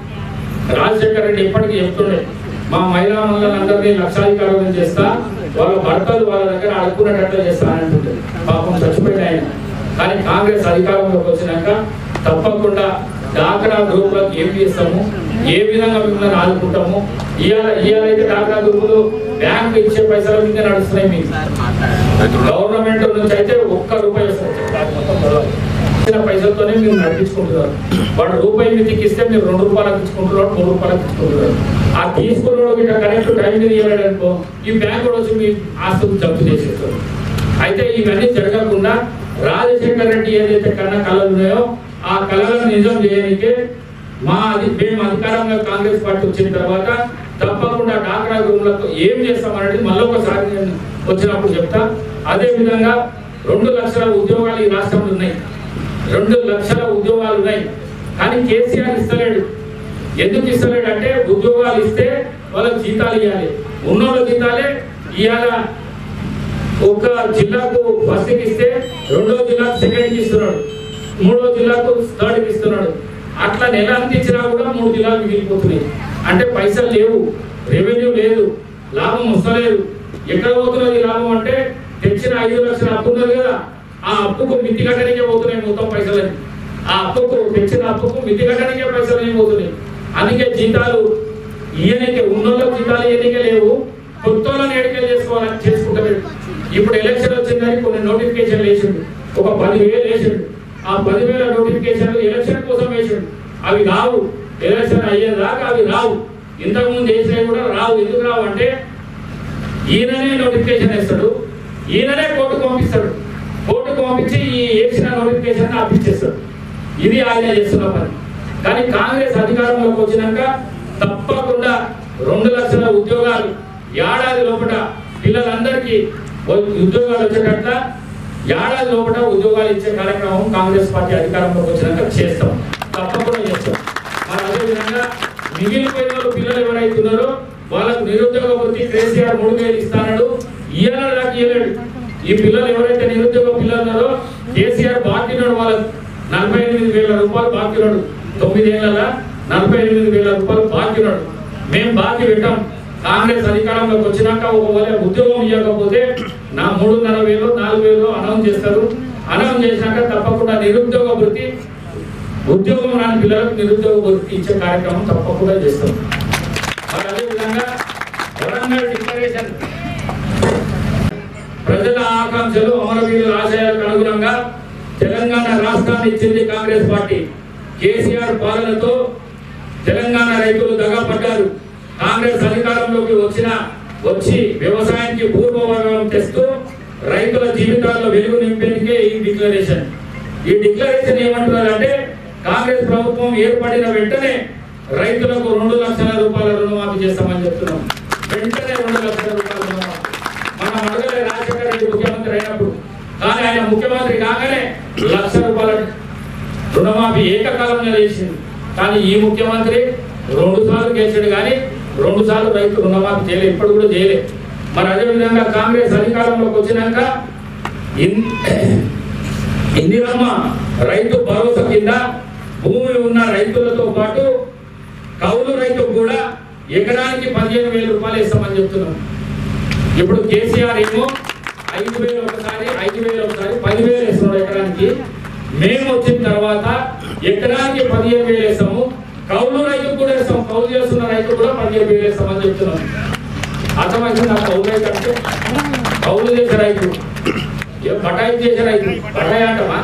రాజశేఖర రెడ్డి ఎప్పటికీ చెప్తుండే మా మహిళా మహిళలందరినీ లక్షాధికారులను చేస్తా వాళ్ళ భర్తలు వాళ్ళ దగ్గర అడుక్కునేటట్లు చేస్తా అని అంటుండే పాపం చచ్చిపోయిన ఆయన కానీ కాంగ్రెస్ అధికారంలోకి వచ్చినాక తప్పకుండా డాక్రా గ్రూపులకు ఏం చేస్తాము ఏ విధంగా మిమ్మల్ని ఆదుకుంటాము ఇవాళ ఇవాళ అయితే డాక్రా గ్రూపులు బ్యాంక్ ఇచ్చే పైసల మీద నడుస్తున్నాయి మీకు గవర్నమెంట్ నుంచి అయితే ఒక్క రూపాయి వస్తుంది మొత్తం గొడవలు. ఇచ్చిన పైసలతోనే మీరు నడిపించుకుంటున్నారు వాడు రూపాయి మీకు ఇస్తే మీరు రెండు రూపాయలకు ఇచ్చుకుంటున్నారు మూడు రూపాయలకు ఇచ్చుకుంటున్నారు ఆ తీసుకున్న ఇట్లా కరెక్ట్ టైం మీద ఇవ్వలేదు అనుకో ఈ బ్యాంక్ వచ్చి మీ ఆస్తులు జప్తు చేసేస్తారు అయితే ఇవన్నీ జరగకుండా రాజశేఖర్ రెడ్డి ఏదైతే కన్నా కళలు ఉన్నాయో ఆ కళలను నిజం చేయడానికే మా అది మేము అధికారంలో కాంగ్రెస్ పార్టీ వచ్చిన తర్వాత తప్పకుండా డాక్రా గ్రూపులకు ఏం చేస్తామనేది మళ్ళొకసారి నేను వచ్చినప్పుడు చెప్తా అదే విధంగా రెండు లక్షల ఉద్యోగాలు ఈ రాష్ట్రంలో ఉన్నాయి రెండు లక్షల ఉద్యోగాలు ఉన్నాయి కానీ కేసీఆర్ ఇస్తలేడు ఎందుకు ఇస్తలేడు అంటే ఉద్యోగాలు ఇస్తే వాళ్ళకి జీతాలు ఇవ్వాలి ఉన్నోళ్ళ జీతాలే ఇవాళ ఒక జిల్లాకు ఫస్ట్కి ఇస్తే రెండో జిల్లాకు సెకండ్కి ఇస్తున్నాడు మూడో జిల్లాకు థర్డ్కి ఇస్తున్నాడు అట్లా నెల అంత ఇచ్చినా కూడా మూడు జిల్లాలు మిగిలిపోతున్నాయి అంటే పైసలు లేవు రెవెన్యూ లేదు లాభం వస్తలేదు ఎక్కడ పోతున్నది లాభం అంటే తెచ్చిన ఐదు లక్షల అప్పు ఉన్నది కదా ఆ అప్పుకు మితి కట్టడానికే పోతున్నాయి మొత్తం పైసలని ఆ అప్పుకు తెచ్చిన అప్పుకు మితి కట్టడానికే పైసలు ఏం పోతున్నాయి అందుకే జీతాలు ఈయనకే ఉన్నోళ్ళకి జీతాలు ఈయనకే లేవు కొత్త వాళ్ళని ఎడికలు చేసుకోవాలని చేసుకుంటలేదు ఇప్పుడు ఎలక్షన్ వచ్చిందని కొన్ని నోటిఫికేషన్లు వేసిండు ఒక పదివేలు వేసిండు ఆ పదివేల నోటిఫికేషన్లు ఎలక్షన్ కోసం వేసిండు అవి రావు ఎలక్షన్ అయ్యేదాకా అవి రావు ఇంతకుముందు వేసినవి కూడా రావు ఎందుకు రావు అంటే ఈయననే నోటిఫికేషన్ వేస్తాడు ఈయననే కోర్టుకు పంపిస్తాడు కోర్టుకు పంపించి ఈ వేసిన నోటిఫికేషన్ ఆపించేస్తాడు ఇది ఆయన చేస్తున్న పని కానీ కాంగ్రెస్ అధికారంలోకి వచ్చినాక తప్పకుండా రెండు లక్షల ఉద్యోగాలు ఏడాది లోపల పిల్లలందరికీ ఉ- ఉద్యోగాలు వచ్చేటట్ల ఏడాది లోపల ఉద్యోగాలు ఇచ్చే కార్యక్రమం కాంగ్రెస్ పార్టీ అధికారంలోకి వచ్చినాక చేస్తాం తప్పకుండా చేస్తాం మరి అదేవిధంగా మిగిలిపోయిన వాళ్ళు పిల్లలు ఎవరైతే ఉన్నారో వాళ్ళకు నిరుద్యోగ వృత్తి కేసీఆర్ మూడు వేలు ఇస్తాడు ఇయ్యాల దాకా ఇయ్యలేడు ఈ పిల్లలు ఎవరైతే నిరుద్యోగ పిల్లలు ఉన్నారో కేసీఆర్ బాకీ ఉన్నాడు వాళ్ళకు నలభై ఎనిమిది వేల రూపాయలు బాకీ ఉన్నాడు తొమ్మిదేళ్ల నలభై ఎనిమిది వేల రూపాయలు బాకీ ఉన్నాడు మేము బాకీ పెట్టాం కాంగ్రెస్ అధికారంలోకి వచ్చినాక ఒకవేళ ఉద్యోగం ఇవ్వకపోతే నా మూడున్నర వేలు నాలుగు వేలు అనౌన్స్ చేస్తారు అనౌన్స్ చేసినాక తప్పకుండా నిరుద్యోగ వృత్తి ఉద్యోగం రాని పిల్లలకు నిరుద్యోగ వృత్తి ఇచ్చే కార్యక్రమం తప్పకుండా చేస్తాం మరి అదేవిధంగా వరంగల్ డిక్లరేషన్ ప్రజల ఆకాంక్షలు అమరవీరుల ఆశయాలకు అనుగుణంగా తెలంగాణ రాష్ట్రాన్ని ఇచ్చింది కాంగ్రెస్ పార్టీ కేసీఆర్ పాలనతో తెలంగాణ రైతులు దగాపడ్డారు కాంగ్రెస్ అధికారంలోకి వచ్చిన వచ్చి వ్యవసాయానికి పూర్వవైభవం తెస్తూ రైతుల జీవితాల్లో వెలుగు నింపేందుకే ఈ డిక్లరేషన్ ఈ డిక్లరేషన్ ఏమంటున్నారంటే కాంగ్రెస్ ప్రభుత్వం ఏర్పడిన వెంటనే రైతులకు రెండు లక్షల రూపాయల రుణమాఫీ చేస్తామని చెప్తున్నాం వెంటనే రెండు లక్షల రూపాయల రుణమాఫీ మనం అడగలే రాజశేఖర రెడ్డి ముఖ్యమంత్రి అయినప్పుడు కానీ ఆయన ముఖ్యమంత్రి కాగానే లక్ష రూపాయల రుణమాఫీ ఏకకాలంలో చేసింది కానీ ఈ ముఖ్యమంత్రి రెండు సార్లు గెలిచాడు కానీ రెండు సార్లు రైతు రుణమాఫీ చేయలేదు ఇప్పుడు కూడా చేయలేదు మరి అదేవిధంగా కాంగ్రెస్ అధికారంలోకి వచ్చినాక ఇన్- ఇందిరమ్మ రైతు భరోసా కింద భూమి ఉన్న రైతులతో పాటు కౌలు రైతుకు కూడా ఎకరానికి పదిహేను వేల రూపాయలు ఇస్తామని చెప్తున్నాం ఇప్పుడు కేసీఆర్ ఏమో ఐదు వేలు ఒకసారి ఐదు వేలు ఒకసారి పదివేలు వేస్తున్నాడు ఎకరానికి మేము వచ్చిన తర్వాత ఎకరానికి పదిహేను వేలు వేస్తాము కౌలు రైతు కూడా వేస్తాం కౌలు చేస్తున్న రైతు కూడా పదిహేను వేలు వేస్తామని చెప్తున్నాం అర్థమైంది నా కౌలు రైతు అంటే కౌలు చేసే రైతు ఏ బటాయి చేసే రైతు బటాయి అంటమా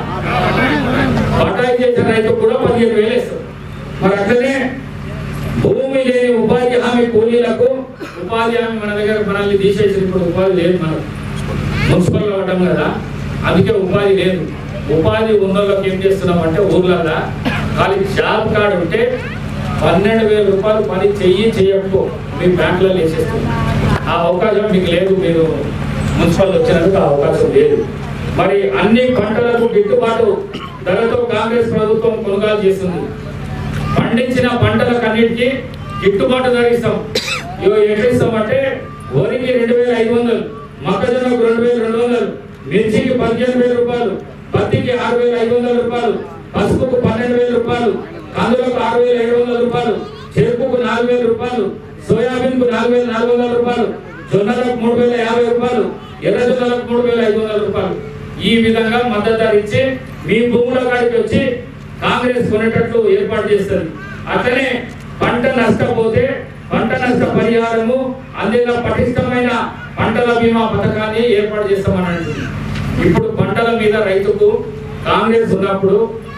బటాయి చేసే రైతు కూడా పదిహేను వేలు వేస్తాం మరి అట్లనే భూమి లేని ఉపాధి హామీ కూలీలకు ఉపాధి హామీ మన దగ్గర మనల్ని తీసేసి ఇప్పుడు ఉపాధి లేదు మనకు మున్సిపల్ అవ్వడం కదా అందుకే ఉపాధి లేదు ఉపాధి ఉన్న వాళ్ళకి ఏం చేస్తున్నాం అంటే ఊర్లల్లో ఖాళీ జాబ్ కార్డు ఉంటే పన్నెండు వేల రూపాయలు పని చెయ్యి చేయకపో మీ బ్యాంకులలో వేసేస్తుంది ఆ అవకాశం మీకు లేదు మీరు మున్సిపల్ వచ్చినందుకు ఆ అవకాశం లేదు మరి అన్ని పంటలకు గిట్టుబాటు ధరతో కాంగ్రెస్ ప్రభుత్వం కొనుగోలు చేస్తుంది పండించిన పంటలకన్నిటికీ గిట్టుబాటు ధర ఇస్తాం ఇవి ఎట్లా ఇస్తాం అంటే వరికి రెండు వేల ఐదు వందలు మొక్కజొన్నకు రెండు వేల రెండు వందలు మిర్చికి పదిహేను వేల రూపాయలు పత్తికి ఆరు వేల ఐదు వందల రూపాయలు పసుపుకు పన్నెండు వేల రూపాయలు కందులకు ఆరు వేల ఏడు వందల రూపాయలు చెరుకుకు నాలుగు వేల రూపాయలు సోయాబీన్ కు నాలుగు వేల నాలుగు వందల రూపాయలు జొన్నలకు మూడు వేల యాభై రూపాయలు ఎర్రజొన్నలకు మూడు వేల ఐదు వందల రూపాయలు ఈ విధంగా మద్దతు ధర ఇచ్చి మీ భూముల కాడికి వచ్చి కాంగ్రెస్ కొనేటట్లు ఏర్పాటు చేస్తుంది అట్లనే పంట నష్టపోతే పంట నష్ట పరిహారము అందేలా పటిష్టమైన పంటల బీమా పథకాన్ని ఏర్పాటు చేస్తామని అంటుంది ఇప్పుడు పంటల మీద రైతుకు కాంగ్రెస్ ఉన్నప్పుడు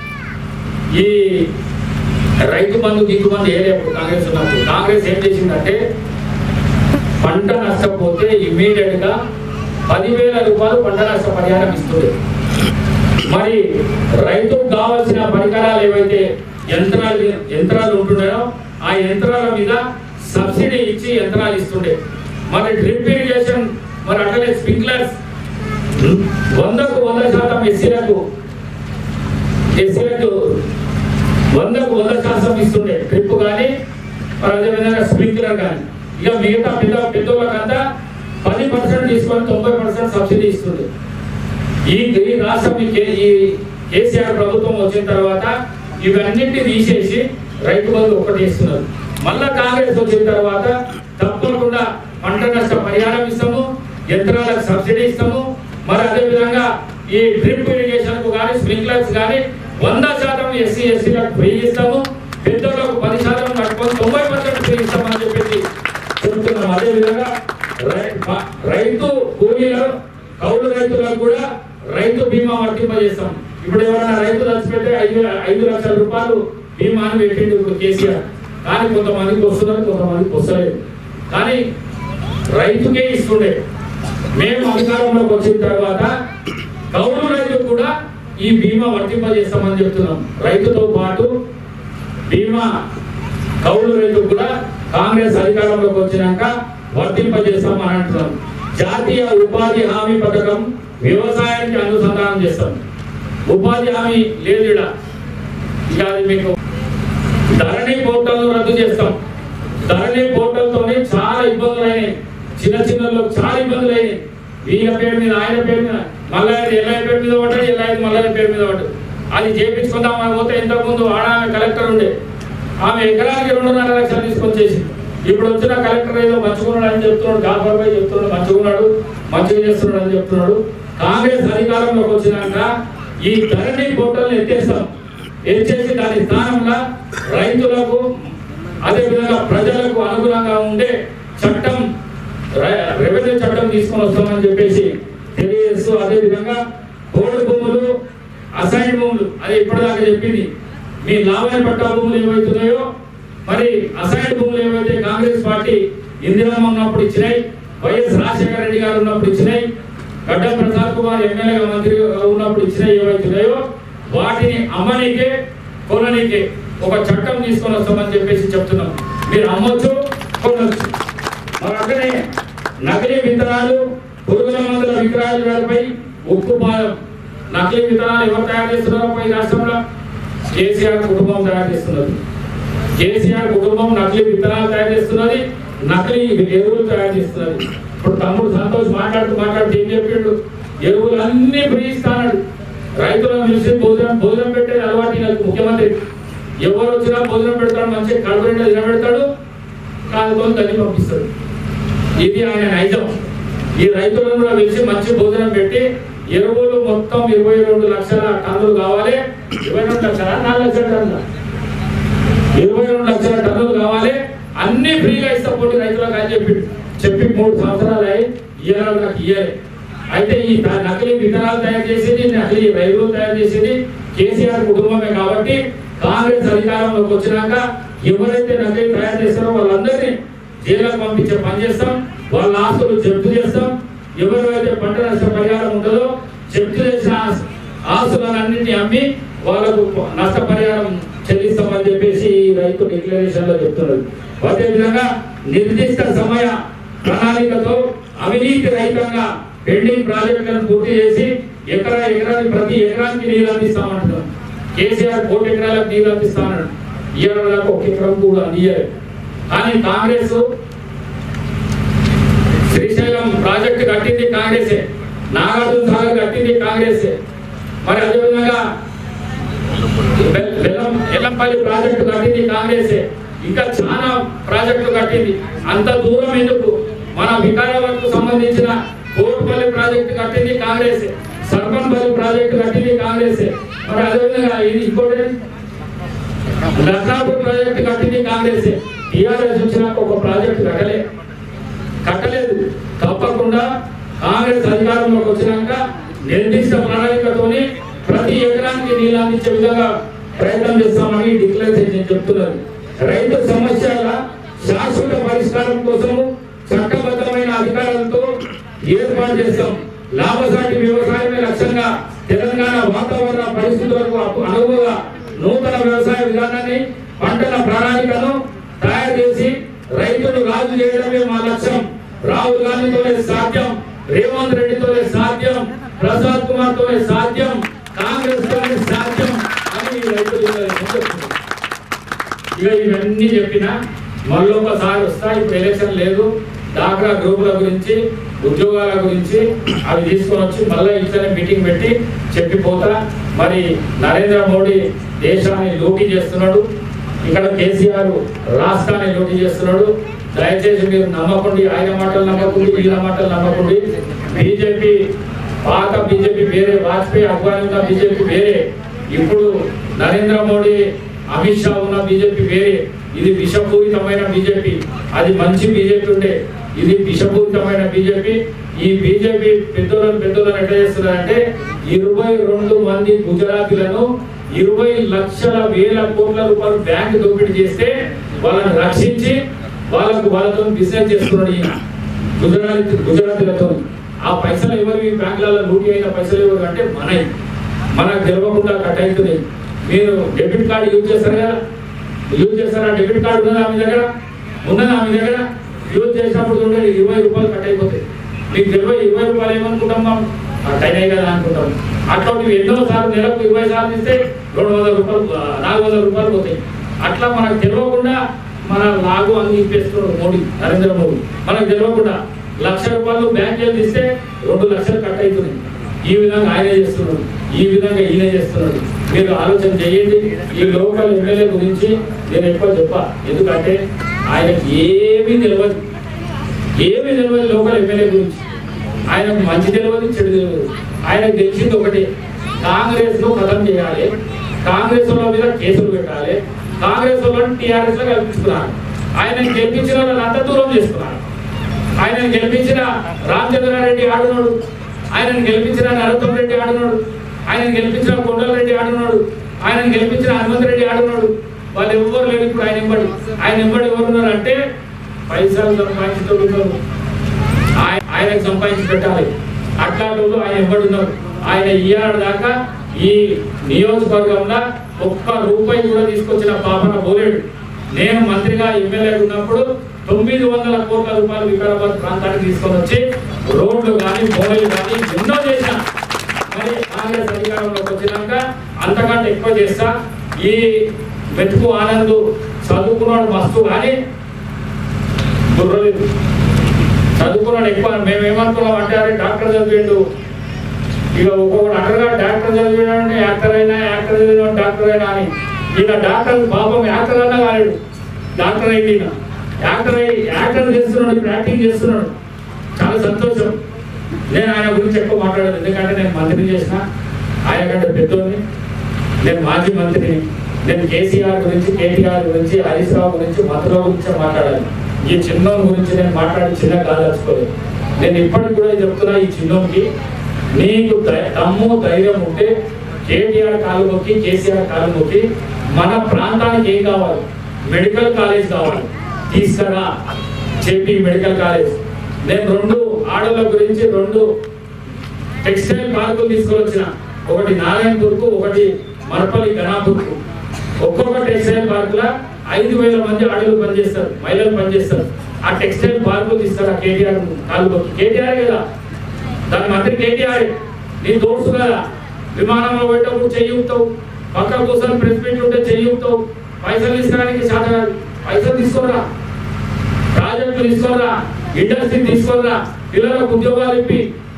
ఈ రైతు బంధు దిగు బంధు వేయలేప్పుడు కాంగ్రెస్ ఉన్నప్పుడు కాంగ్రెస్ ఏం చేసిందంటే పంట నష్టపోతే ఇమ్మీడియట్ గా పదివేల రూపాయలు పంట నష్ట పరిహారం ఇస్తుంది మరి రైతుకు కావాల్సిన పరికరాలు ఏవైతే యంత్రాలు యంత్రాలు ఉంటున్నాయో ఆ యంత్రాల మీద సబ్సిడీ ఇచ్చి యంత్రాలు ఇస్తుండే మరి డ్రిప్ ఇరిగేషన్ మరి అట్లనే స్ప్రింక్లర్స్ వందకు వంద శాతం ఎస్సీలకు ఎస్సీలకు వందకు వంద శాతం ఇస్తుండే డ్రిప్ కానీ మరి అదేవిధంగా స్ప్రింక్లర్ కానీ ఇక మిగతా పెద్ద పెద్దోళ్ళకంతా పది పర్సెంట్ తీసుకొని తొంభై పర్సెంట్ సబ్సిడీ ఇస్తుంది ఈ ఈ రాష్ట్రం ఈ కే- ఈ కేసీఆర్ ప్రభుత్వం వచ్చిన తర్వాత ఇవన్నింటినీ తీసేసి రైతు బంధు ఒకటి ఇస్తున్నారు మళ్ళా కాంగ్రెస్ వచ్చిన తర్వాత తప్పకుండా పంట నష్ట పరిహారం ఇస్తాము యంత్రాలకు సబ్సిడీ ఇస్తాము మరి అదే విధంగా ఈ డ్రిప్ ఇరిగేషన్ కు కానీ స్ప్రింక్లర్స్ కానీ వంద శాతం ఎస్సీ ఎస్సీలకు ఫ్రీ ఇస్తాము పెద్దోళ్ళకు పది శాతం కట్టుకొని తొంభై పర్సెంట్ ఫ్రీ ఇస్తామని చెప్పేసి చెబుతున్నాం అదే విధంగా రై- మ- రైతు కూలీలు కౌలు రైతులకు కూడా రైతు బీమా వర్తింపజేస్తాం ఇప్పుడు ఎవరైనా రైతు చచ్చిపోతే ఐదు ఐదు లక్షల రూపాయలు బీమాని పెట్టిండు ఇప్పుడు కేసీఆర్ కానీ కొంతమందికి వస్తున్నారు కొంతమందికి వస్తలేదు కానీ రైతుకే ఇస్తుండే మేము అధికారంలోకి వచ్చిన తర్వాత కౌలు రైతు కూడా ఈ బీమా వర్తింపజేస్తామని చెప్తున్నాం రైతుతో పాటు బీమా కౌలు రైతు కూడా కాంగ్రెస్ అధికారంలోకి వచ్చినాక వర్తింపజేస్తామని అంటున్నాం జాతీయ ఉపాధి హామీ పథకం వ్యవసాయానికి అనుసంధానం చేస్తాం ఉపాధి హామీ లేదు ఈడ. ఇక అది మీకు ధరణి పోర్టల్ రద్దు చేస్తాం ధరణి పోర్టల్ తోనే చాలా ఇబ్బందులు అయినాయి చిన్న చిన్నలో చాలా ఇబ్బందులు అయినాయి వీళ్ళ పేరు మీద ఆయన పేరు మీద మళ్ళీ ఎల్లయ్య పేరు మీద పడ్డాడు ఎల్లయ్య మల్లయ్య పేరు మీద పడ్డాడు అది చేపించుకుందాం అని పోతే ఇంతకుముందు ఆడ ఆమె కలెక్టర్ ఉండే ఆమె ఎకరానికి రెండున్నర లక్షలు తీసుకొని చేసింది ఇప్పుడు వచ్చిన కలెక్టర్ ఏదో మంచుకున్నాడు అని చెప్తున్నాడు గాఫర్ భాయ్ చెప్తున్నాడు మంచుకున్నాడు మంచిగా చేస్తున్నాడు అని చెప్తున్నాడు కాంగ్రెస్ అధికారంలోకి వచ్చినాక ఈ ధరణి పోర్టల్ ఎత్తేస్తాం ఎత్తేసి దాని స్థానంలో రైతులకు అదేవిధంగా ప్రజలకు అనుగుణంగా ఉండే చట్టం ర- రెవెన్యూ చట్టం తీసుకొని వస్తామని చెప్పేసి తెలియజేస్తూ అదేవిధంగా పోడు భూములు అసైన్ భూములు అది ఇప్పటిదాకా చెప్పింది మీ లాభాయ పట్టా భూములు ఏవైతున్నాయో మరి అసైన్ భూములు ఏవైతే కాంగ్రెస్ పార్టీ ఇందిరమ్మ ఉన్నప్పుడు ఇచ్చినాయి వైఎస్ రాజశేఖర రెడ్డి గారు ఉన్నప్పుడు ఇచ్చినాయి గడ్డం ప్రసాద్ కుమార్ ఎమ్మెల్యేగా మంత్రిగా ఉన్నప్పుడు ఇచ్చినాయి ఏవైతున్నాయో వాటిని అమ్మనీకే కొననీకే ఒక చట్టం తీసుకొని వస్తామని చెప్పేసి చెప్తున్నాం మీరు అమ్మొచ్చు కొనొచ్చు మరి అక్కడే నకిలీ విత్తనాలు పురుగుల మందుల విక్రయాలపై ఉక్కుపాదం నకిలీ విత్తనాలు ఎవరు తయారు చేస్తున్నారో పై రాష్ట్రంలో కేసీఆర్ కుటుంబం తయారు చేస్తున్నది కేసీఆర్ కుటుంబం నకిలీ విత్తనాలు తయారు చేస్తున్నది నకిలీ ఎరువులు తయారు చేస్తున్నది ఇప్పుడు తమ్ముడు సంతోష్ మాట్లాడుతూ మాట్లాడుతూ ఏం చెప్పిండు ఎరువులు అన్ని ఫ్రీ ఇస్తాడు రైతులను పిలిచి భోజనం భోజనం పెట్టేది అలవాటు ఈయనకు ముఖ్యమంత్రి ఎవరు వచ్చినా భోజనం పెడతాడు మంచిగా కడుపు నిండా తినబెడతాడు కాలుతో తల్లి పంపిస్తాడు ఇది ఆయన నైజం ఈ రైతులను కూడా పిలిచి మంచి భోజనం పెట్టి ఎరువులు మొత్తం ఇరవై రెండు లక్షల టన్నులు కావాలి ఇరవై రెండు లక్షల నాలుగు లక్షల టన్నుల ఇరవై రెండు లక్షల టన్నులు కావాలి అన్ని ఫ్రీగా ఇస్తా పోటీ రైతులకు అని చెప్పి చెప్పి మూడు సంవత్సరాలు అయ్యి ఇయ్యాలి నాకు ఇయ్యాలి అయితే ఈ త- నకిలీ విత్తనాలు తయారు చేసేది నకిలీ రైతులు తయారు చేసేది కేసీఆర్ కుటుంబమే కాబట్టి కాంగ్రెస్ అధికారంలోకి వచ్చినాక ఎవరైతే నకిలీ తయారు చేస్తారో వాళ్ళందరినీ జైలుకు పంపించే పని చేస్తాం వాళ్ళ ఆస్తులు జప్తు చేస్తాం ఎవరైతే పంట నష్ట పరిహారం ఉంటుందో జప్తు చేసిన ఆస్- ఆస్తులన్నింటినీ అమ్మి వాళ్ళకు నష్టపరిహారం చెల్లిస్తామని చెప్పేసి ఈ రైతు డిక్లరేషన్ లో చెప్తున్నారు అదేవిధంగా నిర్దిష్ట సమయ ప్రణాళికతో అవినీతి రహితంగా పెండింగ్ ప్రాజెక్టులను పూర్తి చేసి ఎకరా ఎకరానికి ప్రతి ఎకరానికి నీళ్ళు అందిస్తామంటున్నాం కేసీఆర్ కోటి ఎకరాలకు నీళ్ళు అందిస్తామన్నాడు ఇయ్యాల దాకా ఒక ఎకరం కూడా అందియ్యారు కానీ కాంగ్రెస్ శ్రీశైలం ప్రాజెక్టు కట్టింది కాంగ్రెసే నాగార్జున సాగర్ కట్టింది కాంగ్రెసే మరి అదేవిధంగా వెల్- వెల్లం ఎల్లంపల్లి ప్రాజెక్టు కట్టింది కాంగ్రెసే ఇంకా చాలా ప్రాజెక్టులు కట్టింది అంత దూరం ఎందుకు మన వికారాబాద్ కు సంబంధించిన కోటిపల్లి ప్రాజెక్టు కట్టింది కాంగ్రెసే సర్పంపల్లి ప్రాజెక్టు కట్టింది కాంగ్రెసే మరి అదేవిధంగా ఇది ఇంకోటి లక్నాపూర్ ప్రాజెక్టు కట్టింది కాంగ్రెసే టీఆర్ఎస్ వచ్చినాక ఒక ప్రాజెక్టు కట్టలే కట్టలేదు తప్పకుండా కాంగ్రెస్ అధికారంలోకి వచ్చినాక నిర్దిష్ట ప్రణాళికతోని ప్రతి ఎకరానికి నీళ్ళు అందించే విధంగా ప్రయత్నం చేస్తామని డిక్లరేషన్ చెప్తున్నారు రైతు సమస్యల శాశ్వత పరిష్కారం కోసము చట్టబద్ధమైన అధికారాలతో ఏర్పాటు చేస్తాం లాభసాటి వ్యవసాయమే లక్ష్యంగా తెలంగాణ వాతావరణ పరిస్థితులకు అపు- అనుగుణంగా నూతన వ్యవసాయ విధానాన్ని పంటల ప్రణాళికను తయారు చేసి రైతులు రాజు చేయడమే మా లక్ష్యం రాహుల్ గాంధీతోనే సాధ్యం రేవంత్ రెడ్డితోనే సాధ్యం ప్రసాద్ కుమార్ తోనే సాధ్యం కాంగ్రెస్ తోనే సాధ్యం అని ఈ రైతులు చెప్తున్నారు. ఇక ఇవన్నీ చెప్పిన మళ్ళీ ఒకసారి వస్తా ఇప్పుడు ఎలక్షన్ లేదు డాక్రా గ్రూపుల గురించి ఉద్యోగాల గురించి అవి తీసుకొని వచ్చి మళ్ళీ ఇట్లనే మీటింగ్ పెట్టి చెప్పిపోతా మరి నరేంద్ర మోడీ దేశాన్ని లూటీ చేస్తున్నాడు ఇక్కడ కేసీఆర్ రాష్ట్రాన్ని లూటీ చేస్తున్నాడు దయచేసి మీరు నమ్మకండి ఆయన మాటలు నమ్మకండి వీళ్ళ మాటలు నమ్మకండి బీజేపీ పాత బీజేపీ వేరే వాజ్పేయి అద్వానీ ఉన్న బీజేపీ వేరే ఇప్పుడు నరేంద్ర మోడీ అమిత్ షా ఉన్న బీజేపీ వేరే ఇది విషపూరితమైన బీజేపీ అది మంచి బీజేపీ ఉండే ఇది విషపూరితమైన బీజేపీ ఈ బీజేపీ పెద్దోళ్ళని పెద్దోళ్ళని ఎట్లా చేస్తున్నారంటే ఇరవై రెండు మంది గుజరాతీలను ఇరవై లక్షల వేల కోట్ల రూపాయలు బ్యాంక్ దోపిడీ చేస్తే వాళ్ళని రక్షించి వాళ్ళకు వాళ్ళతో బిజినెస్ చేస్తున్నాడు ఈయన గుజరాత్ గుజరాతీలతో ఆ పైసలు ఎవరు ఈ బ్యాంకులలో లూటీ అయిన పైసలు ఎవరు అంటే మనవి మనకు తెలియకుండా కట్ అవుతున్నాయి మీరు డెబిట్ కార్డు యూజ్ చేస్తారు కదా యూజ్ చేస్తారా డెబిట్ కార్డు ఉన్నదా మీ దగ్గర ఉన్నదా మీ దగ్గర యూజ్ చేసినప్పుడు చూడండి ఇరవై రూపాయలు కట్ అయిపోతాయి మీకు తెలియదు ఇరవై రూపాయలు ఏమనుకుంటాం మనం కట్ అయినాయి కదా అనుకుంటాం అట్లాంటివి ఎన్నో సార్లు నెలకు ఇరవై సార్లు ఇస్తే రెండు వందల రూపాయలు ఆ, నాలుగు వందల రూపాయలు పోతాయి అట్లా మనకు తెలియకుండా మన లాగు అన్ని ఇప్పేస్తున్నాడు మోడీ నరేంద్ర మోడీ మనకు తెలియకుండా లక్ష రూపాయలు బ్యాంక్ ఇస్తే రెండు లక్షలు కట్ అవుతున్నాయి ఈ విధంగా ఆయన చేస్తున్నాడు ఈ విధంగా ఈయన చేస్తున్నాడు మీరు ఆలోచన చేయండి ఈ లోకల్ ఎమ్మెల్యే గురించి నేను ఎక్కువ చెప్పా ఎందుకంటే ఆయనకి ఏమీ తెలియదు ఏమీ తెలియదు లోకల్ ఎమ్మెల్యే గురించి ఆయనకు మంచి తెలియదు చెడు తెలియదు ఆయనకు తెలిసింది ఒకటి కాంగ్రెస్ ను ఖతం చేయాలి కాంగ్రెస్ వాళ్ళ మీద కేసులు పెట్టాలి కాంగ్రెస్ వాళ్ళని టీఆర్ఎస్ లో కల్పించుకున్నారు ఆయన గెలిపించిన వాళ్ళని అంత దూరం చేసుకున్నారు ఆయనను గెలిపించిన రామచంద్రారెడ్డి ఆడున్నాడు ఆయనను గెలిపించిన నరోత్తం రెడ్డి ఆడున్నాడు ఆయనను గెలిపించిన కొండలరెడ్డి ఆడున్నాడు ఆయనను గెలిపించిన హనుమంత్ రెడ్డి ఆడున్నాడు వాళ్ళు ఎవ్వరు లేరు ఇప్పుడు ఆయన ఎంబడి ఆయన ఎంబడి ఎవరున్నారు అంటే పైసలు సంపాదించుతున్నారు ఆయనకు సంపాదించి పెట్టాలి అట్లాంటి వాళ్ళు ఆయన ఎవడున్నారు ఆయన ఇయ్యాడు దాకా ఈ నియోజకవర్గంలో ఒక్క రూపాయి కూడా తీసుకొచ్చిన పాపన పోలేడు నేను మంత్రిగా ఎమ్మెల్యే ఉన్నప్పుడు తొమ్మిది వందల కోట్ల రూపాయలు వికారాబాద్ ప్రాంతానికి తీసుకొని వచ్చి రోడ్లు కానీ బోర్లు కానీ ఎన్నో చేశాను మరి కాంగ్రెస్ అధికారంలోకి వచ్చినాక అంతకంటే ఎక్కువ చేస్తా ఈ మెతుకు ఆనంద్ చదువుకున్నాడు మస్తు కానీ బుర్రలేదు చదువుకున్నాడు ఎక్కువ మేము ఏమనుకున్నాం అంటే అరే డాక్టర్ చదివిండు ఇక ఒక్కొక్కడు అంటారుగా డాక్టర్ చదివినాడు యాక్టర్ అయినా యాక్టర్ చదివినాడు డాక్టర్ అయినా అని ఈయన డాక్టర్ పాపం యాక్టర్ అన్నా కాలేడు డాక్టర్ అయింది ఈయన యాక్టర్ అయి యాక్టర్ చేస్తున్నాడు ఇప్పుడు యాక్టింగ్ చేస్తున్నాడు చాలా సంతోషం నేను ఆయన గురించి ఎక్కువ మాట్లాడలేదు ఎందుకంటే నేను మంత్రిని చేసిన ఆయన కంటే పెద్దోని నేను మాజీ మంత్రిని నేను కేసీఆర్ గురించి కేటీఆర్ గురించి హరీష్ రావు గురించి మధురావు గురించి మాట్లాడాలి ఈ చిన్నోని గురించి నేను మాట్లాడి చిన్న కాదలుచుకోలేదు నేను ఇప్పటికి కూడా చెప్తున్నా ఈ చిన్నోనికి నీకు ధై- దమ్ము ధైర్యం ఉంటే కేటీఆర్ కాలు మొక్కి కేసీఆర్ కాలు మొక్కి మన ప్రాంతానికి ఏం కావాలి మెడికల్ కాలేజ్ కావాలి తీసుకురా చెప్పి మెడికల్ కాలేజ్ నేను రెండు ఆడల గురించి రెండు టెక్స్టైల్ పార్కులు తీసుకొని వచ్చిన ఒకటి నారాయణపూర్కు ఒకటి మరపల్లి ఘనాపూర్కు ఒక్కొక్క టెక్స్టైల్ పార్కుల ఐదు వేల మంది ఆడలు పనిచేస్తారు మహిళలు పనిచేస్తారు ఆ టెక్స్టైల్ పార్కులు తీస్తారు ఆ కేటీఆర్ కాలు కేటీఆర్ కదా దాని మంత్రి కేటీఆర్ నీ దోస్తు కదా విమానంలో పోయేటప్పుడు చెయ్యుతావు పక్క కూర్చొని ప్రెస్ మీట్ ఉంటే చెయ్యుతావు పైసలు తీసుకోవడానికి శాత కాదు పైసలు తీసుకోరా ప్రాజెక్టులు తీసుకోరా ఇండస్ట్రీ తీసుకోరా పిల్లలకు ఉద్యోగాలు ఇప్పి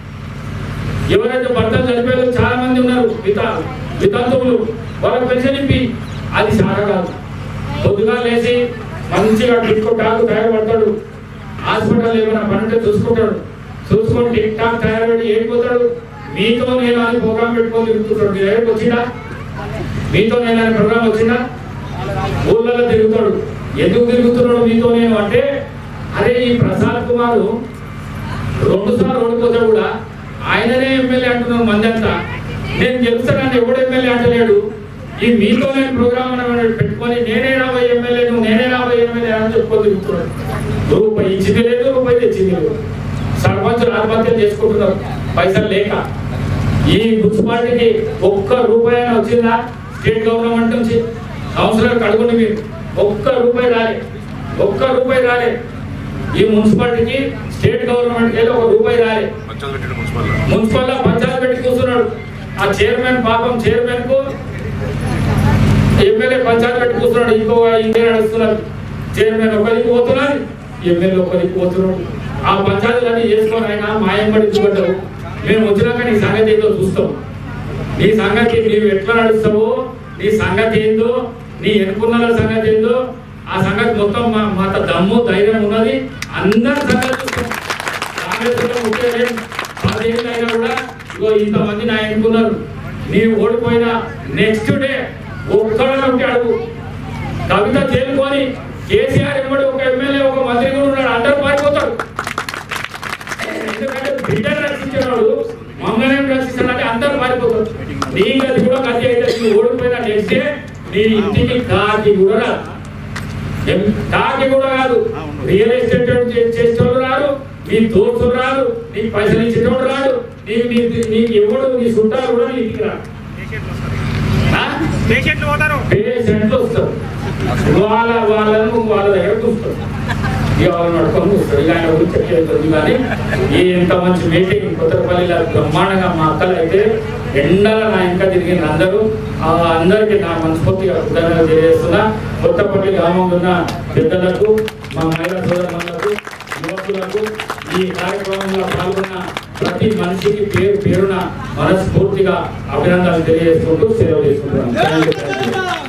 ఎవరైతే భర్తలు చనిపోయారో చాలా మంది ఉన్నారు విత వితంతువులు వాళ్ళకి పెన్షన్ ఇప్పి అది శాఖ కాదు పొద్దుగా లేచి మంచిగా టిక్కు టాక్ తయారుపడతాడు హాస్పిటల్ ఏమైనా పని ఉంటే చూసుకుంటాడు చూసుకొని టిక్ టాక్ తయారుపడి ఏడిపోతాడు మీతో నేను అని ప్రోగ్రామ్ పెట్టుకొని తిరుగుతుంటాడు మీ దగ్గరకు వచ్చిందా మీతో నేను అని ప్రోగ్రామ్ వచ్చిందా ఊళ్ళలో తిరుగుతాడు ఎందుకు తిరుగుతున్నాడు మీతో నేను అంటే అరే ఈ ప్రసాద్ కుమార్ రెండు సార్లు ఓడిపోతే కూడా ఆయననే ఎమ్మెల్యే అంటున్నాడు మంది అంతా నేను గెలుస్తానని ఎవడు ఎమ్మెల్యే అంటలేడు ఈ మీతో నేను ప్రోగ్రామ్ అని పెట్టుకొని నేనే రాబోయే ఎమ్మెల్యే నువ్వు నేనే రాబోయే ఎమ్మెల్యే అని చెప్పుకొని తిరుగుతున్నాడు రూపాయి ఇచ్చింది లేదు రూపాయి తెచ్చింది లేదు సర్పంచులు ఆత్మహత్యలు చేసుకుంటున్నారు పైసలు లేక ఈ మున్సిపాలిటీకి ఒక్క రూపాయి అయినా వచ్చిందా స్టేట్ గవర్నమెంట్ నుంచి సంవత్సరాలు కడుగుండి మీరు ఒక్క రూపాయి రాలే ఒక్క రూపాయి రాలే ఈ మున్సిపాలిటీకి స్టేట్ గవర్నమెంట్ కి ఒక రూపాయి రాలే మున్సిపల్ లో పంచాయతీ పెట్టి కూర్చున్నాడు ఆ చైర్మన్ పాపం చైర్మన్ కు ఎమ్మెల్యే పంచాయతీ పెట్టి కూర్చున్నాడు ఇంకో ఇంకే నడుస్తున్నారు చైర్మన్ ఒకరికి పోతున్నారు ఎమ్మెల్యే ఒకరికి పోతున్నాడు ఆ పంచాయతీలన్నీ చేసుకొని ఆయన మాయంబడి చూపడ్డావు మేము వచ్చినాక నీ సంగతి ఏందో చూస్తాం నీ సంగతి నీవు ఎట్లా నడుస్తావో నీ సంగతి ఏందో నీ ఎన్నుకున్న సంగతి ఏందో ఆ సంగతి మొత్తం మా మాత దమ్ము ధైర్యం ఉన్నది అందరి సంగతి చూస్తాం కాంగ్రెస్ లో ముఖ్య లేదు. పదేళ్ళు అయినా కూడా ఇగో ఇంతమంది నా ఎన్నుకున్నారు నీవు ఓడిపోయినా నెక్స్ట్ డే ఒక్కడే ఉంటే అడుగు కవిత చేరుకొని కేసీఆర్ ఇవ్వడు ఒక ఎమ్మెల్యే ఒక మంత్రి కూడా ఉన్నాడు అందరూ పారిపోతాడు ఎందుకంటే బిడ్డను రక్షించినాడు మమ్మల్ని రక్షిస్తాడంటే అందరూ పారిపోతారు నీ గది కూడా గది అయితే నీ ఓడిపోయిన నెక్స్ట్ డే నీ ఇంటికి కాకి కూడా రాదు ఎం- కాకి కూడా కాదు రియల్ ఎస్టేట్ చే- చేసేవాడు రాడు నీ దోస్తులు రాడు నీకు పైసలు ఇచ్చేటోడు రాడు నీకు నీ నీకు ఎవడు నీ చుట్టాలు కూడా నీ ఇంటికి రాడు పేషెంట్లు పోతారు పేషెంట్లు వస్తారు వాళ్ళ వాళ్ళను వాళ్ళ దగ్గర చూస్తారు ఇక వాళ్ళు నడుకొని చూస్తారు ఇక ఆయన గురించి చెప్పేది కానీ ఈ ఇంత మంచి మీటింగ్ కొత్తపల్లిలో బ్రహ్మాండంగా మా అక్కలు అయితే ఎండల నా ఇంకా తిరిగింది అందరూ ఆ అందరికీ నా మనస్ఫూర్తిగా కృతజ్ఞతలు తెలియజేస్తున్నా కొత్తపల్లి గ్రామంలో ఉన్న పెద్దలకు మా మహిళా సోదరులకు యువకులకు ఈ కార్యక్రమంలో పాల్గొన్న ప్రతి మనిషికి పేరు పేరున మనస్ఫూర్తిగా అభినందనలు తెలియజేసుకుంటూ సెలవు తీసుకుంటున్నాను Thank you, thank you.